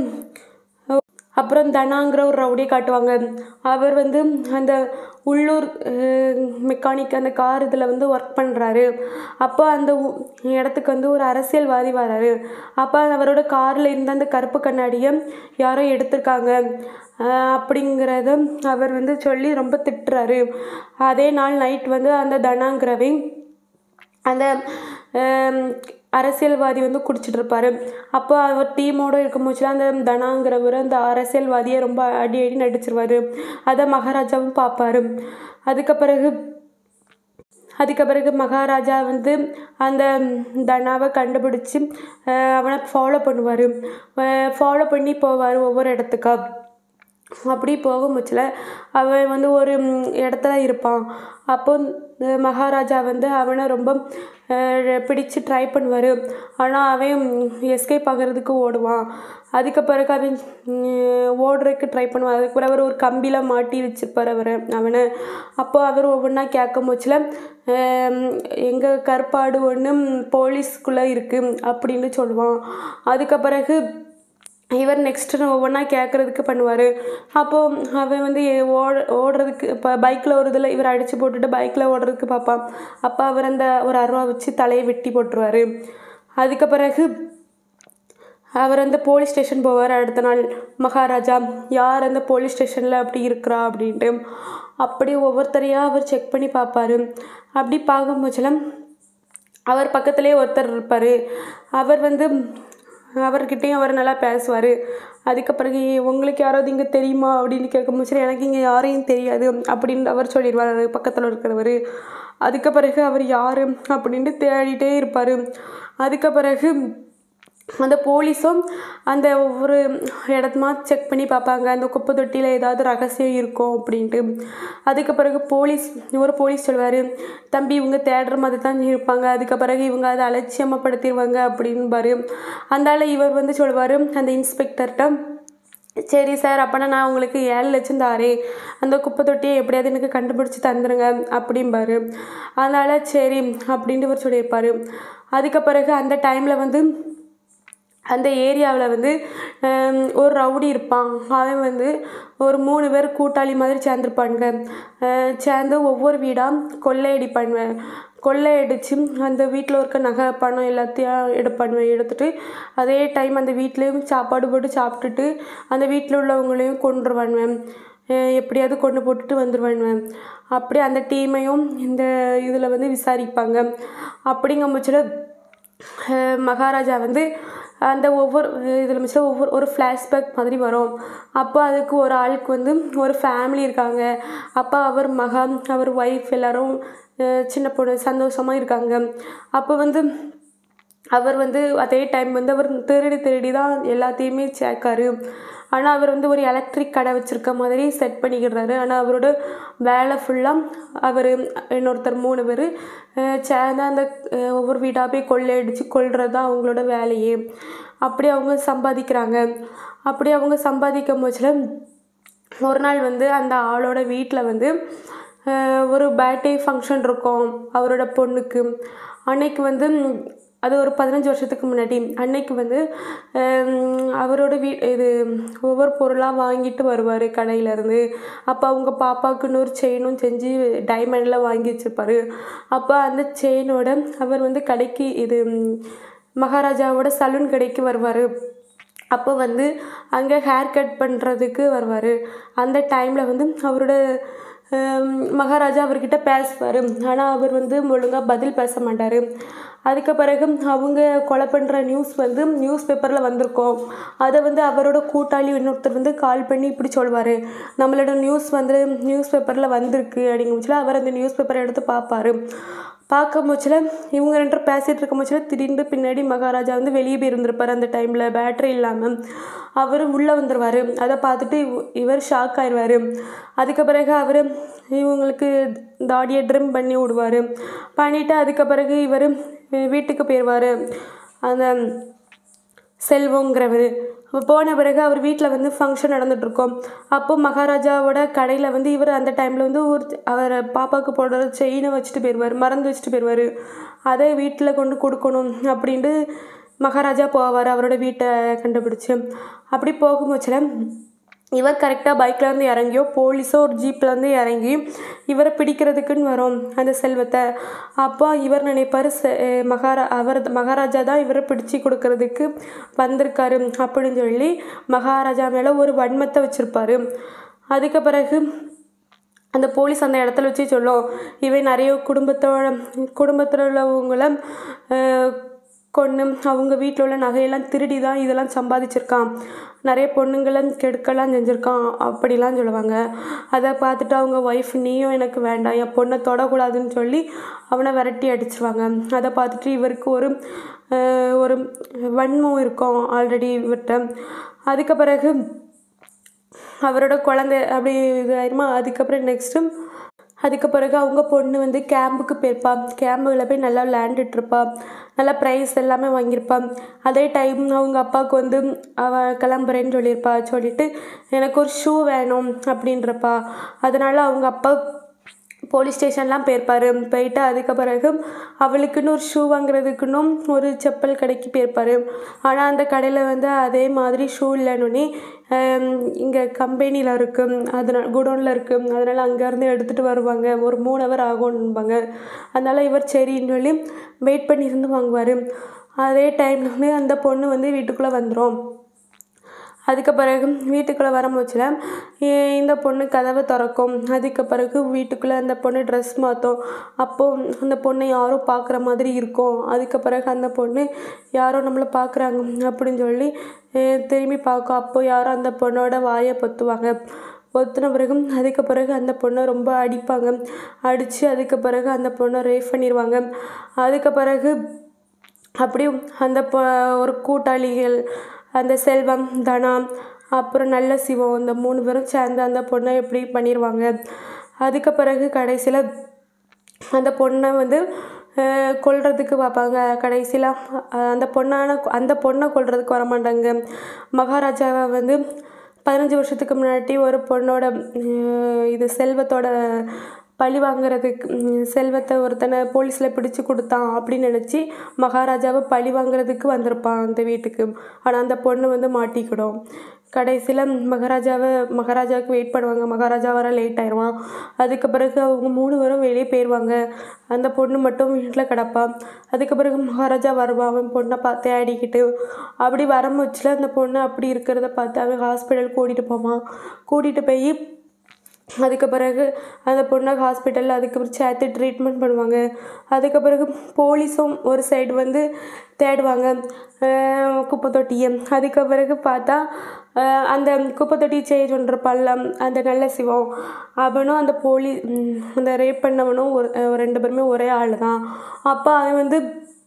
அப்புறம் தனாங்கிற ஒரு ரவுடியை காட்டுவாங்க அவர் வந்து அந்த உள்ளூர் மெக்கானிக் அந்த கார் இதில் வந்து ஒர்க் பண்ணுறாரு அப்போ அந்த ஊ- இடத்துக்கு வந்து ஒரு அரசியல்வாதி வராரு அப்போ அவரோட காரில் இருந்த அந்த கருப்பு கண்ணாடியை யாரோ எடுத்திருக்காங்க அஹ் அப்படிங்கிறத அவர் வந்து சொல்லி ரொம்ப திட்டுறாரு அதே நாள் நைட் வந்து அந்த தனாங்கிறவை அந்த ஆம், அரசியல்வாதி வந்து குடிச்சிட்டு இருப்பாரு அப்போ அவர் டீமோட இருக்கும் போச்சுல அந்த தனாங்கிறவர் அந்த அரசியல்வாதியை ரொம்ப அடி அடி நடிச்சிருவாரு அதை மகாராஜாவும் பார்ப்பாரு அதுக்கு பிறகு அதுக்கு பிறகு மகாராஜா வந்து அந்த தனாவை கண்டுபிடிச்சி அஹ், அவனை ஃபாலோ பண்ணுவார் ஃபாலோ பண்ணி போவார் ஒவ்வொரு இடத்துக்கா அப்படி போகும்போச்சில் அவன் வந்து ஒரு ம், இடத்துல இருப்பான் அப்போ இந்த மகாராஜா வந்து அவனை ரொம்ப அஹ், பிடிச்சு ட்ரை பண்ணுவார் ஆனால் அவன் எஸ்கேப் ஆகிறதுக்கு ஓடுவான் அதுக்கு பிறகு அவன் ம், ஓடுறதுக்கு ட்ரை பண்ணுவான் அதுக்கு பிறகு அவர் ஒரு கம்பியில் மாட்டி வச்சுருப்பார் அவர் அவனை அப்போ அவர் ஒவ்வொன்றா கேட்கும் போச்சில் எங்கள் கற்பாடு ஒன்று போலீஸ்குள்ளே இருக்குது அப்படின்னு சொல்லுவான் அதுக்கு பிறகு இவர் நெக்ஸ்ட்டு ஒவ்வொன்றா கேட்குறதுக்கு பண்ணுவார் அப்போது அவன் வந்து ஏ- ஓட ஓடுறதுக்கு இப்போ பைக்கில் ஒரு இதில் இவர் அடித்து போட்டுட்டு பைக்கில் ஓடுறதுக்கு பார்ப்பான் அப்போ அவர் அந்த ஒரு அருவா வச்சு தலையை வெட்டி போட்டுருவார் அதுக்கு பிறகு அவர் அந்த போலீஸ் ஸ்டேஷன் போவார் அடுத்த நாள் மகாராஜா யார் அந்த போலீஸ் ஸ்டேஷனில் அப்படி இருக்கிறா அப்படின்ட்டு அப்படி ஒவ்வொருத்தரையாக அவர் செக் பண்ணி பார்ப்பாரு அப்படி பார்க்கும்போதுல அவர் பக்கத்துலேயே ஒருத்தர் இருப்பார் அவர் வந்து அவர்கிட்டயும் அவர் நல்லா பேசுவார் அதுக்கு பிறகு உங்களுக்கு யாராவது இங்கே தெரியுமா அப்படின்னு கேட்கும்போது எனக்கு இங்கே யாரையும் தெரியாது அப்படின்னு அவர் சொல்லிடுவார் பக்கத்தில் இருக்கிறவர் அதுக்கு பிறகு அவர் யார் அப்படின்ட்டு தேடிட்டே இருப்பார் அதுக்கு பிறகு அந்த போலீஸும் அந்த ஒவ்வொரு இடத்துமா செக் பண்ணி பார்ப்பாங்க அந்த குப்பை தொட்டியில் ஏதாவது ரகசியம் இருக்கும் அப்படின்ட்டு அதுக்கு பிறகு போலீஸ் ஒரு போலீஸ் சொல்லுவார் தம்பி இவங்க தேடுற மாதிரி தான் இருப்பாங்க அதுக்கு பிறகு இவங்க அதை அலட்சியமப்படுத்திடுவாங்க அப்படின்பாரு அதனால இவர் வந்து சொல்லுவார் அந்த இன்ஸ்பெக்டர்கிட்ட சரி சார் அப்போனா நான் உங்களுக்கு ஏழு லட்சம் தாரேன் அந்த குப்பை தொட்டியை எப்படியாவது எனக்கு கண்டுபிடிச்சி தந்துடுங்க அப்படிம்பாரு அதனால் சரி அப்படின்ட்டு இவர் சொல்லியிருப்பார் அதுக்கு பிறகு அந்த டைமில் வந்து அந்த ஏரியாவில் வந்து ஹம், ஒரு ரவுடி இருப்பான் அவன் வந்து ஒரு மூணு பேர் கூட்டாளி மாதிரி சேர்ந்துருப்பானுங்க அஹ், சேர்ந்து ஒவ்வொரு வீடாக கொள்ளையடிப்பானுங்க கொள்ளையடிச்சு அந்த வீட்டில் இருக்க நகை பணம் எல்லாத்தையும் எடுப்பானுவேன் எடுத்துட்டு அதே டைம் அந்த வீட்லேயும் சாப்பாடு போட்டு சாப்பிட்டுட்டு அந்த வீட்டில் உள்ளவங்களையும் கொண்டுருவானுவேன் அஹ் எப்படியாவது கொண்டு போட்டுட்டு வந்துடுவேன் அப்படி அந்த டீமையும் இந்த இதில் வந்து விசாரிப்பாங்க அப்படிங்கும் பட்சத்தில் அஹ் மகாராஜா வந்து அந்த ஒவ்வொரு இதில் மிச்சம் ஒவ்வொரு ஒரு ஃப்ளாஷ்பேக் மாதிரி வரும் அப்போ அதுக்கு ஒரு ஆளுக்கு வந்து ஒரு ஃபேமிலி இருக்காங்க அப்போ அவர் மகா அவர் ஒய்ஃப் எல்லாரும் அஹ் சின்ன பொண்ணு சந்தோஷமாக இருக்காங்க அப்போ வந்து அவர் வந்து அதே டைம் வந்து அவர் திருடி திருடி தான் எல்லாத்தையுமே சேர்க்காரு ஆனால் அவர் வந்து ஒரு எலக்ட்ரிக் கடை வச்சுருக்க மாதிரி செட் பண்ணிக்கிறாரு ஆனால் அவரோட வேலை ஃபுல்லாக அவர் இன்னொருத்தர் மூணு பேர் சேர்ந்து அந்த அஹ், ஒவ்வொரு வீடாக போய் கொள்ளையடிச்சு கொள்வது தான் அவங்களோட வேலையே அப்படி அவங்க சம்பாதிக்கிறாங்க அப்படி அவங்க சம்பாதிக்கும் போச்சில் ஒரு நாள் வந்து அந்த ஆளோட வீட்டில் வந்து அஹ், ஒரு பர்த்டே ஃபங்க்ஷன் இருக்கும் அவரோட பொண்ணுக்கு அன்னைக்கு வந்து ம், அது ஒரு பதினஞ்சு வருஷத்துக்கு முன்னாடி அன்னைக்கு வந்து ஹம், அவரோட வீ இது ஒவ்வொரு பொருளாக வாங்கிட்டு வருவார் கடையிலேருந்து அப்போ அவங்க பாப்பாவுக்குன்னு ஒரு செயினும் செஞ்சு டைமண்டில் வாங்கி வச்சுருப்பாரு அப்போ அந்த செயினோட அவர் வந்து கடைக்கு இது ம், மகாராஜாவோட சலூன் கடைக்கு வருவார் அப்போ வந்து அங்கே ஹேர் கட் பண்ணுறதுக்கு வருவார் அந்த டைமில் வந்து அவரோட ஹம், மகாராஜா அவர்கிட்ட பேசுவார் ஆனால் அவர் வந்து ஒழுங்காக பதில் பேச மாட்டார் அதுக்கு பிறகு அவங்க கொலை பண்ணுற நியூஸ் வந்து நியூஸ் பேப்பரில் வந்திருக்கோம் அதை வந்து அவரோட கூட்டாளி இன்னொருத்தர் வந்து கால் பண்ணி இப்படி சொல்வார் நம்மளோட நியூஸ் வந்து நியூஸ் பேப்பரில் வந்திருக்கு அப்படிங்கும்போது அவர் அந்த நியூஸ் பேப்பரை எடுத்து பார்ப்பாரு பார்க்கும் போச்சில் இவங்க ரெண்டு பேரும் பேசிகிட்டு இருக்கும் போச்சில் திடீர்னு பின்னாடி மகாராஜா வந்து வெளியே போய் இருந்திருப்பார் அந்த டைமில் பேட்டரி இல்லாமல் அவர் உள்ளே வந்துடுவார் அதை பார்த்துட்டு இவ- இவர் ஷாக் ஆயிடுவார் அதுக்கு பிறகு அவர் இவங்களுக்கு தாடியை ட்ரிம் பண்ணி விடுவார் பண்ணிவிட்டு அதுக்கு பிறகு இவர் வீட்டுக்கு போயிடுவார் அந்த செல்வங்கிறவர் அப்போ போன பிறகு அவர் வீட்டில் வந்து ஃபங்க்ஷன் நடந்துகிட்ருக்கோம் அப்போ மகாராஜாவோட கடையில் வந்து இவர் அந்த டைமில் வந்து ஒரு அவர் பாப்பாவுக்கு போடுற செயினை வச்சுட்டு போயிடுவார் மறந்து வச்சுட்டு போயிடுவார் அதை வீட்டில் கொண்டு கொடுக்கணும் அப்படின்ட்டு மகாராஜா போவார் அவரோட வீட்டை கண்டுபிடிச்சு அப்படி போகும்போச்சில் இவர் கரெக்டாக பைக்லேருந்து இறங்கியோ போலீஸோ ஒரு ஜீப்லேருந்து இறங்கி இவரை பிடிக்கிறதுக்குன்னு வரும் அந்த செல்வத்தை அப்போ இவர் நினைப்பார் செ மகாரா அவர் மகாராஜா தான் இவரை பிடிச்சி கொடுக்கறதுக்கு வந்திருக்காரு அப்படின்னு சொல்லி மகாராஜா மேலே ஒரு வன்மத்தை வச்சுருப்பாரு அதுக்கு பிறகு அந்த போலீஸ் அந்த இடத்துல வச்சு சொல்லும் இவன் நிறைய குடும்பத்தோட குடும்பத்தில் உள்ளவங்கள அஹ், கொன்று அவங்க வீட்டில் உள்ள நகையெல்லாம் திருடி தான் இதெல்லாம் சம்பாதிச்சிருக்கான் நிறைய பொண்ணுங்களை கெடுக்கலாம் செஞ்சுருக்கான் அப்படிலாம் சொல்லுவாங்க அதை பார்த்துட்டு அவங்க ஒய்ஃப் நீயும் எனக்கு வேண்டாம் என் பொண்ணை தொடக்கூடாதுன்னு சொல்லி அவனை விரட்டி அடிச்சிருவாங்க அதை பார்த்துட்டு இவருக்கு ஒரு அஹ், ஒரு வன்மம் இருக்கும் ஆல்ரெடி இவர்கிட்ட அதுக்கு பிறகு அவரோட குழந்தை அப்படி இதாயிருமா அதுக்கப்புறம் நெக்ஸ்ட்டு அதுக்கு பிறகு அவங்க பொண்ணு வந்து கேம்புக்கு போயிருப்பா கேம்பில் போய் நல்லா விளையாண்டுட்டு இருப்பா நல்லா ப்ரைஸ் எல்லாமே வாங்கியிருப்பா அதே டைம் அவங்க அப்பாவுக்கு வந்து அவ கிளம்புறேன்னு சொல்லியிருப்பா சொல்லிட்டு எனக்கு ஒரு ஷூ வேணும் அப்படின்றப்பா அதனால் அவங்க அப்பா போலீஸ் ஸ்டேஷன்லாம் போயிருப்பார் போயிட்டு அதுக்கு பிறகு அவளுக்குன்னு ஒரு ஷூ வாங்குறதுக்குன்னும் ஒரு செப்பல் கடைக்கு போயிருப்பார் ஆனால் அந்த கடையில் வந்து அதே மாதிரி ஷூ இல்லைன்னு இங்கே கம்பெனியில் இருக்குது அதனால் குடோனில் இருக்குது அதனால் அங்கேருந்து எடுத்துகிட்டு வருவாங்க ஒரு மூணு ஹவர் ஆகும்பாங்க அதனால் இவர் சரின்னு சொல்லி வெயிட் பண்ணி இருந்து வாங்குவார் அதே டைமில் வந்து அந்த பொண்ணு வந்து வீட்டுக்குள்ளே வந்துடும் அதுக்கு பிறகு வீட்டுக்குள்ளே வரும்போச்சுல ஏ- இந்த பொண்ணு கதவை திறக்கும் அதுக்கு பிறகு வீட்டுக்குள்ளே அந்த பொண்ணு ட்ரெஸ் மாற்றும் அப்போது அந்த பொண்ணை யாரோ பார்க்குற மாதிரி இருக்கும் அதுக்கு பிறகு அந்த பொண்ணு யாரோ நம்மளை பார்க்குறாங்க அப்படின்னு சொல்லி ஏ, திரும்பி பார்க்கும் அப்போ யாரோ அந்த பொண்ணோட வாயை பொத்துவாங்க பொத்துன பிறகு அதுக்கு பிறகு அந்த பொண்ணை ரொம்ப அடிப்பாங்க அடித்து அதுக்கு பிறகு அந்த பொண்ணை ரேப் பண்ணிடுவாங்க அதுக்கு பிறகு அப்படியும் அந்த பொ ஒரு கூட்டாளிகள் அந்த செல்வம் தனா அப்புறம் நல்ல சிவம் இந்த மூணு பேரும் சேர்ந்து அந்த பொண்ணை எப்படி பண்ணிடுவாங்க அதுக்கு பிறகு கடைசியில் அந்த பொண்ணை வந்து அஹ், கொல்றதுக்கு பார்ப்பாங்க கடைசியில் அந்த பொண்ணான அந்த பொண்ணை கொல்றதுக்கு வர மாட்டாங்க மகாராஜாவை வந்து பதினஞ்சு வருஷத்துக்கு முன்னாடி ஒரு பொண்ணோட அஹ், இது செல்வத்தோட பழி வாங்குறதுக்கு ம், செல்வத்தை ஒருத்தனை போலீஸில் பிடிச்சு கொடுத்தான் அப்படின்னு நினச்சி மகாராஜாவை பழி வாங்குறதுக்கு வந்திருப்பான் அந்த வீட்டுக்கு ஆனால் அந்த பொண்ணு வந்து மாட்டிக்கிடும் கடைசியில் மகாராஜாவை மகாராஜாவுக்கு வெயிட் பண்ணுவாங்க மகாராஜா வர லேட் ஆயிடுவான் அதுக்கு பிறகு அவங்க மூணு பேரும் வெளியே போயிடுவாங்க அந்த பொண்ணு மட்டும் வீட்டில் கிடப்பா அதுக்கு பிறகு மகாராஜா வருவான் அவன் பொண்ணை பார்த்து தேடிக்கிட்டு அப்படி வரும்போச்சில் அந்த பொண்ணு அப்படி இருக்கிறத பார்த்து அவன் ஹாஸ்பிட்டல் கூட்டிகிட்டு போவான் கூட்டிகிட்டு போய் அதுக்கு பிறகு அந்த பொண்ணை ஹாஸ்பிட்டலில் அதுக்கு சேர்த்து ட்ரீட்மெண்ட் பண்ணுவாங்க அதுக்கு பிறகு போலீஸும் ஒரு சைடு வந்து தேடுவாங்க அஹ் குப்பை தொட்டியை அதுக்கு பிறகு பார்த்தா அஹ் அந்த குப்பை தொட்டி சேஞ்ச் பண்ணுற பள்ளம் அந்த நல்ல சிவம் அவனும் அந்த போலீ ம், அந்த ரேப் பண்ணவனும் ஒரு அஹ் ரெண்டு பேருமே ஒரே ஆள் தான் அப்போ அவன் வந்து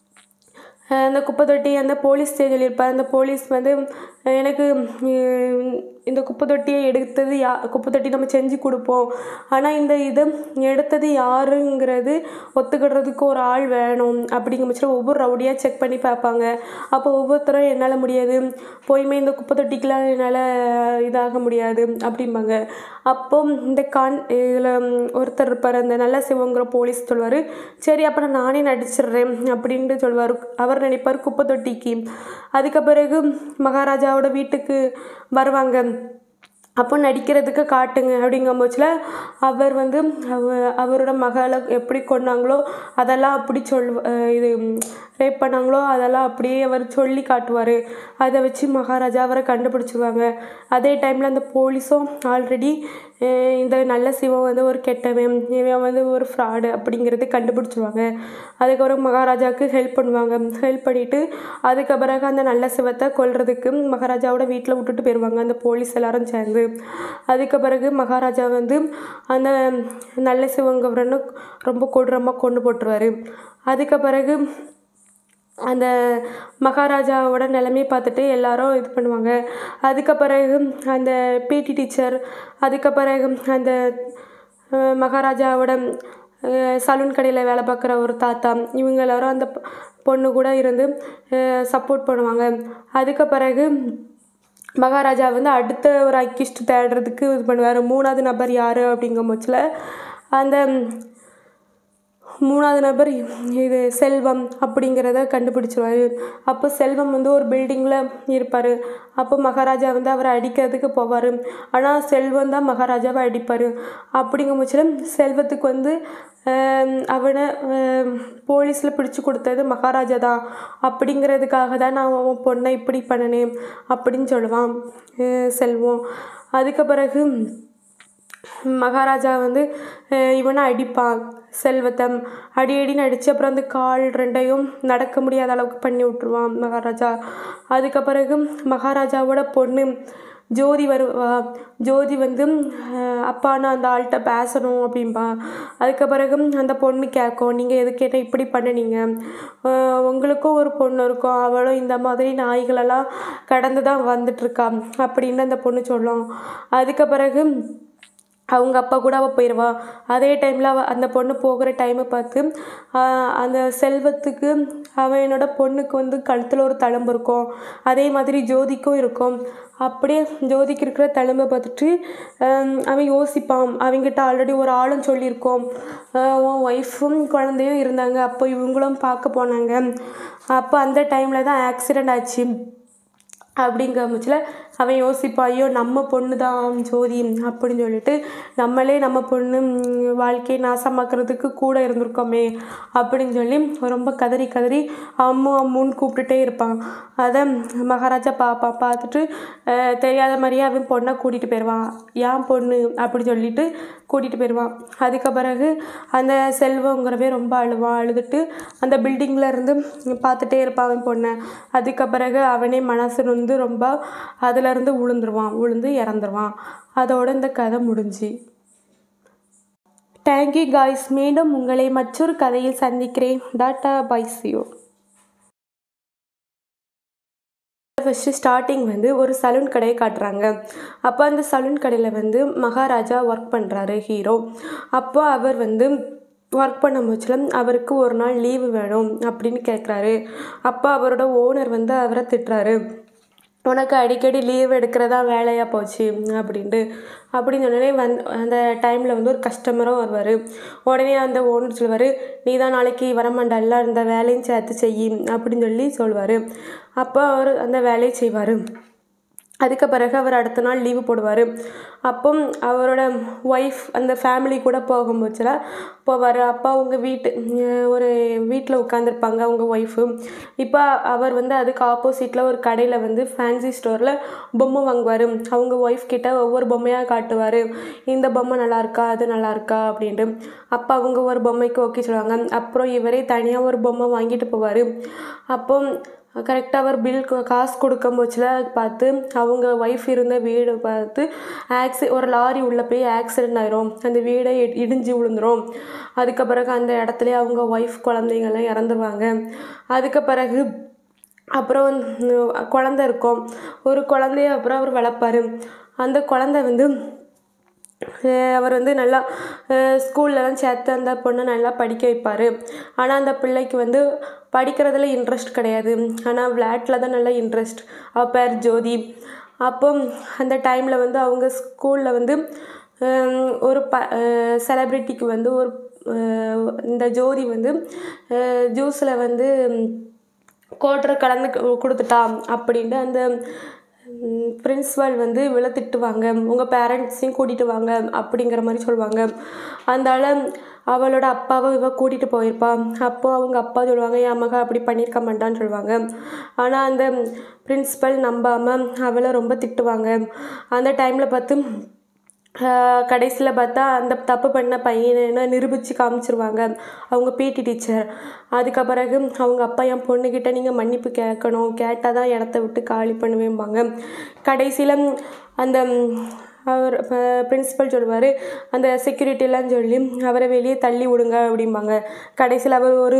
அஹ் அந்த குப்பை தொட்டி அந்த போலீஸ் ஸ்டேஜில் இருப்பார் அந்த போலீஸ் வந்து அஹ் எனக்கு உம், இந்த குப்பை தொட்டியை எடுத்தது யா குப்பை தொட்டி நம்ம செஞ்சு கொடுப்போம் ஆனால் இந்த இதை எடுத்தது யாருங்கிறது ஒத்துக்கிடுறதுக்கு ஒரு ஆள் வேணும் அப்படிங்கிற பட்சத்தில் ஒவ்வொரு ரவுடியாக செக் பண்ணி பார்ப்பாங்க அப்போ ஒவ்வொருத்தரும் என்னால் முடியாது போயுமே இந்த குப்பை தொட்டிக்கெலாம் என்னால் இதாக முடியாது அப்படிம்பாங்க அப்போ இந்த கான் இதில் ஒருத்தர் இருப்பார் அந்த நல்ல சிவங்கிற போலீஸ் சொல்வார் சரி அப்போ நான் நானே நடிச்சிடுறேன் அப்படின்ட்டு சொல்வார் அவர் நினைப்பார் குப்பை தொட்டிக்கு அதுக்கு பிறகு மகாராஜாவோட வீட்டுக்கு வருவாங்க அப்போ நடிக்கிறதுக்கு காட்டுங்க அப்படிங்கும் பட்சத்தில் அவர் வந்து அவ அவரோட மகளை எப்படி கொன்னாங்களோ அதெல்லாம் அப்படி சொல் இது ரேப் பண்ணாங்களோ அதெல்லாம் அப்படியே அவர் சொல்லி காட்டுவார் அதை வச்சு மகாராஜா அவரை கண்டுபிடிச்சிருவாங்க அதே டைமில் அந்த போலீஸும் ஆல்ரெடி இந்த நல்ல சிவம் வந்து ஒரு கெட்டவன் இவன் வந்து ஒரு ஃப்ராடு அப்படிங்கிறது கண்டுபிடிச்சிருவாங்க அதுக்கப்புறம் மகாராஜாவுக்கு ஹெல்ப் பண்ணுவாங்க ஹெல்ப் பண்ணிவிட்டு அதுக்கு பிறகு அந்த நல்ல சிவத்தை கொல்றதுக்கு மகாராஜாவோட வீட்டில் விட்டுட்டு போயிடுவாங்க அந்த போலீஸ் எல்லாரும் சேர்ந்து அதுக்கு பிறகு மகாராஜா வந்து அந்த நல்ல சிவங்கவரன்னு ரொம்ப கொடூரமாக கொண்டு போட்டுருவாரு அதுக்கு பிறகு அந்த மகாராஜாவோட நிலைமையை பார்த்துட்டு எல்லாரும் இது பண்ணுவாங்க அதுக்கு பிறகு அந்த பிடி டீச்சர் அதுக்கு பிறகு அந்த அஹ், மகாராஜாவோட சலூன் கடையில் வேலை பார்க்குற ஒரு தாத்தா இவங்க எல்லாரும் அந்த பொ- பொண்ணு கூட இருந்து சப்போர்ட் பண்ணுவாங்க அதுக்கு பிறகு மகாராஜா வந்து அடுத்த ஒரு அக்கிஸ்ட் தேடுறதுக்கு இது பண்ணுவார் மூணாவது நபர் யார் அப்படிங்கும் பட்சத்தில் அந்த மூணாவது நபர் இது செல்வம் அப்படிங்கிறத கண்டுபிடிச்சிருவாரு அப்போ செல்வம் வந்து ஒரு பில்டிங்கில் இருப்பார் அப்போ மகாராஜா வந்து அவரை அடிக்கிறதுக்கு போவார் ஆனால் செல்வம் தான் மகாராஜாவை அடிப்பார் அப்படிங்கும் பட்சத்தில் செல்வத்துக்கு வந்து ஆம், அவனை போலீஸில் பிடிச்சு கொடுத்தது மகாராஜா தான் அப்படிங்கிறதுக்காக தான் நான் உன் பொண்ணை இப்படி பண்ணினேன் அப்படின்னு சொல்லுவான் அஹ் செல்வம் அதுக்கு பிறகு மகாராஜா வந்து அஹ் இவனை அடிப்பான் செல்வத்தம் அடி அடின்னு அடித்து அப்புறம் அந்த கால் ரெண்டையும் நடக்க முடியாத அளவுக்கு பண்ணி விட்ருவான் மகாராஜா அதுக்கு பிறகு மகாராஜாவோட பொண்ணு ஜோதி வருவா ஜோதி வந்து அஹ் அப்பா நான் அந்த ஆள்கிட்ட பேசணும் அப்படின்பா அதுக்கு பிறகு அந்த பொண்ணு கேட்கும் நீங்கள் எது கேட்டால் இப்படி பண்ணுனீங்க அஹ் உங்களுக்கும் ஒரு பொண்ணு இருக்கும் அவளும் இந்த மாதிரி நாய்களெல்லாம் கடந்து தான் வந்துட்டுருக்கா அப்படின்னு அந்த பொண்ணு சொல்லும் அதுக்கு பிறகு அவங்க அப்பா கூட அவள் போயிடுவா அதே டைமில் அவள் அந்த பொண்ணு போகிற டைமை பார்த்து ஆஹ் அந்த செல்வத்துக்கு அவனோட பொண்ணுக்கு வந்து கழுத்தில் ஒரு தழும்பு இருக்கும் அதே மாதிரி ஜோதிக்கும் இருக்கும் அப்படியே ஜோதிக்கு இருக்கிற தழும்பை பார்த்துட்டு ஆம், அவன் யோசிப்பான் அவங்கிட்ட ஆல்ரெடி ஒரு ஆளும் சொல்லியிருக்கோம் ஆஹ் உன் ஒய்ஃபும் குழந்தையும் இருந்தாங்க அப்போ இவங்களும் பார்க்க போனாங்க அப்போ அந்த டைமில் தான் ஆக்சிடெண்ட் ஆச்சு அப்படிங்கிற பட்சத்தில் அவன் யோசிப்பான் ஐயோ நம்ம பொண்ணு தான் ஜோதி அப்படின்னு சொல்லிட்டு நம்மளே நம்ம பொண்ணு ம், வாழ்க்கையை நாசமாக்குறதுக்கு கூட இருந்திருக்கோமே அப்படின்னு சொல்லி ரொம்ப கதறி கதறி அம்மு அம்முன்னு கூப்பிட்டுட்டே இருப்பான் அதை மகாராஜா பாப்பா பார்த்துட்டு அஹ், தெரியாத மாதிரியே அவன் பொண்ணை கூட்டிகிட்டு போயிடுவான் ஏன் பொண்ணு அப்படி சொல்லிட்டு கூட்டிகிட்டு போயிடுவான் அதுக்கு பிறகு அந்த செல்வங்கிறவே ரொம்ப அழுவான் அழுதுட்டு அந்த பில்டிங்கில் இருந்து பார்த்துட்டே இருப்பான் அவன் பொண்ணை அதுக்கு பிறகு அவனே மனசு வந்து ரொம்ப அதுலேருந்து விழுந்துருவான் விழுந்து இறந்துருவான் அதோட இந்த கதை முடிஞ்சு தேங்க்யூ காய்ஸ் மீண்டும் உங்களை மற்றொரு கதையில் சந்திக்கிறேன் டாட்டா பைசியோ ஃபஸ்ட்டு ஸ்டார்டிங் வந்து ஒரு சலூன் கடையை காட்டுறாங்க அப்போ அந்த சலூன் கடையில் வந்து மகாராஜா ஒர்க் பண்ணுறாரு ஹீரோ அப்போ அவர் வந்து ஒர்க் பண்ண முச்சில் அவருக்கு ஒரு நாள் லீவு வேணும் அப்படின்னு கேட்குறாரு அப்போ அவரோட ஓனர் வந்து அவரை திட்டுறாரு உனக்கு அடிக்கடி லீவ் எடுக்கிறதா வேலையாக போச்சு அப்படின்ட்டு அப்படின்னு உடனே வந் அந்த டைமில் வந்து ஒரு கஸ்டமரும் வருவார் உடனே அந்த ஓனர் சொல்லுவார் நீ தான் நாளைக்கு வரமாண்டல்ல இந்த வேலையும் சேர்த்து செய் அப்படின்னு சொல்லி சொல்லுவார் அப்போ அவர் அந்த வேலையை செய்வார் அதுக்கு பிறகு அவர் அடுத்த நாள் லீவு போடுவார் அப்போ அவரோட ஒய்ஃப் அந்த ஃபேமிலி கூட போகும்போதுல போவார் அப்போ அவங்க வீட்டு அஹ் ஒரு வீட்டில் உட்காந்துருப்பாங்க அவங்க ஒய்ஃபு இப்போ அவர் வந்து அதுக்கு ஆப்போசிட்டில் ஒரு கடையில் வந்து ஃபேன்சி ஸ்டோரில் பொம்மை வாங்குவார் அவங்க ஒய்ஃப் கிட்ட ஒவ்வொரு பொம்மையாக காட்டுவார் இந்த பொம்மை நல்லா இருக்கா அது நல்லா இருக்கா அப்படின்ட்டு அப்போ அவங்க ஒரு பொம்மைக்கு ஓகே சொல்லுவாங்க அப்புறம் இவரே தனியாக ஒரு பொம்மை வாங்கிட்டு போவார் அப்போ கரெக்டாக அவர் பில் காசு கொடுக்கும் போச்சுல பார்த்து அவங்க ஒய்ஃப் இருந்த வீடு பார்த்து ஆக்சி ஒரு லாரி உள்ளே போய் ஆக்சிடென்ட் ஆயிரும் அந்த வீடே இ- இடிஞ்சு விழுந்துரும் அதுக்கு பிறகு அந்த இடத்துல அவங்க ஒய்ஃப் குழந்தைங்கள்லாம் இறந்துருவாங்க அதுக்கு பிறகு அப்புறம் உம், குழந்தை இருக்கும் ஒரு குழந்தைய அப்புறம் அவர் வளர்ப்பாரு அந்த குழந்தை வந்து அஹ் அவர் வந்து நல்லா ஸ்கூல்லலாம் சேர்த்து அந்த பொண்ணை நல்லா படிக்க வைப்பார் ஆனால் அந்த பிள்ளைக்கு வந்து படிக்கிறதுல இன்ட்ரெஸ்ட் கிடையாது ஆனால் விளையாட்டில் தான் நல்லா இன்ட்ரெஸ்ட் அவள் பேர் ஜோதி அப்போ அந்த டைமில் வந்து அவங்க ஸ்கூலில் வந்து ஹம், ஒரு ப செலப்ரிட்டிக்கு வந்து ஒரு அஹ், இந்த ஜோதி வந்து ஜூஸில் வந்து கோட்டரை கலந்து கு- கொடுத்துட்டா அப்படின்ட்டு அந்த பிரின்ஸ்பால் வந்து விழ திட்டுவாங்க உங்கள் பேரண்ட்ஸையும் கூட்டிகிட்டு வாங்க அப்படிங்கிற மாதிரி சொல்லுவாங்க அதனால அவளோட அப்பாவை இவ கூட்டிகிட்டு போயிருப்பா அப்போ அவங்க அப்பா சொல்லுவாங்க என் மக அப்படி பண்ணியிருக்க மாட்டான்னு சொல்லுவாங்க ஆனால் அந்த பிரின்ஸ்பல் நம்பாமல் அவளை ரொம்ப திட்டுவாங்க அந்த டைமில் பார்த்து கடைசியில் பார்த்தா அந்த தப்பு பண்ண பையனை நிரூபித்து காமிச்சிருவாங்க அவங்க பிடி டீச்சர் அதுக்கு பிறகு அவங்க அப்பா என் பொண்ணுக்கிட்ட நீங்கள் மன்னிப்பு கேட்கணும் கேட்டால் தான் இடத்த விட்டு காலி பண்ணுவேம்பாங்க கடைசியில் அந்த ம், அவர் பிரின்சிபல் சொல்லுவார் அந்த செக்யூரிட்டிலாம் சொல்லி அவரை வெளியே தள்ளி விடுங்க அப்படிம்பாங்க கடைசியில் அவர் ஒரு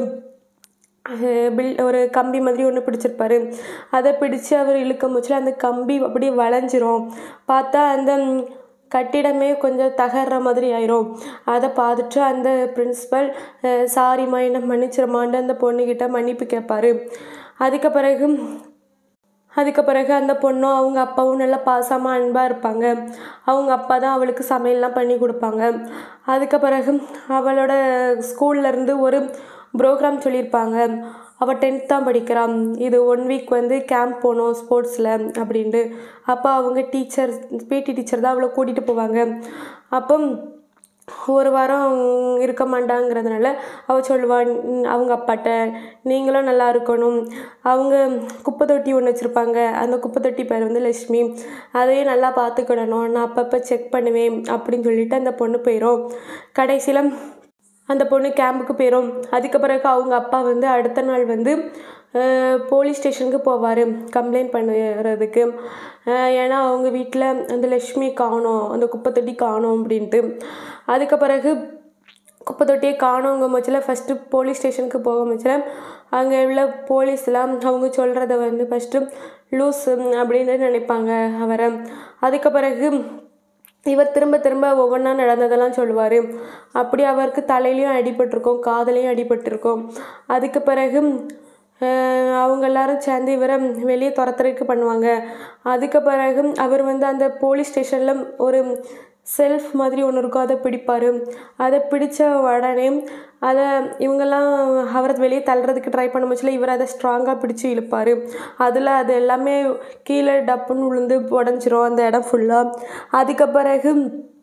பில் ஒரு கம்பி மாதிரி ஒன்று பிடிச்சிருப்பாரு அதை பிடிச்சு அவர் இழுக்கும் போச்சுல அந்த கம்பி அப்படியே வளைஞ்சிரும் பார்த்தா அந்த ம், கட்டிடமே கொஞ்சம் தகர்ற மாதிரி ஆயிரும் அதை பார்த்துட்டு அந்த பிரின்சிபல் சாரிம்மா என்ன மன்னிச்சிருமான்னு அந்த பொண்ணுக்கிட்ட மன்னிப்பு கேட்பாரு அதுக்கு பிறகு அதுக்கு பிறகு அந்த பொண்ணும் அவங்க அப்பாவும் நல்லா பாசமாக அன்பாக இருப்பாங்க அவங்க அப்பா தான் அவளுக்கு சமையல்லாம் பண்ணி கொடுப்பாங்க அதுக்கு பிறகு அவளோட ஸ்கூல்ல இருந்து ஒரு ப்ரோக்ராம் சொல்லியிருப்பாங்க அவள் டென்த் தான் படிக்கிறான் இது ஒன் வீக் வந்து கேம்ப் போகணும் ஸ்போர்ட்ஸில் அப்படின்ட்டு அப்போ அவங்க டீச்சர் பிடி டீச்சர் தான் அவளை கூட்டிகிட்டு போவாங்க அப்போ ஒரு வாரம் இருக்க மாட்டாங்கிறதுனால அவள் சொல்லுவாள் "ம், அவங்க அப்பாட்ட நீங்களும் நல்லா இருக்கணும் அவங்க குப்பை தொட்டி ஒன்று வச்சுருப்பாங்க அந்த குப்பை தொட்டி பேர் வந்து லட்சுமி அதையும் நல்லா பார்த்துக்கிடணும் நான் அப்பப்போ செக் பண்ணுவேன் அப்படின்னு சொல்லிட்டு அந்த பொண்ணு போயிடும் கடைசியில் அந்த பொண்ணு கேம்புக்கு போயிடும் அதுக்கு பிறகு அவங்க அப்பா வந்து அடுத்த நாள் வந்து போலீஸ் ஸ்டேஷனுக்கு போவார் கம்ப்ளைண்ட் பண்ணுறதுக்கு அஹ் ஏன்னா அவங்க வீட்டில் அந்த லக்ஷ்மி காணோம் அந்த குப்பை தொட்டி காணோம் அப்படின்ட்டு அதுக்கு பிறகு குப்பை தொட்டியை காணோங்க மச்சில் ஃபஸ்ட்டு போலீஸ் ஸ்டேஷனுக்கு போக மச்சில் அங்கே உள்ள போலீஸ்லாம் அவங்க சொல்கிறத வந்து ஃபஸ்ட்டு லூஸ் அப்படின்னு நினைப்பாங்க அவரை அதுக்கு பிறகு இவர் திரும்ப திரும்ப ஒவ்வொன்றா நடந்ததெல்லாம் சொல்லுவார் அப்படி அவருக்கு தலையிலையும் அடிபட்டிருக்கும் காதலையும் அடிபட்டிருக்கும் அதுக்கு பிறகு அஹ், அவங்க எல்லாரும் சேர்ந்து இவரை வெளியே துரத்துறதுக்கு பண்ணுவாங்க அதுக்கு பிறகு அவர் வந்து அந்த போலீஸ் ஸ்டேஷனில் ஒரு செல்ஃப் மாதிரி ஒன்று இருக்கும் அதை பிடிப்பார் அதை பிடிச்ச உடனே அதை இவங்கெல்லாம் அவரை வெளியே தள்ளுறதுக்கு ட்ரை பண்ண முச்சில் இவர் அதை ஸ்ட்ராங்காக பிடிச்சி இழுப்பார் அதில் அது எல்லாமே கீழே டப்புன்னு விழுந்து உடஞ்சிரும் அந்த இடம் ஃபுல்லாக அதுக்கு பிறகு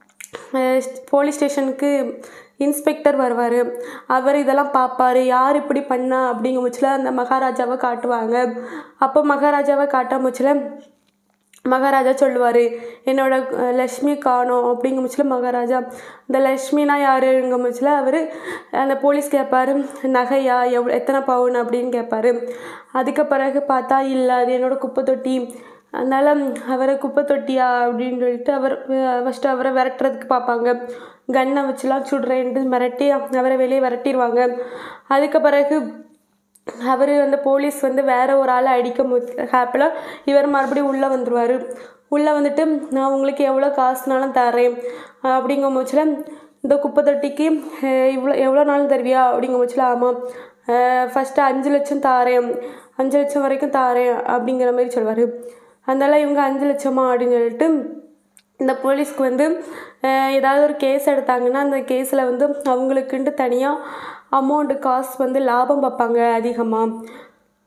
போலீஸ் ஸ்டேஷனுக்கு இன்ஸ்பெக்டர் வருவார் அவர் இதெல்லாம் பார்ப்பாரு யார் இப்படி பண்ணா அப்படிங்கிற முச்சில் அந்த மகாராஜாவை காட்டுவாங்க அப்போ மகாராஜாவை காட்ட முச்சில் மகாராஜா சொல்லுவார் என்னோட அஹ், லக்ஷ்மி காணோம் அப்படிங்கிற முச்சில் மகாராஜா இந்த லக்ஷ்மினா யாருங்க முச்சில் அவர் அந்த போலீஸ் கேட்பாரு நகையா எவ் எத்தனை பவுன் அப்படின்னு கேட்பாரு அதுக்கு பிறகு பார்த்தா இல்லை அது என்னோட குப்பை தொட்டி அதனால் அவரை குப்பை தொட்டியா அப்படின்னு சொல்லிட்டு அவர் ஃபஸ்ட்டு அவரை விரட்டுறதுக்கு பார்ப்பாங்க கன்னை வச்சுலாம் சுடுறேன்ட்டு மிரட்டி அவரை வெளியே விரட்டிடுவாங்க அதுக்கு பிறகு அவர் அந்த போலீஸ் வந்து வேற ஒரு ஆளை அடிக்கும் ஹேப்பில் இவர் மறுபடியும் உள்ளே வந்துடுவார் உள்ளே வந்துட்டு நான் உங்களுக்கு எவ்வளோ காசுனாலும் தரேன் அப்படிங்கும் பட்சத்தில் இந்த குப்பை தொட்டிக்கு அஹ், இவ்வளோ எவ்வளோ நாள் தருவியா அப்படிங்கும் பட்சத்தில் ஆமாம் ஃபஸ்ட்டு அஞ்சு லட்சம் தாரேன் அஞ்சு லட்சம் வரைக்கும் தாரேன் அப்படிங்கிற மாதிரி சொல்லுவார் அதனால இவங்க அஞ்சு லட்சமா அப்படின்னு சொல்லிட்டு இந்த போலீஸ்க்கு வந்து அஹ், ஏதாவது ஒரு கேஸ் எடுத்தாங்கன்னா அந்த கேஸில் வந்து அவங்களுக்குன்ட்டு தனியாக அமௌண்ட்டு காசு வந்து லாபம் பார்ப்பாங்க அதிகமாக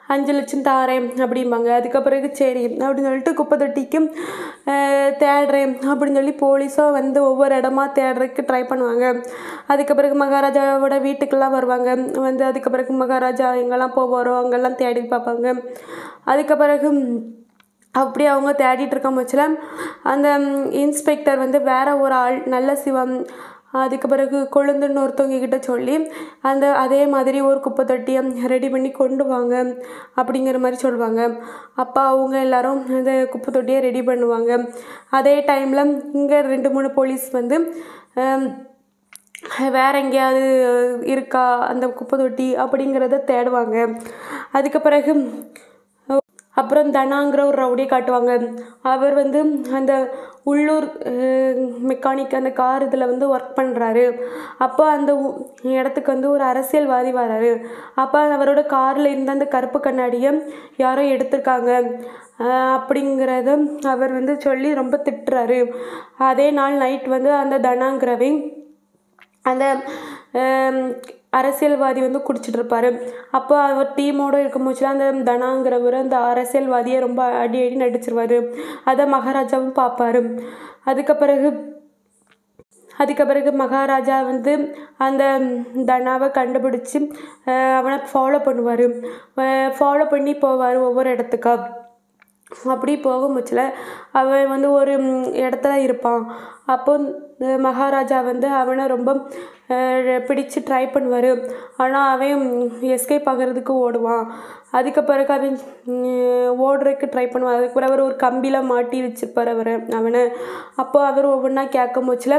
அஞ்சு லட்சம் தாரேன் அப்படிம்பாங்க அதுக்கு பிறகு சரி அப்படின்னு சொல்லிட்டு குப்பை தொட்டிக்கும் அஹ், தேடுறேன் அப்படின்னு சொல்லி போலீஸும் வந்து ஒவ்வொரு இடமா தேடுறதுக்கு ட்ரை பண்ணுவாங்க அதுக்கு பிறகு மகாராஜாவோட வீட்டுக்கெல்லாம் வருவாங்க வந்து அதுக்கு பிறகு மகாராஜா எங்கெல்லாம் போவாரோ அங்கெல்லாம் தேடி பார்ப்பாங்க அதுக்கு பிறகு அப்படி அவங்க தேடிட்டு இருக்க பட்சத்தில் அந்த இன்ஸ்பெக்டர் வந்து வேற ஒரு ஆள் நல்ல சிவம் அதுக்கு பிறகு கொழுந்துன்னு ஒருத்தவங்க கிட்ட சொல்லி அந்த அதே மாதிரி ஒரு குப்பை தொட்டியை ரெடி பண்ணி கொண்டு வாங்க அப்படிங்கிற மாதிரி சொல்லுவாங்க அப்போ அவங்க எல்லாரும் அந்த குப்பை தொட்டியை ரெடி பண்ணுவாங்க அதே டைமில் இங்கே ரெண்டு மூணு போலீஸ் வந்து ஆம், வேற எங்கேயாவது இருக்கா அந்த குப்பை தொட்டி அப்படிங்கிறத தேடுவாங்க அதுக்கு பிறகு அப்புறம் தனாங்கிற ஒரு ரவுடியை காட்டுவாங்க அவர் வந்து அந்த உள்ளூர் மெக்கானிக் அந்த கார் இதில் வந்து ஒர்க் பண்ணுறாரு அப்போ அந்த ஊ- இடத்துக்கு வந்து ஒரு அரசியல்வாதி வராரு அப்போ அவரோட காரில் இருந்த அந்த கருப்பு கண்ணாடியை யாரோ எடுத்திருக்காங்க அஹ் அப்படிங்கிறத அவர் வந்து சொல்லி ரொம்ப திட்டுறாரு அதே நாள் நைட் வந்து அந்த தனாங்கிறவை அந்த ஆம், அரசியல்வாதி வந்து குடிச்சிட்டு இருப்பாரு அப்போ அவர் டீமோட இருக்கும் போச்சுல அந்த தனாங்கிறவர் அந்த அரசியல்வாதியை ரொம்ப அடி அடி நடிச்சிருவாரு அதை மகாராஜாவும் பார்ப்பாரு அதுக்கு பிறகு அதுக்கு பிறகு மகாராஜா வந்து அந்த தனாவை கண்டுபிடிச்சி அஹ், அவனை ஃபாலோ பண்ணுவார் ஃபாலோ பண்ணி போவார் ஒவ்வொரு இடத்துக்கா அப்படி போகும்போச்சில் அவன் வந்து ஒரு ம், இடத்துல இருப்பான் அப்போ இந்த மகாராஜா வந்து அவனை ரொம்ப அஹ், பிடிச்சு ட்ரை பண்ணுவார் ஆனால் அவன் எஸ்கேப் ஆகிறதுக்கு ஓடுவான் அதுக்கு பிறகு அவன் ம், ஓடுறதுக்கு ட்ரை பண்ணுவான் அதுக்கு பிறகு அவர் ஒரு கம்பியில் மாட்டி வச்சுருப்பார் அவர் அவனை அப்போ அவர் ஒவ்வொன்றா கேட்கும் போச்சில்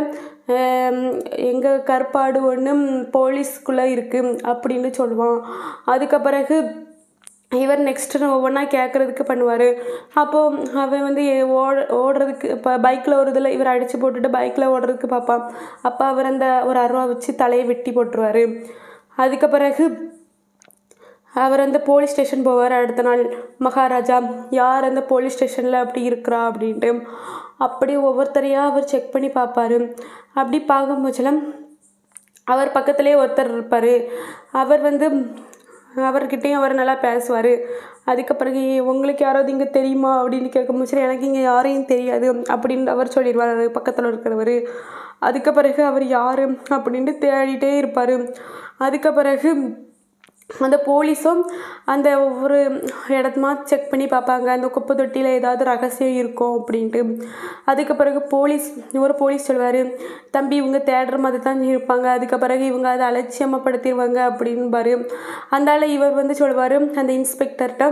எங்கள் கற்பாடு ஒன்று போலீஸ்குள்ளே இருக்குது அப்படின்னு சொல்லுவான் அதுக்கு பிறகு இவர் நெக்ஸ்ட்டு ஒவ்வொன்றா கேட்குறதுக்கு பண்ணுவார் அப்போது அவன் வந்து ஏ- ஓட ஓடுறதுக்கு இப்போ பைக்கில் ஒரு இதில் இவர் அடித்து போட்டுட்டு பைக்கில் ஓடுறதுக்கு பார்ப்பான் அப்போ அவர் அந்த ஒரு அருவா வச்சு தலையை வெட்டி போட்டுருவார் அதுக்கு பிறகு அவர் அந்த போலீஸ் ஸ்டேஷன் போவார் அடுத்த நாள் மகாராஜா யார் அந்த போலீஸ் ஸ்டேஷனில் அப்படி இருக்கிறா அப்படின்ட்டு அப்படி ஒவ்வொருத்தரையாக அவர் செக் பண்ணி பார்ப்பாரு அப்படி பார்க்கும்போதுல அவர் பக்கத்துலேயே ஒருத்தர் இருப்பார் அவர் வந்து அவர்கிட்டயும் அவர் நல்லா பேசுவார் அதுக்கு பிறகு உங்களுக்கு யாராவது இங்கே தெரியுமா அப்படின்னு கேட்கும்போது எனக்கு இங்கே யாரையும் தெரியாது அப்படின்னு அவர் சொல்லிடுவார் பக்கத்தில் இருக்கிறவர் அதுக்கு பிறகு அவர் யார் அப்படின்ட்டு தேடிட்டே இருப்பார் அதுக்கு பிறகு அந்த போலீஸும் அந்த ஒவ்வொரு இடத்துமா செக் பண்ணி பார்ப்பாங்க அந்த குப்பை தொட்டியில் ஏதாவது ரகசியம் இருக்கும் அப்படின்ட்டு அதுக்கு பிறகு போலீஸ் ஒரு போலீஸ் சொல்லுவார் தம்பி இவங்க தேடுற மாதிரி தான் இருப்பாங்க அதுக்கு பிறகு இவங்க அதை அலட்சியமப்படுத்திடுவாங்க அப்படின்பாரு அதனால இவர் வந்து சொல்லுவார் அந்த இன்ஸ்பெக்டர்கிட்ட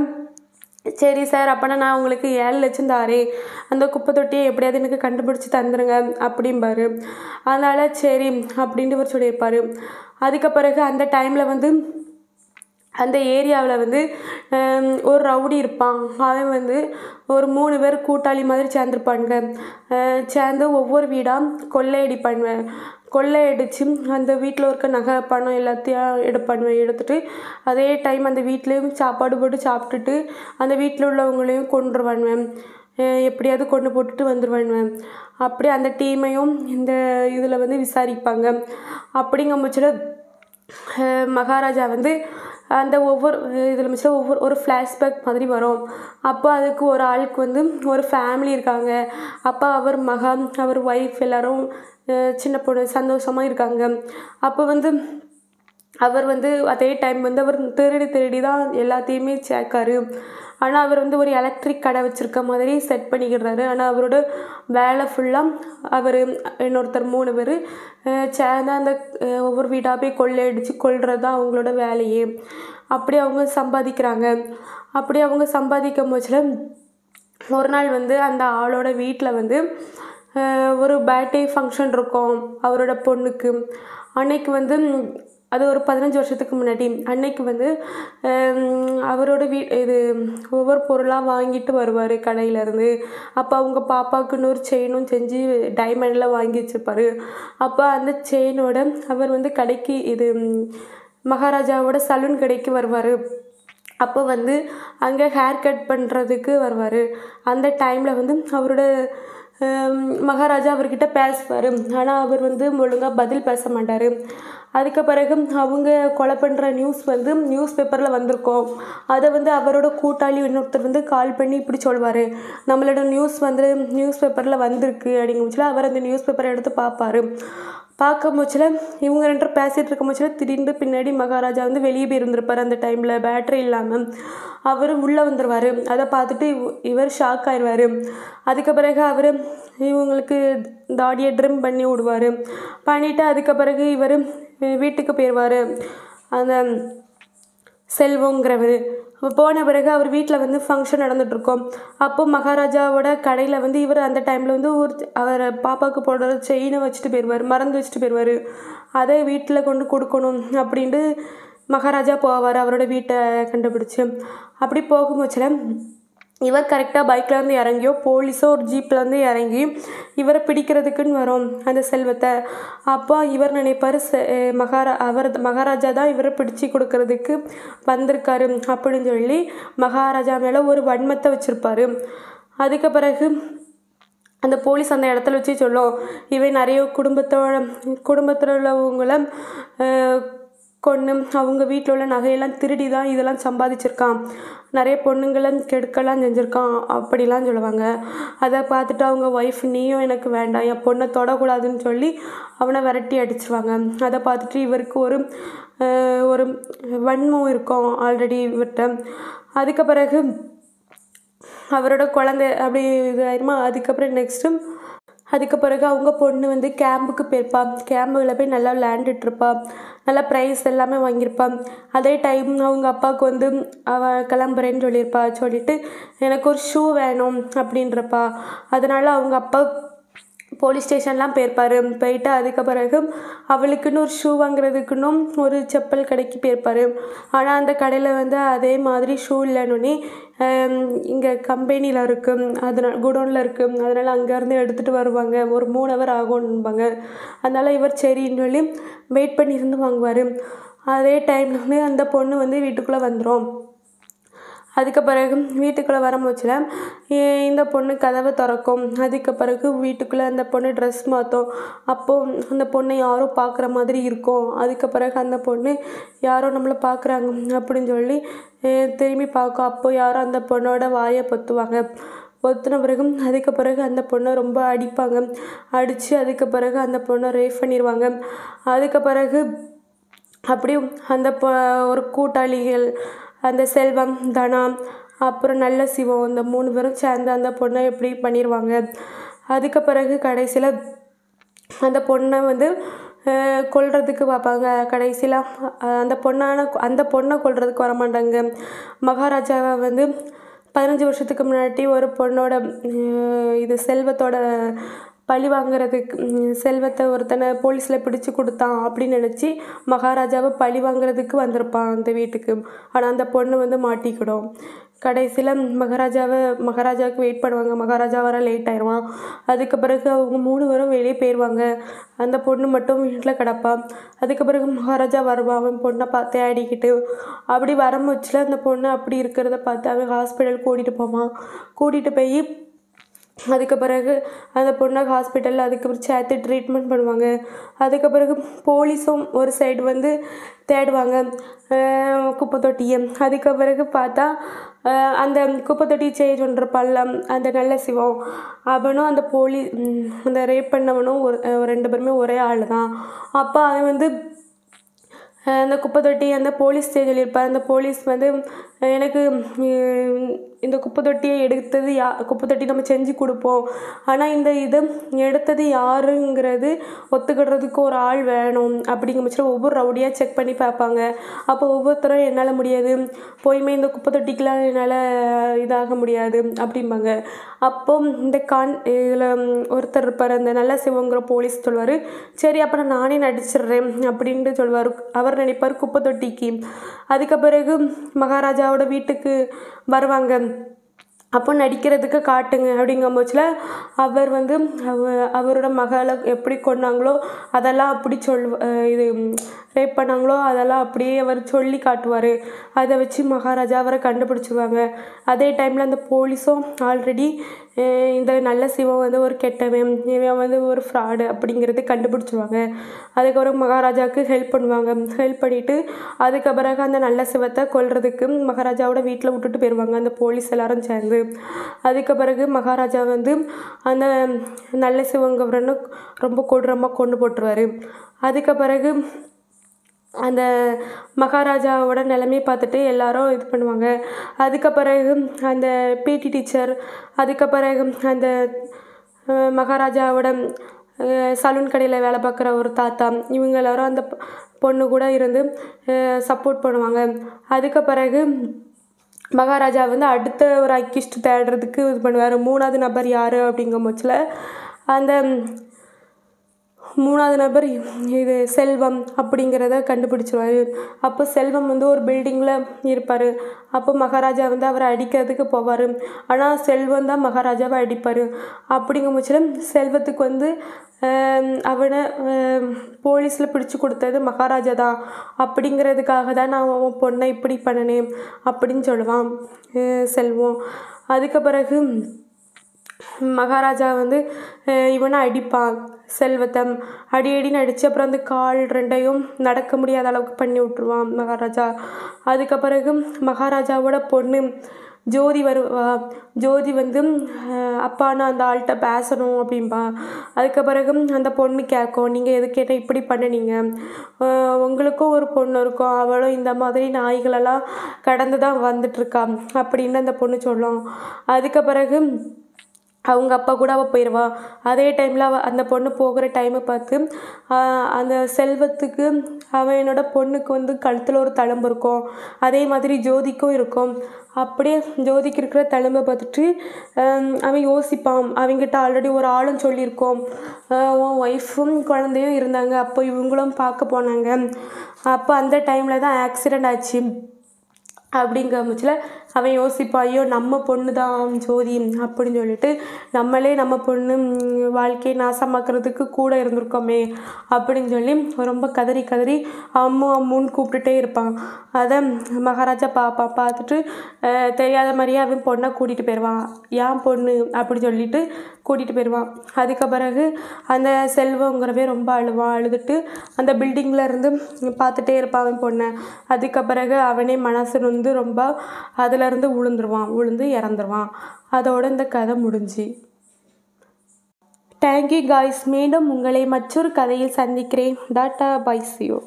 சரி சார் அப்போனா நான் உங்களுக்கு ஏழு லட்சம் தாரேன் அந்த குப்பை தொட்டியை எப்படியாவது எனக்கு கண்டுபிடிச்சி தந்துடுங்க அப்படிம்பாரு அதனால் சரி அப்படின்ட்டு இவர் சொல்லியிருப்பார் அதுக்கு பிறகு அந்த டைமில் வந்து அந்த ஏரியாவில் வந்து ஹம், ஒரு ரவுடி இருப்பான் அவன் வந்து ஒரு மூணு பேர் கூட்டாளி மாதிரி சேர்ந்துருப்பானுங்க அஹ், சேர்ந்து ஒவ்வொரு வீடாக கொள்ளையடிப்பானுங்க கொள்ளையடிச்சு அந்த வீட்டில் இருக்க நகை பணம் எல்லாத்தையும் எடுப்பானுவேன் எடுத்துட்டு அதே டைம் அந்த வீட்லேயும் சாப்பாடு போட்டு சாப்பிட்டுட்டு அந்த வீட்டில் உள்ளவங்களையும் கொண்டுருவானுவேன் எப்படியாவது கொண்டு போட்டுட்டு வந்துடுவானுவேன் அப்படி அந்த டீமையும் இந்த இதில் வந்து விசாரிப்பாங்க அப்படிங்கும் பட்சத்தில் அஹ் மகாராஜா வந்து அந்த ஒவ்வொரு இதில் மிச்சம் ஒவ்வொரு ஒரு ஃப்ளாஷ்பேக் மாதிரி வரும் அப்போ அதுக்கு ஒரு ஆளுக்கு வந்து ஒரு ஃபேமிலி இருக்காங்க அப்போ அவர் மகன் அவர் ஒய்ஃப் எல்லாரும் அஹ் சின்ன பொண்ணு சந்தோஷமாக இருக்காங்க அப்போ வந்து அவர் வந்து அதே டைம் வந்து அவர் திருடி திருடி தான் எல்லாத்தையுமே சேர்க்காரு ஆனால் அவர் வந்து ஒரு எலக்ட்ரிக் கடை வச்சுருக்க மாதிரி செட் பண்ணிக்கிடுறாரு ஆனால் அவரோட வேலை ஃபுல்லாக அவர் இன்னொருத்தர் மூணு பேர் சேர்ந்து அந்த அஹ், ஒவ்வொரு வீடாக போய் கொள்ளையடிச்சு கொள்வது தான் அவங்களோட வேலையே அப்படி அவங்க சம்பாதிக்கிறாங்க அப்படி அவங்க சம்பாதிக்கும் போச்சில் ஒரு நாள் வந்து அந்த ஆளோட வீட்டில் வந்து அஹ், ஒரு பர்த்டே ஃபங்க்ஷன் இருக்கும் அவரோட பொண்ணுக்கு அன்னைக்கு வந்து ம், அது ஒரு பதினஞ்சு வருஷத்துக்கு முன்னாடி அன்னைக்கு வந்து ஹம், அவரோட வீ இது ஒவ்வொரு பொருளாக வாங்கிட்டு வருவார் கடையிலேருந்து அப்போ அவங்க பாப்பாவுக்கு இன்னொரு செயினும் செஞ்சு டைமண்டில் வாங்கி வச்சுருப்பாரு அப்போ அந்த செயினோட அவர் வந்து கடைக்கு இது ம், மகாராஜாவோட சலூன் கடைக்கு வருவார் அப்போ வந்து அங்கே ஹேர் கட் பண்ணுறதுக்கு வருவார் அந்த டைமில் வந்து அவரோட ஹம், மகாராஜா அவர்கிட்ட பேசுவார் ஆனால் அவர் வந்து ஒழுங்காக பதில் பேச மாட்டார் அதுக்கு பிறகு அவங்க கொலை பண்ணுற நியூஸ் வந்து நியூஸ் பேப்பரில் வந்திருக்கோம் அதை வந்து அவரோட கூட்டாளி இன்னொருத்தர் வந்து கால் பண்ணி இப்படி சொல்வார் நம்மளோட நியூஸ் வந்து நியூஸ் பேப்பரில் வந்திருக்கு அப்படிங்கும்போதுல அவர் அந்த நியூஸ் பேப்பரை எடுத்து பார்ப்பாரு பார்க்கும் போச்சுல இவங்க ரெண்டு பேரும் பேசிகிட்டு இருக்கும் போச்சுல திடீர்னு பின்னாடி மகாராஜா வந்து வெளியே போய் இருந்திருப்பார் அந்த டைமில் பேட்டரி இல்லாமல் அவர் உள்ளே வந்துடுவார் அதை பார்த்துட்டு இவ- இவர் ஷாக் ஆயிடுவார் அதுக்கு பிறகு அவர் இவங்களுக்கு தாடியை ட்ரிம் பண்ணி விடுவார் பண்ணிவிட்டு அதுக்கு பிறகு இவர் வீட்டுக்கு போயிடுவார் அந்த செல்வங்கிறவர் அப்ப போன பிறகு அவர் வீட்டில் வந்து ஃபங்க்ஷன் நடந்துகிட்ருக்கோம் அப்போ மகாராஜாவோட கடையில் வந்து இவர் அந்த டைமில் வந்து ஒரு அவர் பாப்பாவுக்கு போடுற செயினை வச்சுட்டு போயிடுவார் மறந்து வச்சுட்டு போயிடுவார் அதை வீட்டில் கொண்டு கொடுக்கணும் அப்படின்ட்டு மகாராஜா போவார் அவரோட வீட்டை கண்டுபிடிச்சு அப்படி போகும்போச்சுல இவர் கரெக்டாக பைக்கில் இருந்து இறங்கியோ போலீஸோ ஒரு ஜீப்பில் இருந்து இறங்கி இவரை பிடிக்கிறதுக்குன்னு வரும் அந்த செல்வத்தை அப்போ இவர் நினைப்பார் செ மகாரா அவர் மகாராஜா தான் இவரை பிடிச்சி கொடுக்கறதுக்கு வந்திருக்காரு அப்படின்னு சொல்லி மகாராஜா மேலே ஒரு வன்மத்தை வச்சுருப்பாரு அதுக்கு பிறகு அந்த போலீஸ் அந்த இடத்துல வச்சு சொல்லும் இவன் நிறைய குடும்பத்தோட குடும்பத்தில் உள்ளவங்கள அஹ், கொன்று அவங்க வீட்டில் உள்ள நகையெல்லாம் திருடி தான் இதெல்லாம் சம்பாதிச்சிருக்கான் நிறைய பொண்ணுங்களை கெடுக்கலாம் செஞ்சுருக்கான் அப்படிலாம் சொல்லுவாங்க அதை பார்த்துட்டு அவங்க ஒய்ஃப் நீயும் எனக்கு வேண்டாம் என் பொண்ணை தொடக்கூடாதுன்னு சொல்லி அவனை விரட்டி அடிச்சிருவாங்க அதை பார்த்துட்டு இவருக்கு ஒரு அஹ், ஒரு வன்மம் இருக்கும் ஆல்ரெடி இவர்கிட்ட அதுக்கு பிறகு அவரோட குழந்தை அப்படி இதாயிருமா அதுக்கப்புறம் நெக்ஸ்ட்டு அதுக்கு பிறகு அவங்க பொண்ணு வந்து கேம்புக்கு போயிருப்பா கேம்பில் போய் நல்லா விளையாண்டுட்டு இருப்பா நல்லா ப்ரைஸ் எல்லாமே வாங்கியிருப்பா அதே டைம் அவங்க அப்பாவுக்கு வந்து அவ கிளம்புறேன்னு சொல்லியிருப்பா சொல்லிட்டு எனக்கு ஒரு ஷூ வேணும் அப்படின்றப்பா அதனால் அவங்க அப்பா போலீஸ் ஸ்டேஷன்லாம் போயிருப்பார் போயிட்டு அதுக்கு பிறகு அவளுக்குன்னு ஒரு ஷூ வாங்குறதுக்குன்னும் ஒரு செப்பல் கடைக்கு போயிருப்பார் ஆனால் அந்த கடையில் வந்து அதே மாதிரி ஷூ இல்லைன்னு இங்கே கம்பெனியில் இருக்குது அதனால் குடோனில் இருக்குது அதனால் அங்கேருந்து எடுத்துகிட்டு வருவாங்க ஒரு மூணு ஹவர் ஆகும்பாங்க அதனால் இவர் சரின்னு சொல்லி வெயிட் பண்ணி இருந்து வாங்குவார் அதே டைமில் வந்து அந்த பொண்ணு வந்து வீட்டுக்குள்ளே வந்துடும் அதுக்கு பிறகு வீட்டுக்குள்ளே வரும்போச்சுல ஏ- இந்த பொண்ணு கதவை திறக்கும் அதுக்கு பிறகு வீட்டுக்குள்ளே அந்த பொண்ணு ட்ரெஸ் மாற்றும் அப்போது அந்த பொண்ணை யாரோ பார்க்குற மாதிரி இருக்கும் அதுக்கு பிறகு அந்த பொண்ணு யாரோ நம்மளை பார்க்குறாங்க அப்படின்னு சொல்லி ஏ, திரும்பி பார்க்கும் அப்போ யாரோ அந்த பொண்ணோட வாயை பொத்துவாங்க பொத்துன பிறகு அதுக்கு பிறகு அந்த பொண்ணை ரொம்ப அடிப்பாங்க அடித்து அதுக்கு பிறகு அந்த பொண்ணை ரேப் பண்ணிடுவாங்க அதுக்கு பிறகு அப்படியும் அந்த பொ ஒரு கூட்டாளிகள் அந்த செல்வம் தனா அப்புறம் நல்ல சிவம் இந்த மூணு பேரும் சேர்ந்து அந்த பொண்ணை எப்படி பண்ணிடுவாங்க அதுக்கு பிறகு கடைசியில் அந்த பொண்ணை வந்து அஹ், கொல்றதுக்கு பார்ப்பாங்க கடைசியில் அந்த பொண்ணான அந்த பொண்ணை கொல்றதுக்கு வர மாட்டாங்க மகாராஜாவை வந்து பதினஞ்சு வருஷத்துக்கு முன்னாடி ஒரு பொண்ணோட அஹ், இது செல்வத்தோட பழி வாங்குறதுக்கு ம், செல்வத்தை ஒருத்தனை போலீஸில் பிடிச்சு கொடுத்தான் அப்படின்னு நினச்சி மகாராஜாவை பழி வாங்குறதுக்கு வந்திருப்பான் அந்த வீட்டுக்கு ஆனால் அந்த பொண்ணு வந்து மாட்டிக்கிடும் கடைசியில் மகாராஜாவை மகாராஜாவுக்கு வெயிட் பண்ணுவாங்க மகாராஜா வர லேட் ஆயிடுவான் அதுக்கு பிறகு அவங்க மூணு பேரும் வெளியே போயிடுவாங்க அந்த பொண்ணு மட்டும் வீட்டில் கிடப்பா அதுக்கு பிறகு மகாராஜா வருவான் அவன் பொண்ணை பார்த்து தேடிக்கிட்டு அப்படி வரும்போச்சுல அந்த பொண்ணு அப்படி இருக்கிறத பார்த்து அவன் ஹாஸ்பிட்டல் கூட்டிகிட்டு போவான் கூட்டிகிட்டு போய் அதுக்கு பிறகு அந்த பொண்ணை ஹாஸ்பிட்டலில் அதுக்கு பிறகு சேர்த்து ட்ரீட்மெண்ட் பண்ணுவாங்க அதுக்கு பிறகு போலீஸும் ஒரு சைடு வந்து தேடுவாங்க அஹ் குப்பை தொட்டியை அதுக்கு பிறகு பார்த்தா அஹ் அந்த குப்பை தொட்டி சேஞ்ச் பண்ணுறப்பால அந்த நல்ல சிவம் அவனும் அந்த போலீ ம், அந்த ரேப் பண்ணவனும் ஒரு அஹ் ரெண்டு பேருமே ஒரே ஆள் தான் அப்போ அவன் வந்து அஹ் அந்த குப்பை தொட்டி அந்த போலீஸ் ஸ்டேஷனில் இருப்பார் அந்த போலீஸ் வந்து அஹ் எனக்கு உம், இந்த குப்பை தொட்டியை எடுத்தது யா குப்பை தொட்டி நம்ம செஞ்சு கொடுப்போம் ஆனால் இந்த இதை எடுத்தது யாருங்கிறது ஒத்துக்கிடுறதுக்கு ஒரு ஆள் வேணும் அப்படிங்கிற பட்சத்தில் ஒவ்வொரு ரவுடியாக செக் பண்ணி பார்ப்பாங்க அப்போ ஒவ்வொருத்தரும் என்னால் முடியாது போயுமே இந்த குப்பை தொட்டிக்கெலாம் என்னால் இதாக முடியாது அப்படிம்பாங்க அப்போ இந்த கான் இதில் ஒருத்தர் இருப்பார் அந்த நல்ல சிவங்கிற போலீஸ் சொல்லுவார் சரி அப்போ நான் நானே நடிச்சிடுறேன் அப்படின்ட்டு சொல்லுவார் அவர் நினைப்பார் குப்பை தொட்டிக்கு அதுக்கு பிறகு மகாராஜாவோட வீட்டுக்கு வருவாங்க அப்போ நடிக்கிறதுக்கு காட்டுங்க அப்படிங்கும்போதுல அவர் வந்து அவ அவரோட மகளை எப்படி கொன்னாங்களோ அதெல்லாம் அப்படி சொல் இது ரேப் பண்ணாங்களோ அதெல்லாம் அப்படியே அவர் சொல்லி காட்டுவார் அதை வச்சு மகாராஜா அவரை கண்டுபிடிச்சிருவாங்க அதே டைமில் அந்த போலீஸும் ஆல்ரெடி அஹ் இந்த நல்ல சிவன் வந்து ஒரு கெட்டவன் இவன் வந்து ஒரு ஃப்ராடு அப்படிங்கிறது கண்டுபிடிச்சிருவாங்க அதுக்கப்புறம் மகாராஜாவுக்கு ஹெல்ப் பண்ணுவாங்க ஹெல்ப் பண்ணிவிட்டு அதுக்கு பிறகு அந்த நல்ல சிவத்தை கொல்றதுக்கு மகாராஜாவோட வீட்டில் விட்டுட்டு போயிடுவாங்க அந்த போலீஸ் எல்லாரும் சேர்ந்து அதுக்கு பிறகு மகாராஜா வந்து அந்த நல்ல சிவங்கவரன்னு ரொம்ப கொடூரமாக கொண்டு போட்டுருவாரு அதுக்கு பிறகு அந்த மகாராஜாவோட நிலைமையை பார்த்துட்டு எல்லாரும் இது பண்ணுவாங்க அதுக்கு பிறகு அந்த பிடி டீச்சர் அதுக்கு பிறகு அந்த அஹ், மகாராஜாவோட சலூன் கடையில் வேலை பார்க்குற ஒரு தாத்தா இவங்க எல்லாரும் அந்த பொ- பொண்ணு கூட இருந்து சப்போர்ட் பண்ணுவாங்க அதுக்கு பிறகு மகாராஜா வந்து அடுத்த ஒரு அக்கிஸ்ட் தேடுறதுக்கு இது பண்ணுவார் மூணாவது நபர் யார் அப்படிங்கும் பட்சத்தில் அந்த மூணாவது நபர் இது செல்வம் அப்படிங்கிறத கண்டுபிடிச்சிருவாரு அப்போ செல்வம் வந்து ஒரு பில்டிங்கில் இருப்பார் அப்போ மகாராஜா வந்து அவரை அடிக்கிறதுக்கு போவார் ஆனால் செல்வம் தான் மகாராஜாவை அடிப்பார் அப்படிங்கும் பட்சத்தில் செல்வத்துக்கு வந்து ஆம், அவனை போலீஸில் பிடிச்சு கொடுத்தது மகாராஜா தான் அப்படிங்கிறதுக்காக தான் நான் உன் பொண்ணை இப்படி பண்ணினேன் அப்படின்னு சொல்லுவான் அஹ் செல்வம் அதுக்கு பிறகு மகாராஜா வந்து அஹ் இவனை அடிப்பான் செல்வத்தம் அடி அடின்னு அடித்து அப்புறம் அந்த கால் ரெண்டையும் நடக்க முடியாத அளவுக்கு பண்ணி விட்ருவான் மகாராஜா அதுக்கு பிறகு மகாராஜாவோட பொண்ணு ஜோதி வருவா ஜோதி வந்து அஹ் அப்பா நான் அந்த ஆள்கிட்ட பேசணும் அப்படின்பா அதுக்கு பிறகு அந்த பொண்ணு கேட்கும் நீங்கள் எது கேட்டால் இப்படி பண்ணுனீங்க அஹ் உங்களுக்கும் ஒரு பொண்ணு இருக்கும் அவளும் இந்த மாதிரி நாய்களெல்லாம் கடந்து தான் வந்துட்டுருக்கா அப்படின்னு அந்த பொண்ணு சொல்லும் அதுக்கு பிறகு அவங்க அப்பா கூட அவள் போயிடுவா அதே டைமில் அவள் அந்த பொண்ணு போகிற டைமை பார்த்து ஆஹ் அந்த செல்வத்துக்கு அவனோட பொண்ணுக்கு வந்து கழுத்தில் ஒரு தழும்பு இருக்கும் அதே மாதிரி ஜோதிக்கும் இருக்கும் அப்படியே ஜோதிக்கு இருக்கிற தழும்பை பார்த்துட்டு ஆம், அவன் யோசிப்பான் அவங்கிட்ட ஆல்ரெடி ஒரு ஆளும் சொல்லியிருக்கோம் ஆஹ் உன் ஒய்ஃபும் குழந்தையும் இருந்தாங்க அப்போ இவங்களும் பார்க்க போனாங்க அப்போ அந்த டைமில் தான் ஆக்சிடெண்ட் ஆச்சு அப்படிங்கிற பட்சத்தில் அவன் யோசிப்பான் ஐயோ நம்ம பொண்ணு தான் ஜோதி அப்படின்னு சொல்லிட்டு நம்மளே நம்ம பொண்ணு ம், வாழ்க்கையை நாசமாக்குறதுக்கு கூட இருந்திருக்கோமே அப்படின்னு சொல்லி ரொம்ப கதறி கதறி அம்மு அம்முன்னு கூப்பிட்டுட்டே இருப்பான் அதை மகாராஜா பாப்பா பார்த்துட்டு அஹ், தெரியாத மாதிரியே அவன் பொண்ணை கூட்டிகிட்டு போயிடுவான் ஏன் பொண்ணு அப்படி சொல்லிட்டு கூட்டிகிட்டு போயிடுவான் அதுக்கு பிறகு அந்த செல்வங்கிறவே ரொம்ப அழுவான் அழுதுட்டு அந்த பில்டிங்கில் இருந்து பார்த்துட்டே இருப்பான் அவன் பொண்ணை அதுக்கு பிறகு அவனே மனசு வந்து ரொம்ப அதுலேருந்து விழுந்துருவான் விழுந்து இறந்துருவான் அதோட இந்த கதை முடிஞ்சு தேங்க்யூ காய்ஸ் மீண்டும் உங்களை மற்றொரு கதையில் சந்திக்கிறேன் tata bye ciao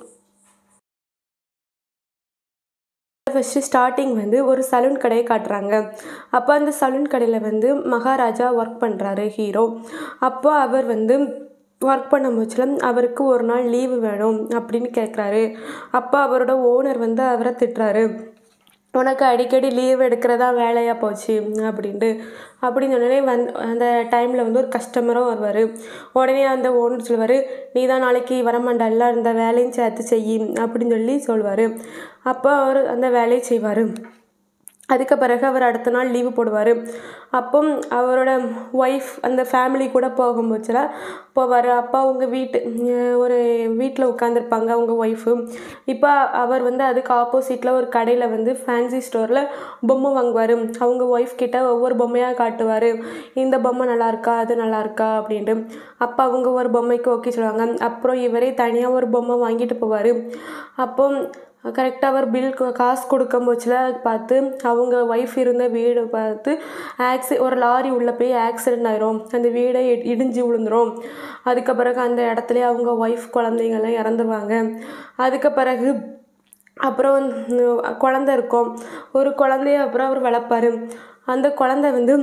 first starting வந்து ஒரு சலூன் கடையை காட்டுறாங்க அப்போ அந்த சலூன் கடையில் வந்து மகாராஜா ஒர்க் பண்ணுறாரு ஹீரோ அப்போ அவர் வந்து ஒர்க் பண்ண முச்சில் அவருக்கு ஒரு நாள் லீவு வேணும் அப்படின்னு கேட்குறாரு அப்போ அவரோட ஓனர் வந்து அவரை திட்டுறாரு உனக்கு அடிக்கடி லீவ் எடுக்கிறதா வேலையாக போச்சு அப்படின்ட்டு அப்படின்னு உடனே வந் அந்த டைமில் வந்து ஒரு கஸ்டமரும் வருவார் உடனே அந்த ஓனர் சொல்லுவார் நீ தான் நாளைக்கு வரமாண்டல்ல இந்த வேலையும் சேர்த்து செய் அப்படின்னு சொல்லி சொல்லுவார் அப்போ அவர் அந்த வேலையை செய்வார் அதுக்கு பிறகு அவர் அடுத்த நாள் லீவு போடுவார் அப்போ அவரோட ஒய்ஃப் அந்த ஃபேமிலி கூட போகும்போதுல போவார் அப்போ அவங்க வீட்டு அஹ் ஒரு வீட்டில் உட்காந்துருப்பாங்க அவங்க ஒய்ஃபு இப்போ அவர் வந்து அதுக்கு ஆப்போசிட்டில் ஒரு கடையில் வந்து ஃபேன்சி ஸ்டோரில் பொம்மை வாங்குவார் அவங்க ஒய்ஃப் கிட்ட ஒவ்வொரு பொம்மையாக காட்டுவார் இந்த பொம்மை நல்லா இருக்கா அது நல்லா இருக்கா அப்படின்ட்டு அப்போ அவங்க ஒரு பொம்மைக்கு ஓகே சொல்லுவாங்க அப்புறம் இவரே தனியாக ஒரு பொம்மை வாங்கிட்டு போவார் அப்போ கரெக்டாக அவர் பில் காசு கொடுக்கும் போச்சுல பார்த்து அவங்க ஒய்ஃப் இருந்த வீடு பார்த்து ஆக்சி ஒரு லாரி உள்ளே போய் ஆக்சிடென்ட் ஆயிரும் அந்த வீடே இ- இடிஞ்சு விழுந்துரும் அதுக்கு பிறகு அந்த இடத்துல அவங்க ஒய்ஃப் குழந்தைங்கள்லாம் இறந்துருவாங்க அதுக்கு பிறகு அப்புறம் வந்து குழந்த இருக்கும் ஒரு குழந்தைய அப்புறம் அவர் வளர்ப்பாரு அந்த குழந்தை வந்து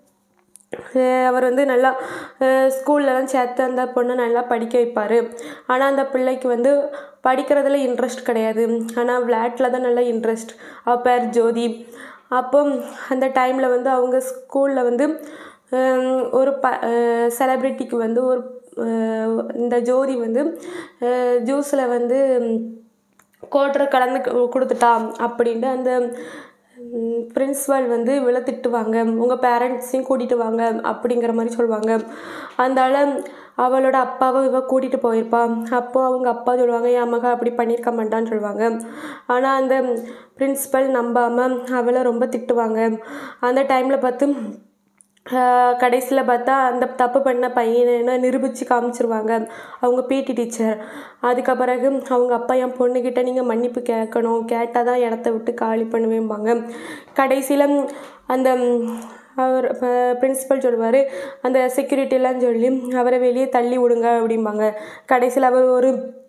அஹ் அவர் வந்து நல்லா ஸ்கூல்லலாம் சேர்த்து அந்த பொண்ணை நல்லா படிக்க வைப்பார் ஆனால் அந்த பிள்ளைக்கு வந்து படிக்கிறதுல இன்ட்ரெஸ்ட் கிடையாது ஆனால் விளையாட்டில் தான் நல்லா இன்ட்ரெஸ்ட் அவள் பேர் ஜோதி அப்போ அந்த டைமில் வந்து அவங்க ஸ்கூலில் வந்து ஹம், ஒரு ப செலப்ரிட்டிக்கு வந்து ஒரு அஹ், இந்த ஜோதி வந்து ஜூஸில் வந்து கோட்டரை கலந்து கு- கொடுத்துட்டா அப்படின்ட்டு அந்த பிரின்ஸ்பால் வந்து இவளை திட்டுவாங்க உங்கள் பேரண்ட்ஸையும் கூட்டிகிட்டு வாங்க அப்படிங்கிற மாதிரி சொல்லுவாங்க அதனால அவளோட அப்பாவை இவ கூட்டிகிட்டு போயிருப்பா அப்போ அவங்க அப்பா சொல்லுவாங்க என் மக அப்படி பண்ணியிருக்க மாட்டான்னு சொல்லுவாங்க ஆனால் அந்த பிரின்ஸ்பல் நம்பாமல் அவளை ரொம்ப திட்டுவாங்க அந்த டைமில் பார்த்து கடைசியில் பார்த்தா அந்த தப்பு பண்ண பையனை நிரூபித்து காமிச்சிருவாங்க அவங்க பிடி டீச்சர் அதுக்கு பிறகு அவங்க அப்பா என் பொண்ணுக்கிட்ட நீங்கள் மன்னிப்பு கேட்கணும் கேட்டால் தான் இடத்த விட்டு காலி பண்ணுவேம்பாங்க கடைசியில் அந்த அவர் பிரின்ஸிபல் சொல்லுவார் அந்த செக்யூரிட்டிலாம் சொல்லி அவரை வெளியே தள்ளி விடுங்க அப்படிம்பாங்க கடைசியில் அவர் ஒரு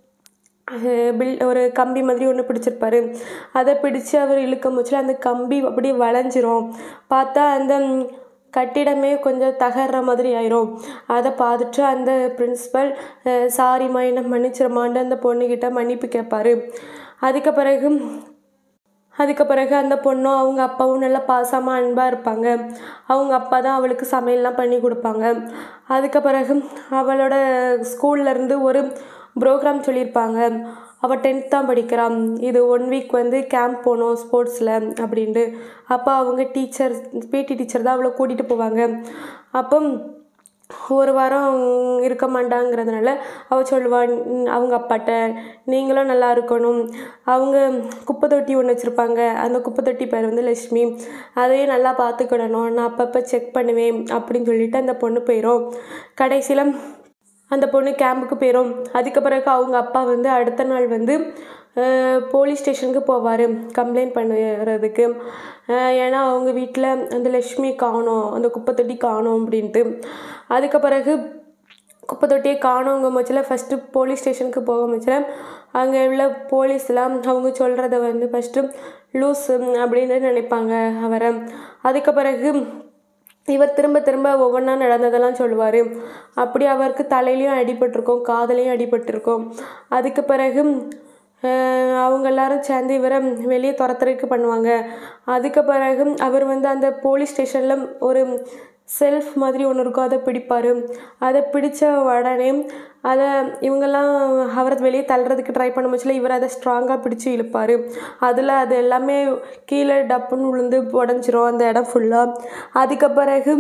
பில் ஒரு கம்பி மாதிரி ஒன்று பிடிச்சிருப்பாரு அதை பிடிச்சு அவர் இழுக்க முச்சில் அந்த கம்பி அப்படியே வளைஞ்சிரும் பார்த்தா அந்த கட்டிடமே கொஞ்சம் தகர்ற மாதிரி ஆயிரும் அதை பார்த்துட்டு அந்த பிரின்ஸிபல் சாரிம்மா என்ன மன்னிச்சிருமான்னு அந்த பொண்ணுக்கிட்ட மன்னிப்பு கேட்பாரு அதுக்கு பிறகு அதுக்கு பிறகு அந்த பொண்ணும் அவங்க அப்பாவும் நல்லா பாசமாக அன்பாக இருப்பாங்க அவங்க அப்பா தான் அவளுக்கு சமையல்லாம் பண்ணி கொடுப்பாங்க அதுக்கு பிறகு அவளோட ஸ்கூல்லேருந்து ஒரு ப்ரோக்ராம் சொல்லியிருப்பாங்க அவள் டென்த் தான் படிக்கிறான் இது ஒன் வீக் வந்து கேம்ப் போகணும் ஸ்போர்ட்ஸில் அப்படின்ட்டு அப்போ அவங்க டீச்சர் பிடி டீச்சர் தான் அவளை கூட்டிகிட்டு போவாங்க அப்போ ஒரு வாரம் இருக்க மாட்டாங்கிறதுனால அவள் சொல்லுவாள் அவங்க அப்பாட்ட நீங்களும் நல்லா இருக்கணும் அவங்க குப்பை தொட்டி ஒன்று வச்சுருப்பாங்க அந்த குப்பை தொட்டி பேர் வந்து லக்ஷ்மி அதையும் நல்லா பார்த்துக்கிடணும் நான் அப்பப்போ செக் பண்ணுவேன் அப்படின்னு சொல்லிட்டு அந்த பொண்ணு போயிடும் கடைசியில் அந்த பொண்ணு கேம்புக்கு போயிடும் அதுக்கு பிறகு அவங்க அப்பா வந்து அடுத்த நாள் வந்து போலீஸ் ஸ்டேஷனுக்கு போவார் கம்ப்ளைண்ட் பண்ணுறதுக்கு ஏன்னா அவங்க வீட்டில் அந்த லக்ஷ்மி காணோம் அந்த குப்பை தொட்டி காணோம் அப்படின்ட்டு அதுக்கு பிறகு குப்பை தொட்டியை காணோங்க மச்சில் ஃபஸ்ட்டு போலீஸ் ஸ்டேஷனுக்கு போக மச்சில் அங்கே உள்ள போலீஸ்லாம் அவங்க சொல்கிறத வந்து ஃபஸ்ட்டு லூஸ் அப்படின்னு நினைப்பாங்க அவரை அதுக்கு பிறகு இவர் திரும்ப திரும்ப ஒவ்வொன்றா நடந்ததெல்லாம் சொல்லுவார் அப்படி அவருக்கு தலையிலையும் அடிபட்டிருக்கும் காதலையும் அடிபட்டிருக்கும் அதுக்கு பிறகு அவங்க எல்லாரும் சேர்ந்து இவரை வெளியே துரத்துறதுக்கு பண்ணுவாங்க அதுக்கு பிறகு அவர் வந்து அந்த போலீஸ் ஸ்டேஷனில் ஒரு செல்ஃப் மாதிரி ஒன்று இருக்கும் அதை பிடிப்பார் அதை பிடித்த உடனே அதை இவங்கெல்லாம் அவரை வெளியே தள்ளுறதுக்கு ட்ரை பண்ண முச்சில் இவர் அதை ஸ்ட்ராங்காக பிடிச்சி இழுப்பார் அதில் அது எல்லாமே கீழே டப்புன்னு விழுந்து உடஞ்சிரும் அந்த இடம் ஃபுல்லாக அதுக்கு பிறகு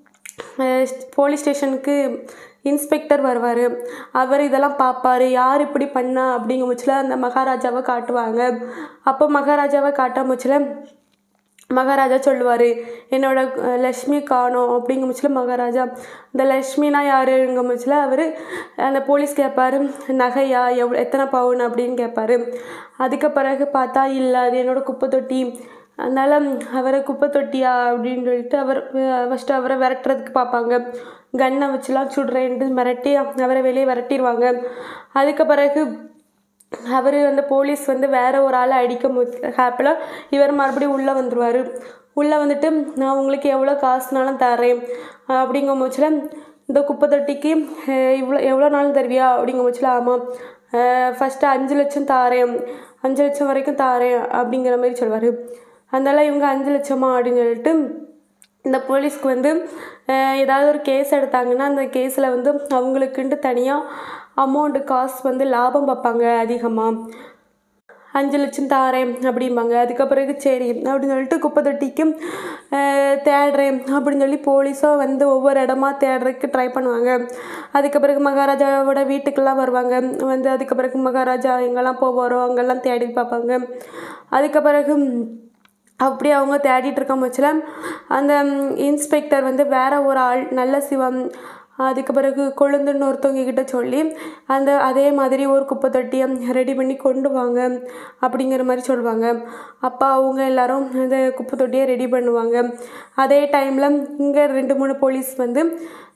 போலீஸ் ஸ்டேஷனுக்கு இன்ஸ்பெக்டர் வருவார் அவர் இதெல்லாம் பார்ப்பார் யார் இப்படி பண்ணா அப்படிங்கிற முச்சில் அந்த மகாராஜாவை காட்டுவாங்க அப்போ மகாராஜாவை காட்ட முச்சில் மகாராஜா சொல்லுவார் என்னோட லக்ஷ்மி காணோம் அப்படிங்கிற முச்சில் மகாராஜா இந்த லக்ஷ்மினா யாருங்க முச்சில் அவர் அந்த போலீஸ் கேட்பாரு நகையா எவ் எத்தனை பவுன் அப்படின்னு கேட்பாரு அதுக்கு பிறகு பார்த்தா இல்லை அது என்னோட குப்பை தொட்டி அதனால் அவரை குப்பை தொட்டியா அப்படின்னு சொல்லிட்டு அவர் ஃபஸ்ட்டு அவரை விரட்டுறதுக்கு பார்ப்பாங்க கன்னை வச்சுலாம் சுடுறேன்ட்டு மிரட்டி அவரை வெளியே விரட்டிடுவாங்க அதுக்கு பிறகு அவர் அந்த போலீஸ் வந்து வேற ஒரு ஆளை அடிக்க மு ஹேப்பில் இவர் மறுபடியும் உள்ளே வந்துடுவார் உள்ளே வந்துட்டு நான் உங்களுக்கு எவ்வளோ காசுனாலும் தரேன் அப்படிங்கிற முச்சில் இந்த குப்பை தொட்டிக்கு இவ்வளோ எவ்வளோ நாள் தருவியா அப்படிங்கிற முச்சில் ஆமாம் ஃபஸ்ட்டு அஞ்சு லட்சம் தாரேன் அஞ்சு லட்சம் வரைக்கும் தாரேன் அப்படிங்கிற மாதிரி சொல்லுவார் அதனால இவங்க அஞ்சு லட்சமா அப்படின்னு சொல்லிட்டு இந்த போலீஸ்க்கு வந்து ஏதாவது ஒரு கேஸ் எடுத்தாங்கன்னா அந்த கேஸில் வந்து அவங்களுக்குன்ட்டு தனியாக அமௌண்ட்டு காசு வந்து லாபம் பார்ப்பாங்க அதிகமாக அஞ்சு லட்சம் தாரேன் அப்படிம்பாங்க அதுக்கு பிறகு சரி அப்படின்னு சொல்லிட்டு குப்பை தொட்டிக்கும் தேடுறேன் அப்படின்னு சொல்லி போலீஸும் வந்து ஒவ்வொரு இடமா தேடுறதுக்கு ட்ரை பண்ணுவாங்க அதுக்கு பிறகு மகாராஜாவோட வீட்டுக்கெல்லாம் வருவாங்க வந்து அதுக்கு பிறகு மகாராஜா எங்கெல்லாம் போவாரோ அங்கெல்லாம் தேடி பார்ப்பாங்க அதுக்கு பிறகு அப்படி அவங்க தேடிட்டு இருக்க முச்சில் அந்த இன்ஸ்பெக்டர் வந்து வேற ஒரு ஆள் நல்ல சிவம் அதுக்கு பிறகு கொழுந்துன்னு ஒருத்தவங்க கிட்ட சொல்லி அந்த அதே மாதிரி ஒரு குப்பை தொட்டியை ரெடி பண்ணி கொண்டு வாங்க அப்படிங்கிற மாதிரி சொல்லுவாங்க அப்போ அவங்க எல்லாரும் அந்த குப்பை தொட்டியை ரெடி பண்ணுவாங்க அதே டைமில் இங்கே ரெண்டு மூணு போலீஸ் வந்து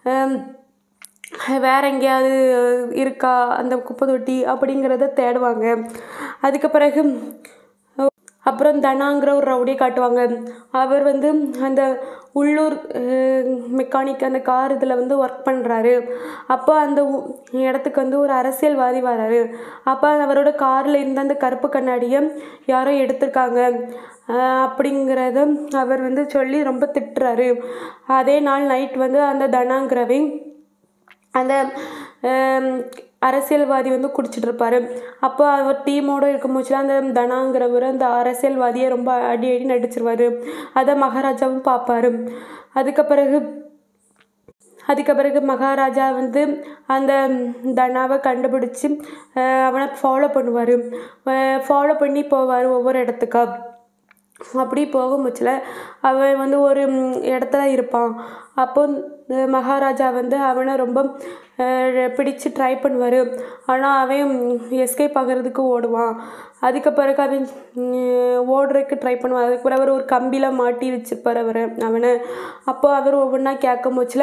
வேற எங்கேயாவது இருக்கா அந்த குப்பை தொட்டி அப்படிங்கிறத தேடுவாங்க அதுக்கு பிறகு அப்புறம் தனாங்கிற ஒரு ரவுடியை காட்டுவாங்க அவர் வந்து அந்த உள்ளூர் மெக்கானிக் அந்த கார் இதில் வந்து ஒர்க் பண்ணுறாரு அப்போ அந்த இடத்துக்கு வந்து ஒரு அரசியல்வாதி வராரு அப்போ அவரோட காரில் இருந்த அந்த கருப்பு கண்ணாடியை யாரோ எடுத்திருக்காங்க அப்படிங்கிறத அவர் வந்து சொல்லி ரொம்ப திட்டுறாரு அதே நாள் நைட் வந்து அந்த தனாங்கிறவை அந்த அரசியல்வாதி வந்து குடிச்சிட்டு இருப்பாரு அப்போ அவர் டீமோடு இருக்கும் போச்சுல அந்த தனாங்கிறவர் அந்த அரசியல்வாதியை ரொம்ப அடி அடி நடிச்சிருவாரு அதை மகாராஜாவும் பார்ப்பாரு அதுக்கு பிறகு அதுக்கு பிறகு மகாராஜா வந்து அந்த தனாவை கண்டுபிடிச்சி அவனை ஃபாலோ பண்ணுவார் ஃபாலோ பண்ணி போவார் ஒவ்வொரு இடத்துக்கா அப்படி போகும்போச்சில் அவன் வந்து ஒரு ம், இடத்துல இருப்பான் அப்போ இந்த மகாராஜா வந்து அவனை ரொம்ப அஹ், பிடிச்சு ட்ரை பண்ணுவார் ஆனால் அவன் எஸ்கேப் ஆகிறதுக்கு ஓடுவான் அதுக்கு பிறகு அவன் ம், ஓடுறதுக்கு ட்ரை பண்ணுவான் அதுக்கு பிறகு அவர் ஒரு கம்பியில் மாட்டி வச்சுருப்பார் அவர் அவனை அப்போ அவர் ஒவ்வொன்றா கேட்கும் போச்சில்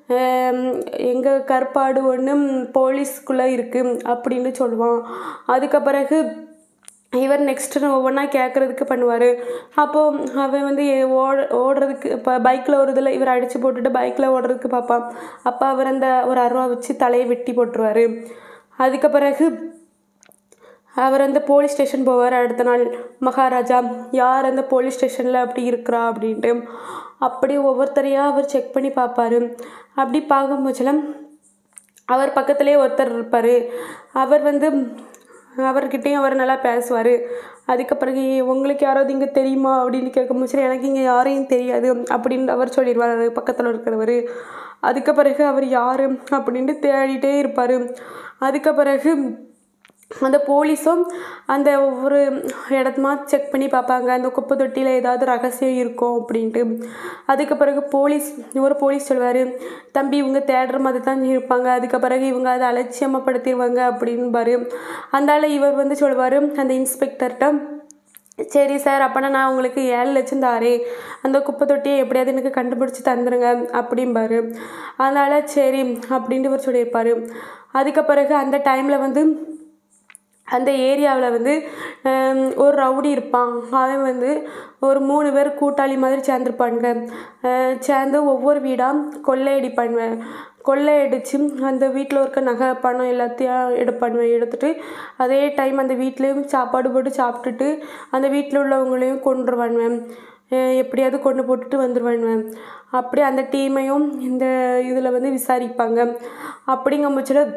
எங்கள் கற்பாடு ஒன்று போலீஸ்குள்ளே இருக்குது அப்படின்னு சொல்லுவான் அதுக்கு பிறகு இவர் நெக்ஸ்ட்டு ஒவ்வொன்றா கேட்குறதுக்கு பண்ணுவார் அப்போது அவன் வந்து ஏ- ஓட ஓடுறதுக்கு இப்போ பைக்கில் ஒரு இதில் இவர் அடித்து போட்டுட்டு பைக்கில் ஓடுறதுக்கு பார்ப்பான் அப்போ அவர் அந்த ஒரு அருவா வச்சு தலையை வெட்டி போட்டுருவார் அதுக்கு பிறகு அவர் அந்த போலீஸ் ஸ்டேஷன் போவார் அடுத்த நாள் மகாராஜா யார் அந்த போலீஸ் ஸ்டேஷனில் அப்படி இருக்கிறா அப்படின்ட்டு அப்படி ஒவ்வொருத்தரையாக அவர் செக் பண்ணி பார்ப்பாரு அப்படி பார்க்கும்போதுல அவர் பக்கத்துலேயே ஒருத்தர் இருப்பார் அவர் வந்து அவர்கிட்டயும் அவர் நல்லா பேசுவார் அதுக்கு பிறகு உங்களுக்கு யாராவது இங்கே தெரியுமா அப்படின்னு கேட்கும்போது எனக்கு இங்கே யாரையும் தெரியாது அப்படின்னு அவர் சொல்லிடுவார் பக்கத்தில் இருக்கிறவர் அதுக்கு பிறகு அவர் யார் அப்படின்ட்டு தேடிட்டே இருப்பார் அதுக்கு பிறகு அந்த போலீஸும் அந்த ஒவ்வொரு இடத்துமா செக் பண்ணி பார்ப்பாங்க அந்த குப்பை தொட்டியில் ஏதாவது ரகசியம் இருக்கும் அப்படின்ட்டு அதுக்கு பிறகு போலீஸ் ஒரு போலீஸ் சொல்லுவார் தம்பி இவங்க தேடுற மாதிரி தான் இருப்பாங்க அதுக்கு பிறகு இவங்க அதை அலட்சியமப்படுத்திடுவாங்க அப்படின்பாரு அதனால இவர் வந்து சொல்லுவார் அந்த இன்ஸ்பெக்டர்கிட்ட சரி சார் அப்போனா நான் உங்களுக்கு ஏழு லட்சம் தாரேன் அந்த குப்பை தொட்டியை எப்படியாவது எனக்கு கண்டுபிடிச்சி தந்துடுங்க அப்படிம்பாரு அதனால் சரி அப்படின்ட்டு இவர் சொல்லியிருப்பார் அதுக்கு பிறகு அந்த டைமில் வந்து அந்த ஏரியாவில் வந்து ஹம், ஒரு ரவுடி இருப்பான் அவன் வந்து ஒரு மூணு பேர் கூட்டாளி மாதிரி சேர்ந்துருப்பானுங்க அஹ், சேர்ந்து ஒவ்வொரு வீடாக கொள்ளையடிப்பானுங்க கொள்ளையடிச்சு அந்த வீட்டில் இருக்க நகை பணம் எல்லாத்தையும் எடுப்பானுவேன் எடுத்துட்டு அதே டைம் அந்த வீட்லேயும் சாப்பாடு போட்டு சாப்பிட்டுட்டு அந்த வீட்டில் உள்ளவங்களையும் கொண்டுருவானுவேன் எப்படியாவது கொண்டு போட்டுட்டு வந்துடுவானுவேன் அப்படி அந்த டீமையும் இந்த இதில் வந்து விசாரிப்பாங்க அப்படிங்கும் பட்சத்தில்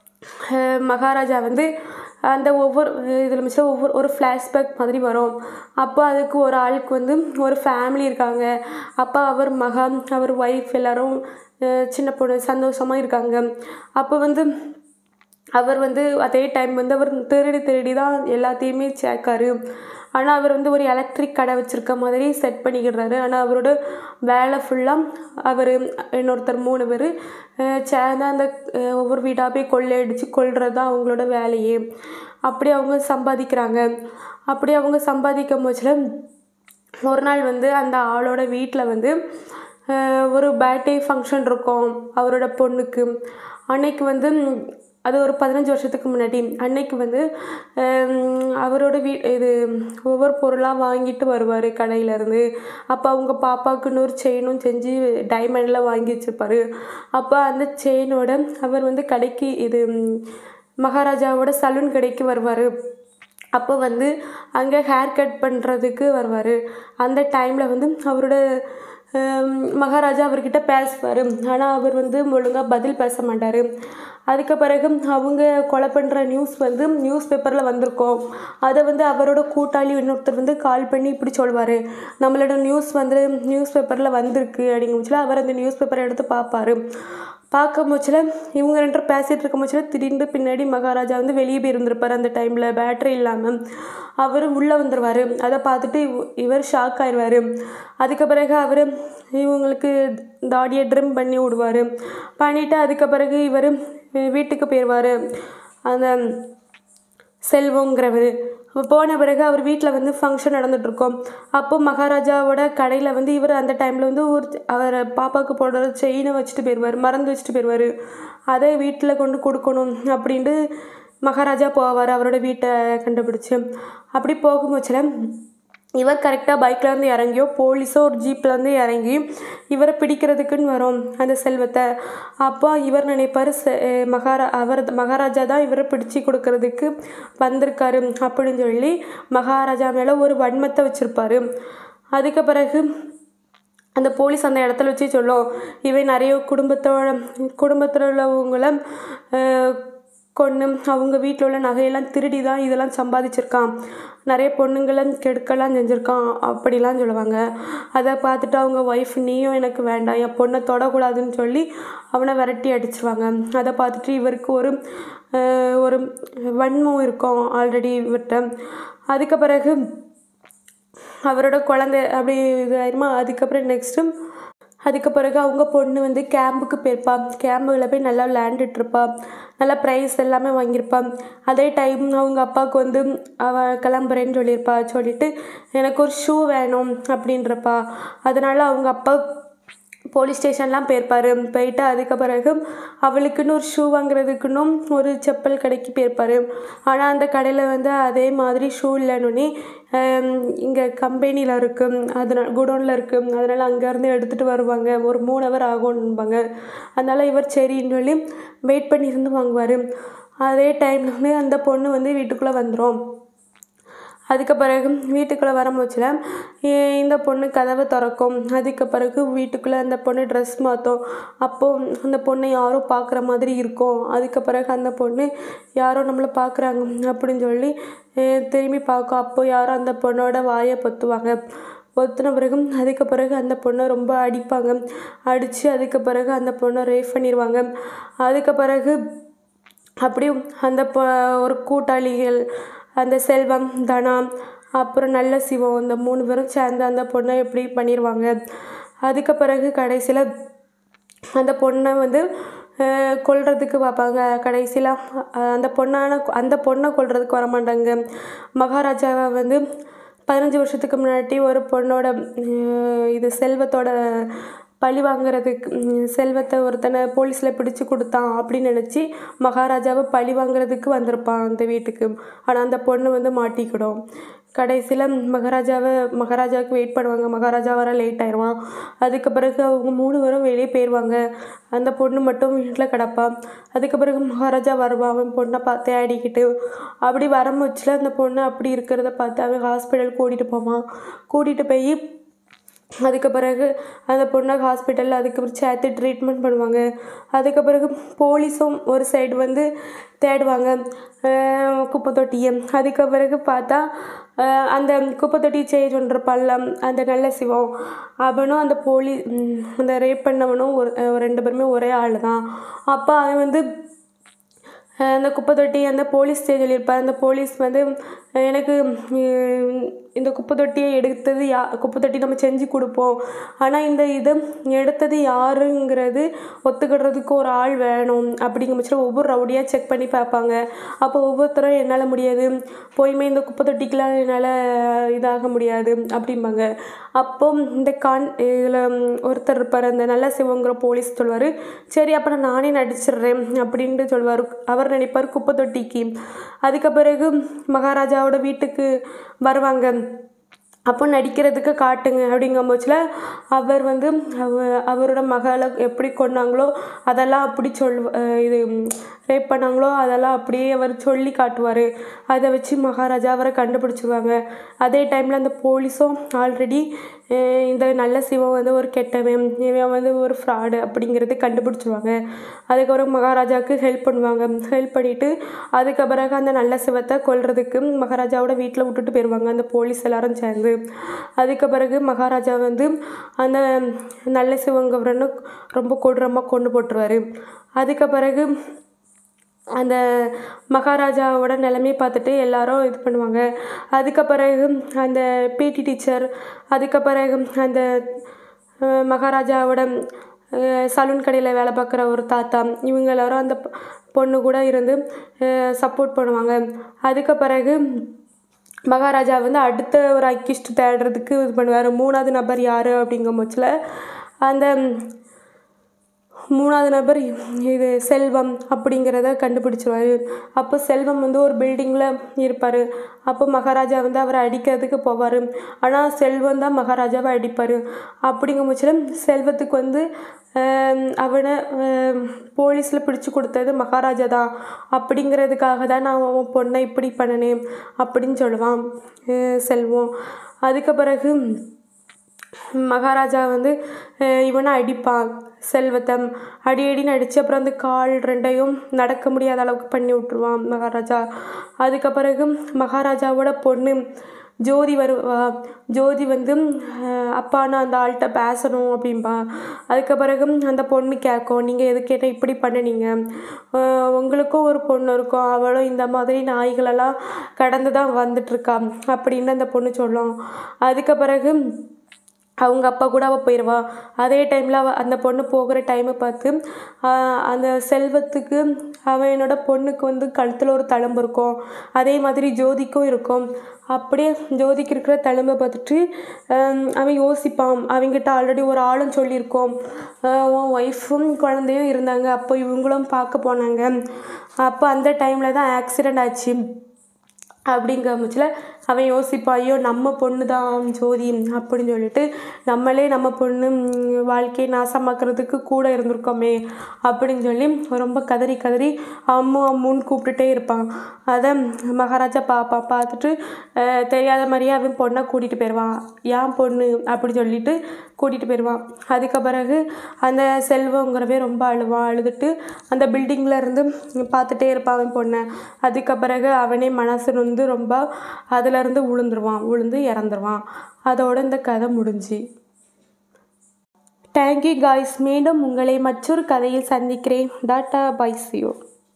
அஹ் மகாராஜா வந்து அந்த ஒவ்வொரு இதில் மிச்சம் ஒவ்வொரு ஒரு ஃப்ளாஷ்பேக் மாதிரி வரும் அப்போ அதுக்கு ஒரு ஆளுக்கு வந்து ஒரு ஃபேமிலி இருக்காங்க அப்போ அவர் மகன் அவர் ஒய்ஃப் எல்லாரும் அஹ் சின்ன பொண்ணு சந்தோஷமாக இருக்காங்க அப்போ வந்து அவர் வந்து அதே டைம் வந்து அவர் திருடி திருடி தான் எல்லாத்தையுமே சேர்க்காரு ஆனால் அவர் வந்து ஒரு எலக்ட்ரிக் கடை வச்சுருக்க மாதிரி செட் பண்ணிக்கிடுறாரு ஆனால் அவரோட வேலை ஃபுல்லாக அவர் இன்னொருத்தர் மூணு பேர் சேர்ந்து அந்த அஹ், ஒவ்வொரு வீடாக போய் கொள்ளையடிச்சு கொள்வது தான் அவங்களோட வேலையே அப்படி அவங்க சம்பாதிக்கிறாங்க அப்படி அவங்க சம்பாதிக்கும் போச்சில் ஒரு நாள் வந்து அந்த ஆளோட வீட்டில் வந்து அஹ், ஒரு பர்த்டே ஃபங்க்ஷன் இருக்கும் அவரோட பொண்ணுக்கு அன்னைக்கு வந்து ம், அது ஒரு பதினஞ்சு வருஷத்துக்கு முன்னாடி அன்னைக்கு வந்து ஹம், அவரோட வீ இது ஒவ்வொரு பொருளாக வாங்கிட்டு வருவார் கடையிலேருந்து அப்போ அவங்க பாப்பாவுக்குன்னு ஒரு செயினும் செஞ்சு டைமண்டில் வாங்கி வச்சுருப்பாரு அப்போ அந்த செயினோட அவர் வந்து கடைக்கு இது ம், மகாராஜாவோட சலூன் கடைக்கு வருவார் அப்போ வந்து அங்கே ஹேர் கட் பண்ணுறதுக்கு வருவார் அந்த டைமில் வந்து அவரோட ஹம், மகாராஜா அவர்கிட்ட பேசுவார் ஆனால் அவர் வந்து ஒழுங்காக பதில் பேச மாட்டார் அதுக்கு பிறகு அவங்க கொலை பண்ணுற நியூஸ் வந்து நியூஸ் பேப்பரில் வந்திருக்கோம் அதை வந்து அவரோட கூட்டாளி இன்னொருத்தர் வந்து கால் பண்ணி இப்படி சொல்வார் நம்மளோட நியூஸ் வந்து நியூஸ் பேப்பரில் வந்திருக்கு அப்படிங்கும்போதுல அவர் அந்த நியூஸ் பேப்பரை எடுத்து பார்ப்பாரு பார்க்கும் போச்சில் இவங்க ரெண்டு பேரும் பேசிகிட்டு இருக்கும் போச்சில் திடீர்னு பின்னாடி மகாராஜா வந்து வெளியே போய் இருந்திருப்பார் அந்த டைமில் பேட்டரி இல்லாமல் அவர் உள்ளே வந்துடுவார் அதை பார்த்துட்டு இவ- இவர் ஷாக் ஆயிடுவார் அதுக்கு பிறகு அவர் இவங்களுக்கு தாடியை ட்ரிம் பண்ணி விடுவார் பண்ணிவிட்டு அதுக்கு பிறகு இவர் வீட்டுக்கு போயிடுவார் அந்த செல்வங்கிறவர் போன பிறகு அவர் வீட்டில் வந்து ஃபங்க்ஷன் நடந்துகிட்ருக்கோம் அப்போ மகாராஜாவோட கடையில் வந்து இவர் அந்த டைமில் வந்து ஒரு அவர் பாப்பாவுக்கு போடுற செயினை வச்சுட்டு போயிடுவார் மறந்து வச்சுட்டு போயிடுவார் அதை வீட்டில் கொண்டு கொடுக்கணும் அப்படின்ட்டு மகாராஜா போவார் அவரோட வீட்டை கண்டுபிடிச்சு அப்படி போகும்போச்சில் இவர் கரெக்டாக பைக்லேருந்து இறங்கியோ போலீஸோ ஒரு ஜீப்லேருந்து இறங்கி இவரை பிடிக்கிறதுக்குன்னு வரும் அந்த செல்வத்தை அப்போ இவர் நினைப்பார் செ மகாரா அவர் மகாராஜா தான் இவரை பிடிச்சி கொடுக்கறதுக்கு வந்திருக்காரு அப்படின்னு சொல்லி மகாராஜா மேலே ஒரு வன்மத்தை வச்சுருப்பாரு அதுக்கு பிறகு அந்த போலீஸ் அந்த இடத்துல வச்சு சொல்லும் இவன் நிறைய குடும்பத்தோட குடும்பத்தில் உள்ளவங்கள அஹ், கொன்று அவங்க வீட்டில் உள்ள நகையெல்லாம் திருடி தான் இதெல்லாம் சம்பாதிச்சிருக்கான் நிறைய பொண்ணுங்களை கெடுக்கலாம் செஞ்சுருக்கான் அப்படிலாம் சொல்லுவாங்க அதை பார்த்துட்டு அவங்க ஒய்ஃப் நீயும் எனக்கு வேண்டாம் என் பொண்ணை தொடக்கூடாதுன்னு சொல்லி அவனை விரட்டி அடிச்சிருவாங்க அதை பார்த்துட்டு இவருக்கு ஒரு அஹ், ஒரு வன்மம் இருக்கும் ஆல்ரெடி இவர்கிட்ட அதுக்கு பிறகு அவரோட குழந்தை அப்படி இதாயிருமா அதுக்கப்புறம் நெக்ஸ்ட்டு அதுக்கு பிறகு அவங்க பொண்ணு வந்து கேம்புக்கு போயிருப்பா கேம்பில் போய் நல்லா விளையாண்டுட்ருப்பா நல்லா ப்ரைஸ் எல்லாமே வாங்கியிருப்பா அதே டைம் அவங்க அப்பாவுக்கு வந்து அவள் கிளம்புறேன்னு சொல்லியிருப்பா சொல்லிட்டு எனக்கு ஒரு ஷூ வேணும் அப்படின்றப்பா அதனால் அவங்க அப்பா போலீஸ் ஸ்டேஷன்லாம் போயிருப்பார் போயிட்டு அதுக்கு பிறகு அவளுக்குன்னு ஒரு ஷூ வாங்குறதுக்குன்னும் ஒரு செப்பல் கடைக்கு போயிருப்பார் ஆனால் அந்த கடையில் வந்து அதே மாதிரி ஷூ இல்லைன்னு இங்கே கம்பெனியில் இருக்குது அதனால் குடோனில் இருக்குது அதனால் அங்கேருந்து எடுத்துகிட்டு வருவாங்க ஒரு மூணு ஹவர் ஆகும்பாங்க அதனால் இவர் சரின்னு சொல்லி வெயிட் பண்ணி இருந்து வாங்குவார் அதே டைமில் வந்து அந்த பொண்ணு வந்து வீட்டுக்குள்ளே வந்துடும் அதுக்கு பிறகு வீட்டுக்குள்ளே வரும்போச்சுல இந்த பொண்ணு கதவை திறக்கும் அதுக்கு பிறகு வீட்டுக்குள்ளே அந்த பொண்ணு ட்ரெஸ் மாற்றும் அப்போது அந்த பொண்ணை யாரோ பார்க்குற மாதிரி இருக்கும் அதுக்கு பிறகு அந்த பொண்ணு யாரோ நம்மளை பார்க்குறாங்க அப்படின்னு சொல்லி அஹ் திரும்பி பார்க்கும் அப்போ யாரோ அந்த பொண்ணோட வாயை பொத்துவாங்க பொத்துன பிறகு அதுக்கு பிறகு அந்த பொண்ணை ரொம்ப அடிப்பாங்க அடித்து அதுக்கு பிறகு அந்த பொண்ணை ரேப் பண்ணிடுவாங்க அதுக்கு பிறகு அப்படியும் அந்த பொ ஒரு கூட்டாளிகள் அந்த செல்வம் தனா அப்புறம் நல்ல சிவம் இந்த மூணு பேரும் சேர்ந்து அந்த பொண்ணை எப்படி பண்ணிடுவாங்க அதுக்கு பிறகு கடைசியில் அந்த பொண்ணை வந்து அஹ், கொல்றதுக்கு பார்ப்பாங்க கடைசியில் அந்த பொண்ணான அந்த பொண்ணை கொல்றதுக்கு வர மாட்டாங்க மகாராஜாவை வந்து பதினஞ்சு வருஷத்துக்கு முன்னாடி ஒரு பொண்ணோட அஹ், இது செல்வத்தோட பழி வாங்குறதுக்கு ம், செல்வத்தை ஒருத்தனை போலீஸில் பிடிச்சு கொடுத்தான் அப்படின்னு நினச்சி மகாராஜாவை பழி வாங்குறதுக்கு வந்திருப்பான் அந்த வீட்டுக்கு ஆனால் அந்த பொண்ணு வந்து மாட்டிக்கிடும் கடைசியில் மகாராஜாவை மகாராஜாவுக்கு வெயிட் பண்ணுவாங்க மகாராஜா வர லேட் ஆயிடுவான் அதுக்கு பிறகு அவங்க மூணு பேரும் வெளியே போயிடுவாங்க அந்த பொண்ணு மட்டும் வீட்டில் கிடப்பா அதுக்கு பிறகு மகாராஜா வருவான் அவன் பொண்ணை பார்த்து தேடிக்கிட்டு அப்படி வரும்போச்சில் அந்த பொண்ணு அப்படி இருக்கிறத பார்த்து அவன் ஹாஸ்பிட்டல் கூட்டிகிட்டு போவான் கூட்டிகிட்டு போய் அதுக்கு பிறகு அந்த பொண்ணை ஹாஸ்பிட்டலில் அதுக்கு பிறகு சேர்த்து ட்ரீட்மெண்ட் பண்ணுவாங்க அதுக்கு பிறகு போலீஸும் ஒரு சைடு வந்து தேடுவாங்க அஹ் குப்பை தொட்டியை அதுக்கு பிறகு பார்த்தா அஹ் அந்த குப்பை தொட்டி சேஞ்ச் பண்ணுறப்பால அந்த நல்ல சிவம் அவனும் அந்த போலீ ம், அந்த ரேப் பண்ணவனும் ஒரு அஹ் ரெண்டு பேருமே ஒரே ஆள் தான் அப்போ அவன் வந்து அஹ் அந்த குப்பை தொட்டி அந்த போலீஸ் ஸ்டேஷனில் இருப்பார் அந்த போலீஸ் வந்து அஹ் எனக்கு உம், இந்த குப்பை தொட்டியை எடுத்தது யா குப்பை தொட்டி நம்ம செஞ்சு கொடுப்போம் ஆனால் இந்த இதை எடுத்தது யாருங்கிறது ஒத்துக்கிடுறதுக்கு ஒரு ஆள் வேணும் அப்படிங்கிற பட்சத்தில் ஒவ்வொரு ரவுடியாக செக் பண்ணி பார்ப்பாங்க அப்போ ஒவ்வொருத்தரும் என்னால் முடியாது போயுமே இந்த குப்பை தொட்டிக்கெலாம் என்னால் இதாக முடியாது அப்படிம்பாங்க அப்போ இந்த கான் இதில் ஒருத்தர் இருப்பார் அந்த நல்ல சிவங்கிற போலீஸ் சொல்லுவார் சரி அப்போ நான் நானே நடிச்சிடுறேன் அப்படின்ட்டு சொல்லுவார் அவர் நினைப்பார் குப்பை தொட்டிக்கு அதுக்கு பிறகு மகாராஜாவோட வீட்டுக்கு வருவாங்க அப்போ நடிக்கிறதுக்கு காட்டுங்க அப்படிங்கும் போச்சில் அவர் வந்து அவ அவரோட மகளை எப்படி கொன்னாங்களோ அதெல்லாம் அப்படி சொல் இது ரேப் பண்ணாங்களோ அதெல்லாம் அப்படியே அவர் சொல்லி காட்டுவார் அதை வச்சு மகாராஜா அவரை கண்டுபிடிச்சிருவாங்க அதே டைமில் அந்த போலீஸும் ஆல்ரெடி இந்த நல்ல சிவம் வந்து ஒரு கெட்டவன் இவன் வந்து ஒரு ஃப்ராடு அப்படிங்கிறது கண்டுபிடிச்சிருவாங்க அதுக்கப்புறம் மகாராஜாவுக்கு ஹெல்ப் பண்ணுவாங்க ஹெல்ப் பண்ணிவிட்டு அதுக்கு பிறகு அந்த நல்ல சிவத்தை கொல்றதுக்கு மகாராஜாவோட வீட்டில் விட்டுட்டு போயிடுவாங்க அந்த போலீஸ் எல்லாரும் சேர்ந்து அதுக்கு பிறகு மகாராஜா வந்து அந்த நல்ல சிவங்கவரன்னு ரொம்ப கொடூரமாக கொண்டு போட்டுருவார் அதுக்கு பிறகு அந்த மகாராஜாவோட நிலைமையை பார்த்துட்டு எல்லாரும் இது பண்ணுவாங்க அதுக்கு பிறகு அந்த பிடி டீச்சர் அதுக்கு பிறகு அந்த அஹ், மகாராஜாவோட சலூன் கடையில் வேலை பார்க்குற ஒரு தாத்தா இவங்க எல்லாரும் அந்த பொ- பொண்ணு கூட இருந்து சப்போர்ட் பண்ணுவாங்க அதுக்கு பிறகு மகாராஜா வந்து அடுத்த ஒரு அக்கிஸ்ட் தேடுறதுக்கு இது பண்ணுவார் மூணாவது நபர் யார் அப்படிங்கும் பட்சத்தில் அந்த மூணாவது நபர் இது செல்வம் அப்படிங்கிறத கண்டுபிடிச்சிருவாரு அப்போ செல்வம் வந்து ஒரு பில்டிங்கில் இருப்பார் அப்போ மகாராஜா வந்து அவரை அடிக்கிறதுக்கு போவார் ஆனால் செல்வம் தான் மகாராஜாவை அடிப்பார் அப்படிங்கும் பட்சத்தில் செல்வத்துக்கு வந்து ஆம், அவனை போலீஸில் பிடிச்சு கொடுத்தது மகாராஜா தான் அப்படிங்கிறதுக்காக தான் நான் உன் பொண்ணை இப்படி பண்ணினேன் அப்படின்னு சொல்லுவான் அஹ் செல்வம் அதுக்கு பிறகு மகாராஜா வந்து அஹ், இவனை அடிப்பான் செல்வத்தம் அடி அடின்னு அடித்து அப்புறம் அந்த கால் ரெண்டையும் நடக்க முடியாத அளவுக்கு பண்ணி விட்ருவான் மகாராஜா அதுக்கு பிறகு மகாராஜாவோட பொண்ணு ஜோதி வருவா ஜோதி வந்து அஹ், அப்பா நான் அந்த ஆள்கிட்ட பேசணும் அப்படின்பா அதுக்கு பிறகு அந்த பொண்ணு கேட்கும் நீங்கள் எது கேட்டால் இப்படி பண்ணுனீங்க அஹ், உங்களுக்கும் ஒரு பொண்ணு இருக்கும் அவளும் இந்த மாதிரி நாய்களெல்லாம் கடந்து தான் வந்துட்டுருக்கா அப்படின்னு அந்த பொண்ணு சொல்லும் அதுக்கு பிறகு அவங்க அப்பா கூட அவள் போயிடுவா அதே டைமில் அவள் அந்த பொண்ணு போகிற டைமை பார்த்து ஆஹ், அந்த செல்வத்துக்கு அவனோட பொண்ணுக்கு வந்து கழுத்தில் ஒரு தழும்பு இருக்கும் அதே மாதிரி ஜோதிக்கும் இருக்கும் அப்படியே ஜோதிக்கு இருக்கிற தழும்பை பார்த்துட்டு ஆம், அவன் யோசிப்பான் அவங்கிட்ட ஆல்ரெடி ஒரு ஆளும் சொல்லியிருக்கோம் ஆஹ், உன் ஒய்ஃபும் குழந்தையும் இருந்தாங்க அப்போ இவங்களும் பார்க்க போனாங்க அப்போ அந்த டைமில் தான் ஆக்சிடெண்ட் ஆச்சு அப்படிங்கிற பட்சத்தில் அவன் யோசிப்பான் ஐயோ நம்ம பொண்ணு தான் ஜோதி அப்படின்னு சொல்லிட்டு நம்மளே நம்ம பொண்ணு ம், வாழ்க்கையை நாசமாக்குறதுக்கு கூட இருந்திருக்கோமே அப்படின்னு சொல்லி ரொம்ப கதறி கதறி அம்மு அம்முன்னு கூப்பிட்டுட்டே இருப்பான் அதை மகாராஜா பாப்பா பார்த்துட்டு அஹ், தெரியாத மாதிரியே அவன் பொண்ணை கூட்டிகிட்டு போயிடுவான் ஏன் பொண்ணு அப்படி சொல்லிட்டு கூட்டிகிட்டு போயிடுவான் அதுக்கு பிறகு அந்த செல்வங்கிறவே ரொம்ப அழுவான் அழுதுட்டு அந்த பில்டிங்கில் இருந்து பார்த்துட்டே இருப்பான் அவன் பொண்ணை அதுக்கு பிறகு அவனே மனசு வந்து ரொம்ப அதுலேருந்து விழுந்துருவான் விழுந்து இறந்துருவான் அதோட இந்த கதை முடிஞ்சு தேங்க்யூ காய்ஸ் மீண்டும் உங்களை மற்றொரு கதையில் சந்திக்கிறேன் டாட்டா பைசியோ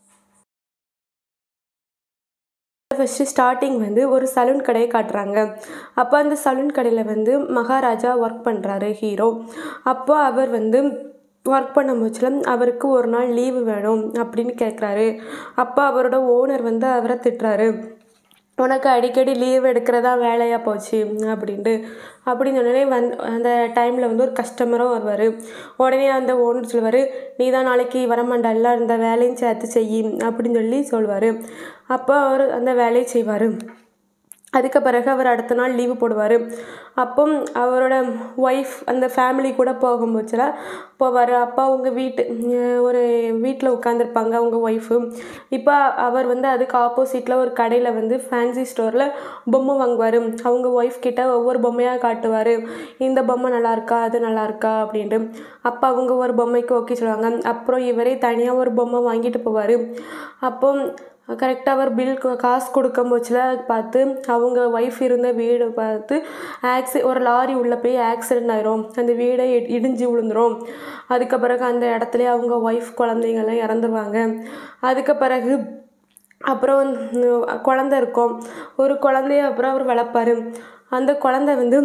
ஃபஸ்ட்டு ஸ்டார்டிங் வந்து ஒரு சலூன் கடையை காட்டுறாங்க அப்போ அந்த சலூன் கடையில் வந்து மகாராஜா ஒர்க் பண்ணுறாரு ஹீரோ அப்போ அவர் வந்து ஒர்க் பண்ண முச்சில் அவருக்கு ஒரு நாள் லீவு வேணும் அப்படின்னு கேட்குறாரு அப்போ அவரோட ஓனர் வந்து அவரை திட்டுறாரு உனக்கு அடிக்கடி லீவ் எடுக்கிறதா வேலையாக போச்சு அப்படின்ட்டு அப்படின்னு உடனே வந் அந்த டைமில் வந்து ஒரு கஸ்டமரும் வருவார் உடனே அந்த ஓனர் சொல்லுவார் நீ தான் நாளைக்கு வரமாண்டல்ல இந்த வேலையும் சேர்த்து செய் அப்படின்னு சொல்லி சொல்லுவார் அப்போ அவர் அந்த வேலையை செய்வார் அதுக்கு பிறகு அவர் அடுத்த நாள் லீவு போடுவார் அப்போ அவரோட ஒய்ஃப் அந்த ஃபேமிலி கூட போகும்போதுல போவார் அப்போ அவங்க வீட்டு அஹ் ஒரு வீட்டில் உட்காந்துருப்பாங்க அவங்க ஒய்ஃபு இப்போ அவர் வந்து அதுக்கு ஆப்போசிட்டில் ஒரு கடையில் வந்து ஃபேன்சி ஸ்டோரில் பொம்மை வாங்குவார் அவங்க ஒய்ஃப் கிட்ட ஒவ்வொரு பொம்மையாக காட்டுவார் இந்த பொம்மை நல்லா இருக்கா அது நல்லா இருக்கா அப்படின்ட்டு அப்போ அவங்க ஒரு பொம்மைக்கு ஓகே சொல்லுவாங்க அப்புறம் இவரே தனியாக ஒரு பொம்மை வாங்கிட்டு போவார் அப்போ கரெக்டாக அவர் பில் காசு கொடுக்கும் போச்சுல பார்த்து அவங்க ஒய்ஃப் இருந்த வீடு பார்த்து ஆக்சி ஒரு லாரி உள்ளே போய் ஆக்சிடென்ட் ஆயிரும் அந்த வீடே இ- இடிஞ்சு விழுந்துரும் அதுக்கு பிறகு அந்த இடத்துல அவங்க ஒய்ஃப் குழந்தைங்கெல்லாம் இறந்துருவாங்க அதுக்கு பிறகு அப்புறம் உம், குழந்தை இருக்கும் ஒரு குழந்தைய அப்புறம் அவர் வளர்ப்பாரு அந்த குழந்தை வந்து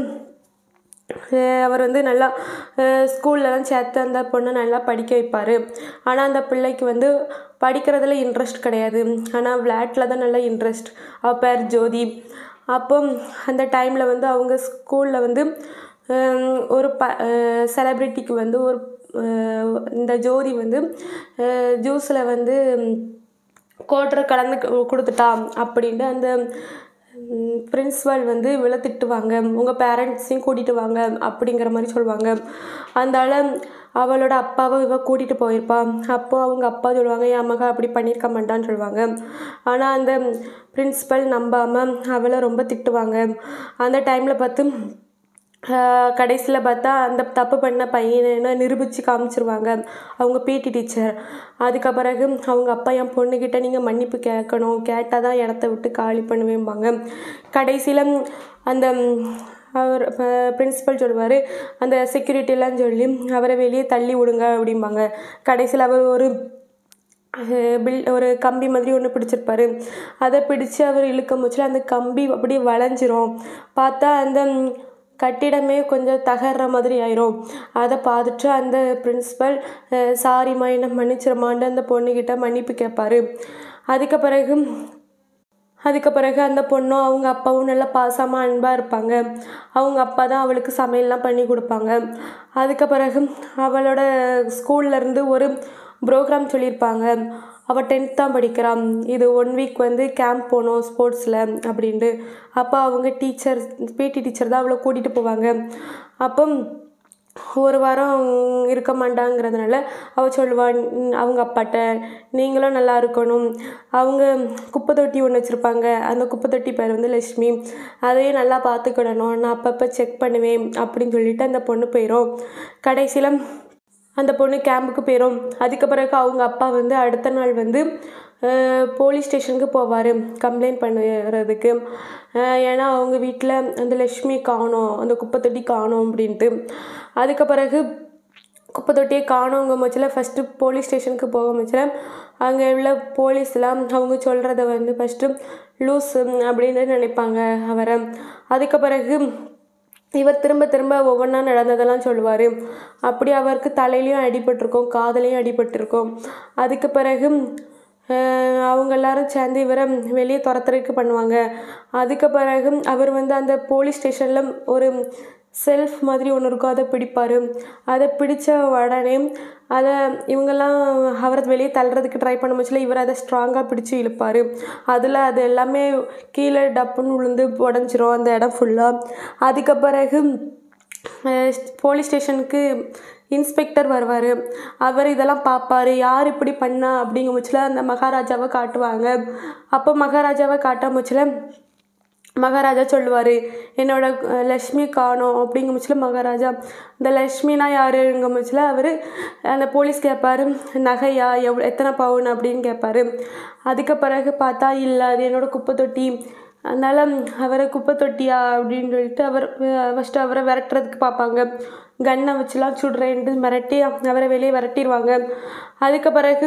அஹ் அவர் வந்து நல்லா ஸ்கூல்லலாம் சேர்த்து அந்த பொண்ணை நல்லா படிக்க வைப்பார் ஆனால் அந்த பிள்ளைக்கு வந்து படிக்கிறதுல இன்ட்ரெஸ்ட் கிடையாது ஆனால் விளையாட்டில் தான் நல்லா இன்ட்ரெஸ்ட் அவள் பேர் ஜோதி அப்போ அந்த டைமில் வந்து அவங்க ஸ்கூலில் வந்து ஹம், ஒரு ப செலப்ரிட்டிக்கு வந்து ஒரு அஹ், இந்த ஜோதி வந்து ஜூஸில் வந்து கோட்டரை கலந்து கு- கொடுத்துட்டா அப்படின்ட்டு அந்த பிரின்ஸ்பால் வந்து இவளை திட்டுவாங்க உங்கள் பேரண்ட்ஸையும் கூட்டிகிட்டு வாங்க அப்படிங்கிற மாதிரி சொல்லுவாங்க அதனால அவளோட அப்பாவை இவ கூட்டிகிட்டு போயிருப்பா அப்போ அவங்க அப்பா சொல்லுவாங்க என் மக அப்படி பண்ணியிருக்க மாட்டான்னு சொல்லுவாங்க ஆனால் அந்த பிரின்ஸ்பல் நம்பாமல் அவளை ரொம்ப திட்டுவாங்க அந்த டைமில் பார்த்து கடைசியில் பார்த்தா அந்த தப்பு பண்ண பையனை நிரூபித்து காமிச்சிருவாங்க அவங்க பிடி டீச்சர் அதுக்கு பிறகு அவங்க அப்பா என் பொண்ணுக்கிட்ட நீங்கள் மன்னிப்பு கேட்கணும் கேட்டால் தான் இடத்த விட்டு காலி பண்ணுவேம்பாங்க கடைசியில் அந்த ம், அவர் பிரின்சிபல் சொல்லுவார் அந்த செக்யூரிட்டிலாம் சொல்லி அவரை வெளியே தள்ளி விடுங்க அப்படிம்பாங்க கடைசியில் அவர் ஒரு பில் ஒரு கம்பி மாதிரி ஒன்று பிடிச்சிருப்பாரு அதை பிடிச்சு அவர் இழுக்கும் போச்சுல அந்த கம்பி அப்படியே வளைஞ்சிரும் பார்த்தா அந்த ம், கட்டிடமே கொஞ்சம் தகர்ற மாதிரி ஆயிரும் அதை பார்த்துட்டு அந்த பிரின்சிபல் சாரிம்மா என்ன மன்னிச்சிருமான்னு அந்த பொண்ணுக்கிட்ட மன்னிப்பு கேட்பாரு அதுக்கு பிறகு அதுக்கு பிறகு அந்த பொண்ணும் அவங்க அப்பாவும் நல்லா பாசமாக அன்பாக இருப்பாங்க அவங்க அப்பா தான் அவளுக்கு சமையல்லாம் பண்ணி கொடுப்பாங்க அதுக்கு பிறகு அவளோட ஸ்கூல்ல இருந்து ஒரு ப்ரோக்ராம் சொல்லியிருப்பாங்க அவள் டென்த் தான் படிக்கிறான் இது ஒன் வீக் வந்து கேம்ப் போகணும் ஸ்போர்ட்ஸில் அப்படின்ட்டு அப்போ அவங்க டீச்சர் பிடி டீச்சர் தான் அவளை கூட்டிகிட்டு போவாங்க அப்போ ஒரு வாரம் இருக்க மாட்டாங்கிறதுனால அவள் சொல்லுவாள் "ம், அவங்க அப்பாட்ட நீங்களும் நல்லா இருக்கணும் அவங்க குப்பை தொட்டி ஒன்று வச்சுருப்பாங்க அந்த குப்பை தொட்டி பேர் வந்து லட்சுமி அதையும் நல்லா பார்த்துக்கிடணும் நான் அப்பப்போ செக் பண்ணுவேன் அப்படின்னு சொல்லிட்டு அந்த பொண்ணு போயிடும் கடைசியில் அந்த பொண்ணு கேம்புக்கு போயிடும் அதுக்கு பிறகு அவங்க அப்பா வந்து அடுத்த நாள் வந்து போலீஸ் ஸ்டேஷனுக்கு போவார் கம்ப்ளைண்ட் பண்ணுறதுக்கு ஏன்னா அவங்க வீட்டில் அந்த லக்ஷ்மி காணோம் அந்த குப்பை தொட்டி காணோம் அப்படின்ட்டு அதுக்கு பிறகு குப்பை தொட்டியை காணோங்க மச்சில் ஃபஸ்ட்டு போலீஸ் ஸ்டேஷனுக்கு போக மச்சில் அங்கே உள்ள போலீஸ்லாம் அவங்க சொல்கிறத வந்து ஃபஸ்ட்டு லூஸ் அப்படின்னு நினைப்பாங்க அவரை அதுக்கு பிறகு இவர் திரும்ப திரும்ப ஒவ்வொன்றா நடந்ததெல்லாம் சொல்லுவார் அப்படி அவருக்கு தலையிலையும் அடிபட்டிருக்கும் காதலையும் அடிபட்டிருக்கும் அதுக்கு பிறகு அஹ், அவங்க எல்லாரும் சேர்ந்து இவரை வெளியே துரத்துறதுக்கு பண்ணுவாங்க அதுக்கு பிறகு அவர் வந்து அந்த போலீஸ் ஸ்டேஷனில் ஒரு செல்ஃப் மாதிரி ஒன்று இருக்கும் அதை பிடிப்பார் அதை பிடிச்ச உடனே அதை இவங்கெல்லாம் அவரை வெளியே தள்ளுறதுக்கு ட்ரை பண்ண முச்சில் இவர் அதை ஸ்ட்ராங்காக பிடிச்சி இழுப்பார் அதில் அது எல்லாமே கீழே டப்புன்னு விழுந்து உடஞ்சிரும் அந்த இடம் ஃபுல்லாக அதுக்கு பிறகு போலீஸ் ஸ்டேஷனுக்கு இன்ஸ்பெக்டர் வருவார் அவர் இதெல்லாம் பார்ப்பாரு யார் இப்படி பண்ணா அப்படிங்கிற முச்சில் அந்த மகாராஜாவை காட்டுவாங்க அப்போ மகாராஜாவை காட்ட முச்சில் மகாராஜா சொல்லுவார் என்னோட அஹ், லக்ஷ்மி காணோம் அப்படிங்கிற முச்சில் மகாராஜா இந்த லக்ஷ்மினா யாருங்க முச்சில் அவர் அந்த போலீஸ் கேட்பாரு நகையா எவ் எத்தனை பவுன் அப்படின்னு கேட்பாரு அதுக்கு பிறகு பார்த்தா இல்லை அது என்னோட குப்பை தொட்டி அதனால் அவரை குப்பை தொட்டியா அப்படின்னு சொல்லிட்டு அவர் ஃபஸ்ட்டு அவரை விரட்டுறதுக்கு பார்ப்பாங்க கன்னை வச்சுலாம் சுடுறேன்ட்டு மிரட்டி அவரை வெளியே விரட்டிடுவாங்க அதுக்கு பிறகு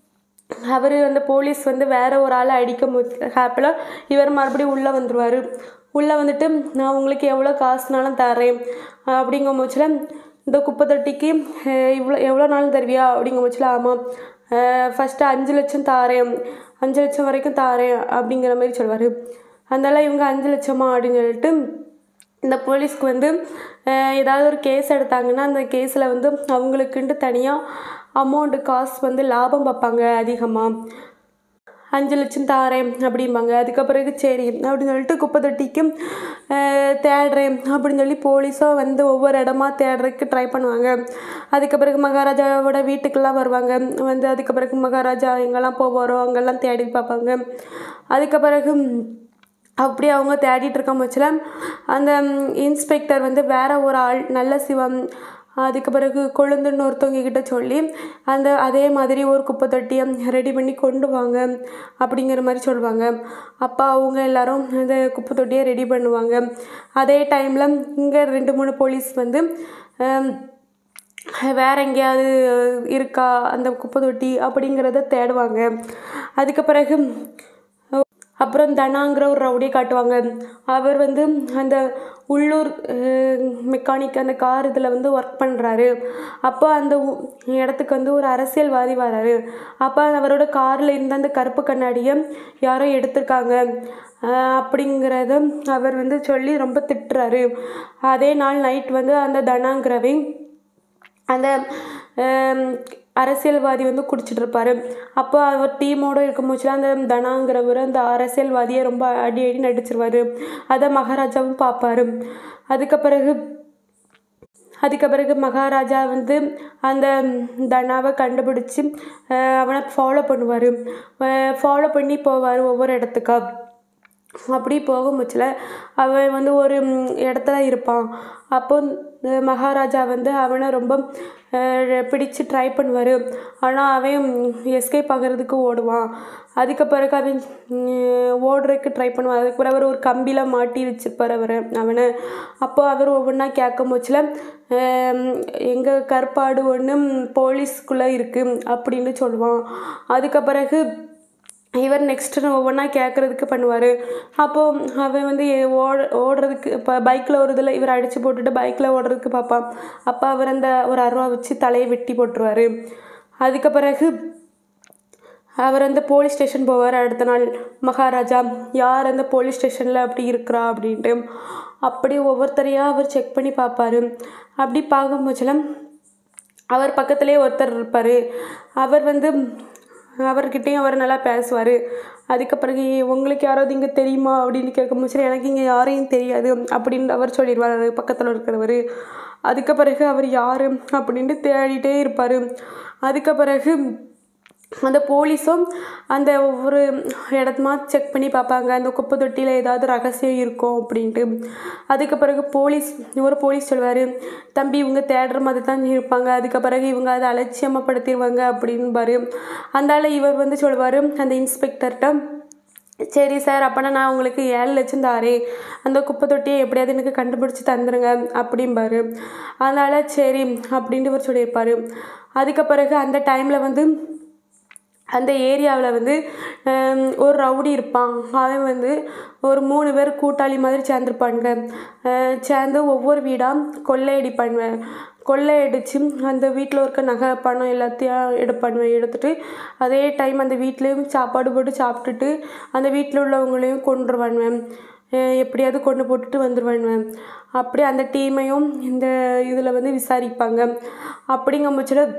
அவர் அந்த போலீஸ் வந்து வேற ஒரு ஆளை அடிக்க ஹேப்பில் இவர் மறுபடியும் உள்ளே வந்துடுவார் உள்ளே வந்துட்டு நான் உங்களுக்கு எவ்வளோ காசுனாலும் தரேன் அப்படிங்கிற முச்சில் இந்த குப்பை தொட்டிக்கு அஹ், இவ்வளோ எவ்வளோ நாள் தருவியா அப்படிங்கிற முச்சில் ஆமாம் ஃபஸ்ட்டு அஞ்சு லட்சம் தாரேன் அஞ்சு லட்சம் வரைக்கும் தாரேன் அப்படிங்கிற மாதிரி சொல்லுவார் அதனால இவங்க அஞ்சு லட்சமா அப்படின்னு சொல்லிட்டு இந்த போலீஸ்க்கு வந்து அஹ், ஏதாவது ஒரு கேஸ் எடுத்தாங்கன்னா அந்த கேஸில் வந்து அவங்களுக்குன்ட்டு தனியாக அமௌண்ட்டு காசு வந்து லாபம் பார்ப்பாங்க அதிகமாக அஞ்சு லட்சம் தாரேன் அப்படிம்பாங்க அதுக்கு பிறகு சரி அப்படின்னு சொல்லிட்டு குப்பை தொட்டிக்கு அஹ், தேடுறேன் அப்படின்னு சொல்லி போலீஸும் வந்து ஒவ்வொரு இடமா தேடுறதுக்கு ட்ரை பண்ணுவாங்க அதுக்கு பிறகு மகாராஜாவோட வீட்டுக்கெல்லாம் வருவாங்க வந்து அதுக்கு பிறகு மகாராஜா எங்கெல்லாம் போவாரோ அங்கெல்லாம் தேடி பார்ப்பாங்க அதுக்கு பிறகு அப்படி அவங்க தேடிட்டு இருக்க முச்சில் அந்த இன்ஸ்பெக்டர் வந்து வேற ஒரு ஆள் நல்ல சிவம் அதுக்கு பிறகு கொழுந்துன்னு ஒருத்தவங்க கிட்ட சொல்லி அந்த அதே மாதிரி ஒரு குப்பை தொட்டியை ரெடி பண்ணி கொண்டு வாங்க அப்படிங்கிற மாதிரி சொல்லுவாங்க அப்போ அவங்க எல்லாரும் அந்த குப்பை தொட்டியை ரெடி பண்ணுவாங்க அதே டைமில் இங்கே ரெண்டு மூணு போலீஸ் வந்து ஆம், வேற எங்கேயாவது இருக்கா அந்த குப்பை தொட்டி அப்படிங்கிறத தேடுவாங்க அதுக்கு பிறகு அப்புறம் தனாங்கிற ஒரு ரவுடியை காட்டுவாங்க அவர் வந்து அந்த உள்ளூர் மெக்கானிக் அந்த கார் இதில் வந்து ஒர்க் பண்ணுறாரு அப்போ அந்த ஊ- இடத்துக்கு வந்து ஒரு அரசியல்வாதி வராரு அப்போ அவரோட காரில் இருந்த அந்த கருப்பு கண்ணாடியை யாரோ எடுத்திருக்காங்க அஹ் அப்படிங்கிறத அவர் வந்து சொல்லி ரொம்ப திட்டுறாரு அதே நாள் நைட் வந்து அந்த தனாங்கிறவை அந்த ஆம், அரசியல்வாதி வந்து குடிச்சிட்டு இருப்பாரு அப்போ அவர் டீமோட இருக்கும் போச்சுல அந்த தனாங்கிறவர் அந்த அரசியல்வாதியை ரொம்ப அடி அடி நடிச்சிருவாரு அதை மகாராஜாவும் பார்ப்பாரு அதுக்கு பிறகு அதுக்கு பிறகு மகாராஜா வந்து அந்த தனாவை கண்டுபிடிச்சி அஹ், அவனை ஃபாலோ பண்ணுவார் ஃபாலோ பண்ணி போவார் ஒவ்வொரு இடத்துக்கா அப்படி போகும்போச்சில் அவன் வந்து ஒரு ம், இடத்துல இருப்பான் அப்போ இந்த மகாராஜா வந்து அவனை ரொம்ப அஹ், பிடிச்சு ட்ரை பண்ணுவார் ஆனால் அவன் எஸ்கேப் ஆகிறதுக்கு ஓடுவான் அதுக்கு பிறகு அவன் ம், ஓடுறதுக்கு ட்ரை பண்ணுவான் அதுக்கு பிறகு அவர் ஒரு கம்பியில் மாட்டி வச்சிருப்பார் அவர் அவனை அப்போ அவர் ஒவ்வொன்றா கேட்கும் போச்சில் எங்கள் கற்பாடு ஒன்று போலீஸ்குள்ளே இருக்குது அப்படின்னு சொல்லுவான் அதுக்கு பிறகு இவர் நெக்ஸ்ட்டு ஒவ்வொன்றா கேட்குறதுக்கு பண்ணுவார் அப்போது அவன் வந்து எ- ஓட ஓடுறதுக்கு இப்போ பைக்கில் ஒரு இதில் இவர் அடித்து போட்டுட்டு பைக்கில் ஓடுறதுக்கு பார்ப்பான் அப்போ அவர் அந்த ஒரு அருவா வச்சு தலையை வெட்டி போட்டுருவார் அதுக்கு பிறகு அவர் அந்த போலீஸ் ஸ்டேஷன் போவார் அடுத்த நாள் மகாராஜா யார் அந்த போலீஸ் ஸ்டேஷனில் அப்படி இருக்கிறா அப்படின்ட்டு அப்படி ஒவ்வொருத்தரையாக அவர் செக் பண்ணி பார்ப்பாரு அப்படி பார்க்கும்போதுல அவர் பக்கத்துலேயே ஒருத்தர் இருப்பார் அவர் வந்து அவர்கிட்டயும் அவர் நல்லா பேசுவார் அதுக்கு பிறகு உங்களுக்கு யாராவது இங்கே தெரியுமா அப்படின்னு கேட்கும்போது எனக்கு இங்கே யாரையும் தெரியாது அப்படின்னு அவர் சொல்லிடுவார் பக்கத்தில் இருக்கிறவர் அதுக்கு பிறகு அவர் யார் அப்படின்ட்டு தேடிட்டே இருப்பார் அதுக்கு பிறகு அந்த போலீஸும் அந்த ஒவ்வொரு இடத்துமா செக் பண்ணி பார்ப்பாங்க அந்த குப்பை தொட்டியில் ஏதாவது ரகசியம் இருக்கும் அப்படின்ட்டு அதுக்கு பிறகு போலீஸ் ஒரு போலீஸ் சொல்லுவார் தம்பி இவங்க தேடுற மாதிரி தான் இருப்பாங்க அதுக்கு பிறகு இவங்க அதை அலட்சியமாப்படுத்திடுவாங்க அப்படின்பாரு அதனால இவர் வந்து சொல்லுவார் அந்த இன்ஸ்பெக்டர்கிட்ட சரி சார் அப்போனா நான் உங்களுக்கு ஏழு லட்சம் தாரேன் அந்த குப்பை தொட்டியை எப்படியாவது எனக்கு கண்டுபிடிச்சி தந்துடுங்க அப்படிம்பாரு அதனால் சரி அப்படின்ட்டு இவர் சொல்லியிருப்பார் அதுக்கு பிறகு அந்த டைமில் வந்து அந்த ஏரியாவில் வந்து ஹம், ஒரு ரவுடி இருப்பான் அவன் வந்து ஒரு மூணு பேர் கூட்டாளி மாதிரி சேர்ந்துருப்பானுங்க அஹ், சேர்ந்து ஒவ்வொரு வீடாக கொள்ளையடிப்பானுவேன் கொள்ளையடிச்சு அந்த வீட்டில் இருக்க நகை பணம் எல்லாத்தையும் எடுப்பானுவேன் எடுத்துட்டு அதே டைம் அந்த வீட்லேயும் சாப்பாடு போட்டு சாப்பிட்டுட்டு அந்த வீட்டில் உள்ளவங்களையும் கொண்டுருவானுவேன் அஹ் எப்படியாவது கொண்டு போட்டுட்டு வந்துடுவானுவேன் அப்படி அந்த டீமையும் இந்த இதில் வந்து விசாரிப்பாங்க அப்படிங்கும் பட்சத்தில்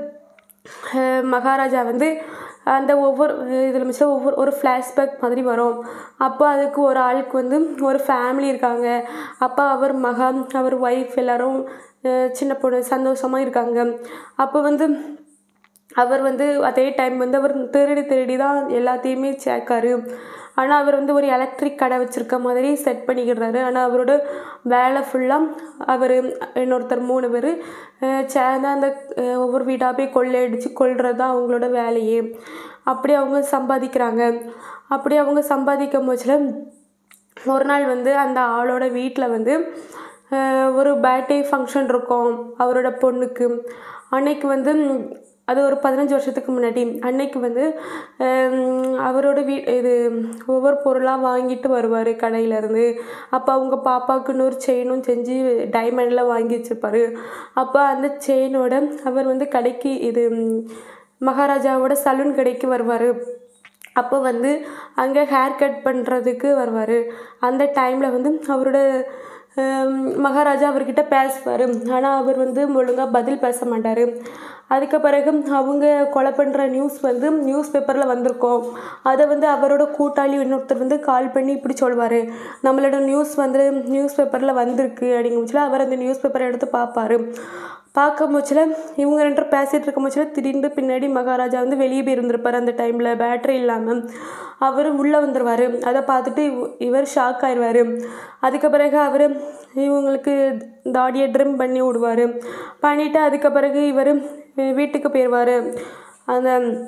அஹ் மகாராஜா வந்து அந்த ஒவ்வொரு இதில் மிச்சம் ஒவ்வொரு ஒரு ஃப்ளாஷ்பேக் மாதிரி வரும் அப்போ அதுக்கு ஒரு ஆளுக்கு வந்து ஒரு ஃபேமிலி இருக்காங்க அப்போ அவர் மகன் அவர் ஒய்ஃப் எல்லாரும் அஹ் சின்ன பொண்ணு சந்தோஷமாக இருக்காங்க அப்போ வந்து அவர் வந்து அதே டைம் வந்து அவர் திருடி திருடி தான் எல்லாத்தையுமே சேர்க்காரு ஆனால் அவர் வந்து ஒரு எலக்ட்ரிக் கடை வச்சுருக்க மாதிரி செட் பண்ணிக்கிடுறாரு ஆனால் அவரோட வேலை ஃபுல்லாக அவர் இன்னொருத்தர் மூணு பேர் சேர்ந்து அந்த அஹ், ஒவ்வொரு வீடாக போய் கொள்ளையடிச்சு கொள்வது தான் அவங்களோட வேலையே அப்படி அவங்க சம்பாதிக்கிறாங்க அப்படி அவங்க சம்பாதிக்கும் போச்சில் ஒரு நாள் வந்து அந்த ஆளோட வீட்டில் வந்து அஹ், ஒரு பர்த்டே ஃபங்க்ஷன் இருக்கும் அவரோட பொண்ணுக்கு அன்னைக்கு வந்து ம், அது ஒரு பதினஞ்சு வருஷத்துக்கு முன்னாடி அன்னைக்கு வந்து ஹம், அவரோட வீ இது ஒவ்வொரு பொருளாக வாங்கிட்டு வருவார் கடையிலேருந்து அப்போ அவங்க பாப்பாவுக்குன்னு ஒரு செயினும் செஞ்சு டைமண்டில் வாங்கி வச்சுருப்பாரு அப்போ அந்த செயினோட அவர் வந்து கடைக்கு இது ம், மகாராஜாவோட சலூன் கடைக்கு வருவார் அப்போ வந்து அங்கே ஹேர் கட் பண்ணுறதுக்கு வருவார் அந்த டைமில் வந்து அவரோட ஹம், மகாராஜா அவர்கிட்ட பேசுவார் ஆனால் அவர் வந்து ஒழுங்காக பதில் பேச மாட்டார் அதுக்கு பிறகு அவங்க கொலை பண்ணுற நியூஸ் வந்து நியூஸ் பேப்பரில் வந்திருக்கோம் அதை வந்து அவரோட கூட்டாளி இன்னொருத்தர் வந்து கால் பண்ணி இப்படி சொல்வார் நம்மளோட நியூஸ் வந்து நியூஸ் பேப்பரில் வந்திருக்கு அப்படிங்கும்போது அவர் அந்த நியூஸ் பேப்பரை எடுத்து பார்ப்பாரு பார்க்கும் போச்சில் இவங்க ரெண்டு பேரும் பேசிகிட்டு இருக்கும் போச்சில் திடீர்னு பின்னாடி மகாராஜா வந்து வெளியே போய் இருந்திருப்பார் அந்த டைமில் பேட்டரி இல்லாமல் அவர் உள்ளே வந்துடுவார் அதை பார்த்துட்டு இவ- இவர் ஷாக் ஆயிடுவார் அதுக்கு பிறகு அவர் இவங்களுக்கு தாடியை ட்ரிம் பண்ணி விடுவார் பண்ணிவிட்டு அதுக்கு பிறகு இவர் வீட்டுக்கு போயிடுவார் அந்த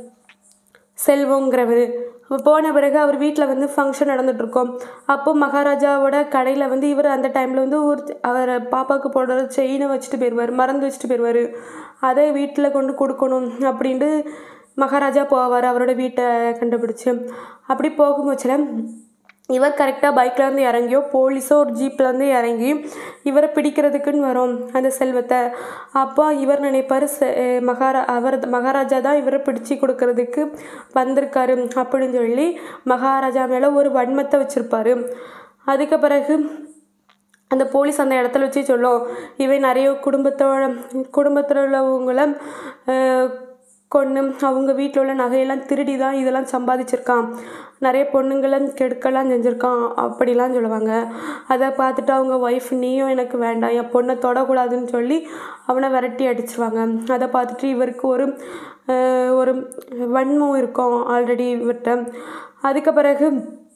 செல்வங்கிறவர் போன பிறகு அவர் வீட்டில் வந்து ஃபங்க்ஷன் நடந்துகிட்ருக்கோம் அப்போ மகாராஜாவோட கடையில் வந்து இவர் அந்த டைமில் வந்து ஒரு அவர் பாப்பாவுக்கு போடுற செயினை வச்சுட்டு போயிடுவார் மறந்து வச்சுட்டு போயிடுவார் அதை வீட்டில் கொண்டு கொடுக்கணும் அப்படின்ட்டு மகாராஜா போவார் அவரோட வீட்டை கண்டுபிடிச்சு அப்படி போகும்போச்சில் இவர் கரெக்டாக பைக்லேருந்து இறங்கியோ போலீஸோ ஒரு ஜீப்லேருந்து இறங்கி இவரை பிடிக்கிறதுக்குன்னு வரும் அந்த செல்வத்தை அப்போ இவர் நினைப்பார் செ மகாரா அவர் மகாராஜா தான் இவரை பிடிச்சி கொடுக்கறதுக்கு வந்திருக்காரு அப்படின்னு சொல்லி மகாராஜா மேலே ஒரு வன்மத்தை வச்சுருப்பாரு அதுக்கு பிறகு அந்த போலீஸ் அந்த இடத்துல வச்சு சொல்லும் இவன் நிறைய குடும்பத்தோட குடும்பத்தில் உள்ளவங்கள அஹ், கொன்று அவங்க வீட்டில் உள்ள நகையெல்லாம் திருடி தான் இதெல்லாம் சம்பாதிச்சிருக்கான் நிறைய பொண்ணுங்களை கெடுக்கலாம் செஞ்சுருக்கான் அப்படிலாம் சொல்லுவாங்க அதை பார்த்துட்டு அவங்க ஒய்ஃப் நீயும் எனக்கு வேண்டாம் என் பொண்ணை தொடக்கூடாதுன்னு சொல்லி அவனை விரட்டி அடிச்சிருவாங்க அதை பார்த்துட்டு இவருக்கு ஒரு அஹ், ஒரு வன்மம் இருக்கும் ஆல்ரெடி இவர்கிட்ட அதுக்கு பிறகு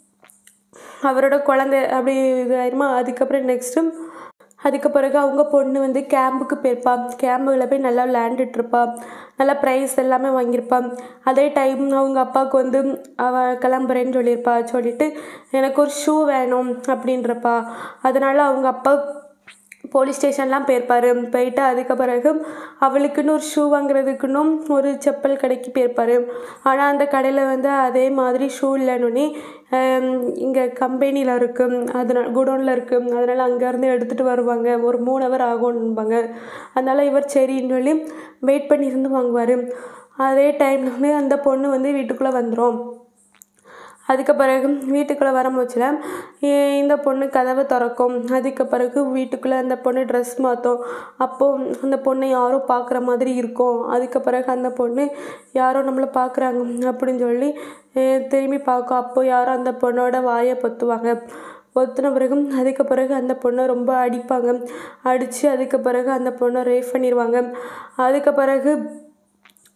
அவரோட குழந்தை அப்படி இது ஆயிருமா அதுக்கப்புறம் நெக்ஸ்ட்டு அதுக்கு பிறகு அவங்க பொண்ணு வந்து கேம்புக்கு போயிருப்பா கேம்பில் போய் நல்லா விளையாண்டுட்டு இருப்பா நல்லா ப்ரைஸ் எல்லாமே வாங்கியிருப்பா அதே டைம் அவங்க அப்பாவுக்கு வந்து அவ கிளம்புறேன்னு சொல்லியிருப்பா சொல்லிட்டு எனக்கு ஒரு ஷூ வேணும் அப்படின்றப்பா அதனால் அவங்க அப்பா போலீஸ் ஸ்டேஷன்லாம் போயிருப்பார் போயிட்டு அதுக்கு பிறகு அவளுக்குன்னு ஒரு ஷூ வாங்குறதுக்குன்னும் ஒரு செப்பல் கடைக்கு போயிருப்பார் ஆனால் அந்த கடையில் வந்து அதே மாதிரி ஷூ இல்லைன்னு இங்கே கம்பெனியில் இருக்குது அதனால் குடோனில் இருக்குது அதனால் அங்கேருந்து எடுத்துகிட்டு வருவாங்க ஒரு மூணு ஹவர் ஆகும்பாங்க அதனால் இவர் சரின்னு சொல்லி வெயிட் பண்ணி இருந்து வாங்குவார் அதே டைமில் வந்து அந்த பொண்ணு வந்து வீட்டுக்குள்ளே வந்துடும் அதுக்கு பிறகு வீட்டுக்குள்ளே வரும்போச்சில் இந்த பொண்ணு கதவை திறக்கும் அதுக்கு பிறகு வீட்டுக்குள்ளே அந்த பொண்ணு ட்ரெஸ் மாற்றும் அப்போது அந்த பொண்ணை யாரோ பார்க்குற மாதிரி இருக்கும் அதுக்கு பிறகு அந்த பொண்ணு யாரோ நம்மளை பார்க்குறாங்க அப்படின்னு சொல்லி அஹ் திரும்பி பார்க்கும் அப்போ யாரோ அந்த பொண்ணோட வாயை பொத்துவாங்க பொத்துன பிறகு அதுக்கு பிறகு அந்த பொண்ணை ரொம்ப அடிப்பாங்க அடித்து அதுக்கு பிறகு அந்த பொண்ணை ரேப் பண்ணிடுவாங்க அதுக்கு பிறகு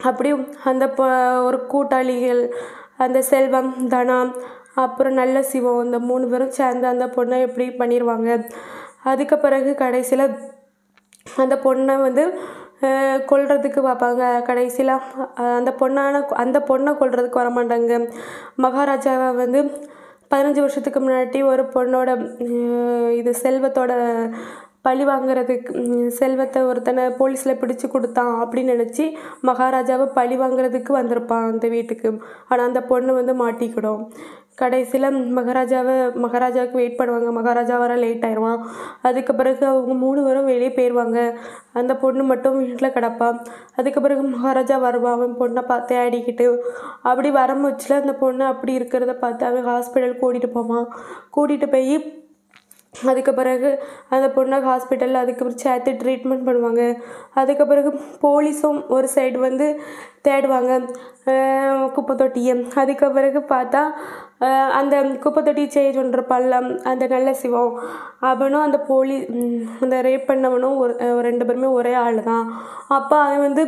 அப்படியும் அந்த பொ ஒரு கூட்டாளிகள் அந்த செல்வம் தனா அப்புறம் நல்ல சிவம் இந்த மூணு பேரும் சேர்ந்து அந்த பொண்ணை எப்படி பண்ணிடுவாங்க அதுக்கு பிறகு கடைசியில் அந்த பொண்ணை வந்து அஹ், கொல்றதுக்கு பார்ப்பாங்க கடைசியில் அந்த பொண்ணான அந்த பொண்ணை கொல்றதுக்கு வர மாட்டாங்க மகாராஜாவை வந்து பதினஞ்சு வருஷத்துக்கு முன்னாடி ஒரு பொண்ணோட அஹ், இது செல்வத்தோட பழி வாங்குறதுக்கு ம், செல்வத்தை ஒருத்தனை போலீஸில் பிடிச்சு கொடுத்தான் அப்படின்னு நினச்சி மகாராஜாவை பழி வாங்குறதுக்கு வந்திருப்பான் அந்த வீட்டுக்கு ஆனால் அந்த பொண்ணு வந்து மாட்டிக்கிடும் கடைசியில் மகாராஜாவை மகாராஜாவுக்கு வெயிட் பண்ணுவாங்க மகாராஜா வர லேட் ஆயிடுவான் அதுக்கு பிறகு அவங்க மூணு பேரும் வெளியே போயிடுவாங்க அந்த பொண்ணு மட்டும் வீட்டில் கிடப்பா அதுக்கு பிறகு மகாராஜா வருவான் அவன் பொண்ணை பார்த்து தேடிக்கிட்டு அப்படி வரமுச்சில் அந்த பொண்ணு அப்படி இருக்கிறத பார்த்து அவன் ஹாஸ்பிட்டல் கூட்டிகிட்டு போவான் கூட்டிகிட்டு போய் அதுக்கு பிறகு அந்த பொண்ணை ஹாஸ்பிட்டலில் அதுக்கு பிறகு சேர்த்து ட்ரீட்மெண்ட் பண்ணுவாங்க அதுக்கு பிறகு போலீஸும் ஒரு சைடு வந்து தேடுவாங்க அஹ் குப்பை தொட்டியை அதுக்கு பிறகு பார்த்தா அஹ் அந்த குப்பை தொட்டி சேஞ்ச் பண்ணுறப்பால அந்த நல்ல சிவம் அவனும் அந்த போலீ ம், அந்த ரேப் பண்ணவனும் ஒரு அஹ் ரெண்டு பேருமே ஒரே ஆள் தான் அப்போ அவன் வந்து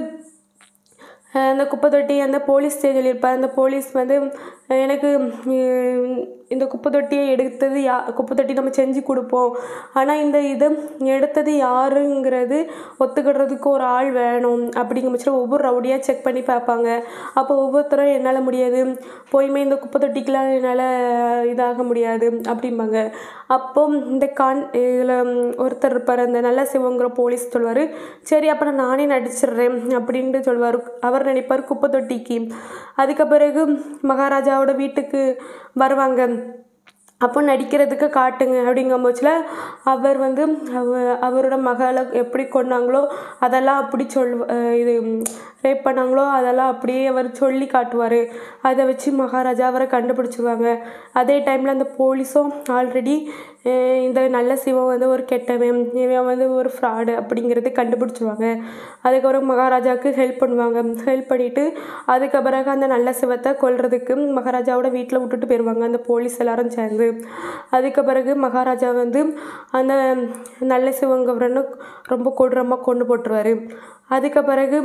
அஹ் அந்த குப்பை தொட்டி அந்த போலீஸ் ஸ்டேஷனில் இருப்பார் அந்த போலீஸ் வந்து அஹ் எனக்கு உம், இந்த குப்பை தொட்டியை எடுத்தது யா குப்பை தொட்டி நம்ம செஞ்சு கொடுப்போம் ஆனால் இந்த இதை எடுத்தது யாருங்கிறது ஒத்துக்கிடுறதுக்கு ஒரு ஆள் வேணும் அப்படிங்கிற பட்சத்தில் ஒவ்வொரு ரவுடியாக செக் பண்ணி பார்ப்பாங்க அப்போ ஒவ்வொருத்தரும் என்னால் முடியாது போயுமே இந்த குப்பை தொட்டிக்கெலாம் என்னால் இதாக முடியாது அப்படிம்பாங்க அப்போ இந்த கான் இதில் ஒருத்தர் இருப்பார் அந்த நல்ல சிவங்கிற போலீஸ் சொல்லுவார் சரி அப்போ நான் நானே நடிச்சிடுறேன் அப்படின்ட்டு சொல்லுவார் அவர் நினைப்பார் குப்பை தொட்டிக்கு அதுக்கு பிறகு மகாராஜாவோட வீட்டுக்கு வருவாங்க அப்போ நடிக்கிறதுக்கு காட்டுங்க அப்படிங்கும் பட்சத்தில் அவர் வந்து அவ அவரோட மகளை எப்படி கொன்னாங்களோ அதெல்லாம் அப்படி சொல் இது ரேப் பண்ணாங்களோ அதெல்லாம் அப்படியே அவர் சொல்லி காட்டுவார் அதை வச்சு மகாராஜா அவரை கண்டுபிடிச்சிருவாங்க அதே டைமில் அந்த போலீஸும் ஆல்ரெடி இந்த நல்ல சிவம் வந்து ஒரு கெட்டவன் இவன் வந்து ஒரு ஃப்ராடு அப்படிங்கிறது கண்டுபிடிச்சிருவாங்க அதுக்கப்புறம் மகாராஜாவுக்கு ஹெல்ப் பண்ணுவாங்க ஹெல்ப் பண்ணிவிட்டு அதுக்கு பிறகு அந்த நல்ல சிவத்தை கொல்றதுக்கு மகாராஜாவோட வீட்டில் விட்டுட்டு போயிடுவாங்க அந்த போலீஸ் எல்லாரும் சேர்ந்து அதுக்கு பிறகு மகாராஜா வந்து அந்த நல்ல சிவங்கவரன்னு ரொம்ப கொடூரமாக கொண்டு போட்டுருவார் அதுக்கு பிறகு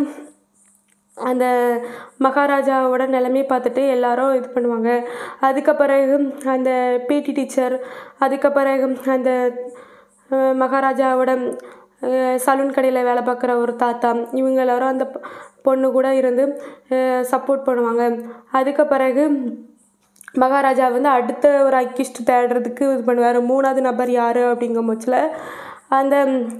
அந்த மகாராஜாவோட நிலைமையை பார்த்துட்டு எல்லாரும் இது பண்ணுவாங்க அதுக்கு பிறகு அந்த பிடி டீச்சர் அதுக்கு பிறகு அந்த அஹ், மகாராஜாவோட சலூன் கடையில் வேலை பார்க்குற ஒரு தாத்தா இவங்க எல்லாரும் அந்த பொ- பொண்ணு கூட இருந்து சப்போர்ட் பண்ணுவாங்க அதுக்கு பிறகு மகாராஜா வந்து அடுத்த ஒரு அக்கிஸ்ட் தேடுறதுக்கு இது பண்ணுவார் மூணாவது நபர் யார் அப்படிங்கும் பட்சத்தில் அந்த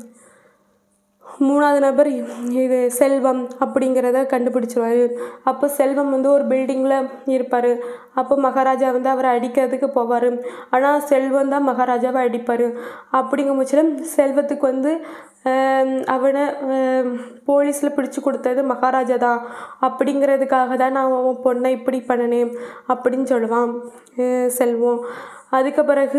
மூணாவது நபர் இது செல்வம் அப்படிங்கிறத கண்டுபிடிச்சிருவாரு அப்போ செல்வம் வந்து ஒரு பில்டிங்கில் இருப்பார் அப்போ மகாராஜா வந்து அவரை அடிக்கிறதுக்கு போவார் ஆனால் செல்வம் தான் மகாராஜாவை அடிப்பார் அப்படிங்கும் பட்சத்தில் செல்வத்துக்கு வந்து ஆம், அவனை போலீஸில் பிடிச்சு கொடுத்தது மகாராஜா தான் அப்படிங்கிறதுக்காக தான் நான் உன் பொண்ணை இப்படி பண்ணினேன் அப்படின்னு சொல்லுவான் அஹ் செல்வம் அதுக்கு பிறகு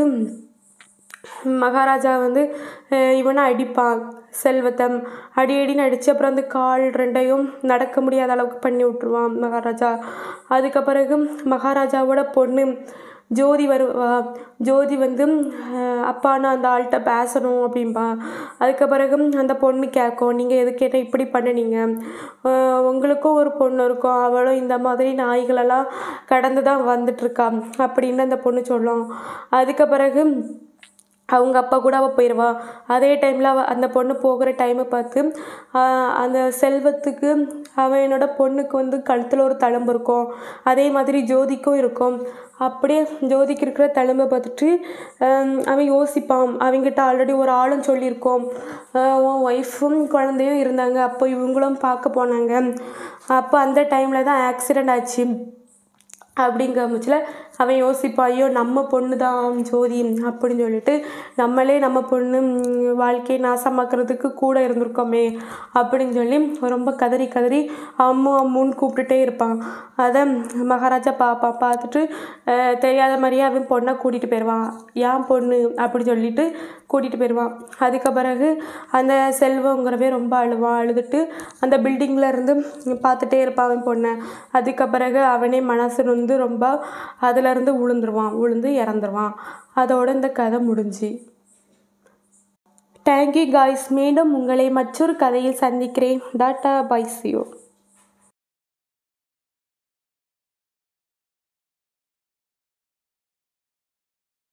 மகாராஜா வந்து அஹ் இவனை அடிப்பான் செல்வத்தம் அடி அடின்னு அடித்து அப்புறம் அந்த கால் ரெண்டையும் நடக்க முடியாத அளவுக்கு பண்ணி விட்ருவான் மகாராஜா அதுக்கு பிறகு மகாராஜாவோட பொண்ணு ஜோதி வருவா ஜோதி வந்து அஹ் அப்பா நான் அந்த ஆள்கிட்ட பேசணும் அப்படின்பா அதுக்கு பிறகு அந்த பொண்ணு கேட்கும் நீங்கள் எது கேட்டால் இப்படி பண்ணுனீங்க அஹ் உங்களுக்கும் ஒரு பொண்ணு இருக்கும் அவளும் இந்த மாதிரி நாய்களெல்லாம் கடந்து தான் வந்துட்டுருக்கா அப்படின்னு அந்த பொண்ணு சொல்லும் அதுக்கு பிறகு அவங்க அப்பா கூட அவள் போயிடுவா அதே டைமில் அவள் அந்த பொண்ணு போகிற டைமை பார்த்து ஆஹ் அந்த செல்வத்துக்கு அவனோட பொண்ணுக்கு வந்து கழுத்தில் ஒரு தழும்பு இருக்கும் அதே மாதிரி ஜோதிக்கும் இருக்கும் அப்படியே ஜோதிக்கு இருக்கிற தழும்பை பார்த்துட்டு ஆம், அவன் யோசிப்பான் அவங்கிட்ட ஆல்ரெடி ஒரு ஆளும் சொல்லியிருக்கோம் ஆஹ் உன் ஒய்ஃபும் குழந்தையும் இருந்தாங்க அப்போ இவங்களும் பார்க்க போனாங்க அப்போ அந்த டைமில் தான் ஆக்சிடெண்ட் ஆச்சு அப்படிங்கிற பட்சத்தில் அவன் யோசிப்பான் ஐயோ நம்ம பொண்ணு தான் ஜோதி அப்படின்னு சொல்லிட்டு நம்மளே நம்ம பொண்ணு ம், வாழ்க்கையை நாசமாக்குறதுக்கு கூட இருந்திருக்கோமே அப்படின்னு சொல்லி ரொம்ப கதறி கதறி அம்மு அம்முன்னு கூப்பிட்டுட்டே இருப்பான் அதை மகாராஜா பாப்பா பார்த்துட்டு அஹ், தெரியாத மாதிரியே அவன் பொண்ணை கூட்டிகிட்டு போயிடுவான் ஏன் பொண்ணு அப்படி சொல்லிட்டு கூட்டிகிட்டு போயிடுவான் அதுக்கு பிறகு அந்த செல்வங்கிறவே ரொம்ப அழுவான் அழுதுட்டு அந்த பில்டிங்கில் இருந்து பார்த்துட்டே இருப்பான் அவன் பொண்ணை அதுக்கு பிறகு அவனே மனசு வந்து ரொம்ப அதுலேருந்து விழுந்துருவான் விழுந்து இறந்துருவான் அதோட இந்த கதை முடிஞ்சு தேங்க்யூ காய்ஸ் மீண்டும் உங்களை மற்றொரு கதையில் சந்திக்கிறேன் டாட்டா பை சியோ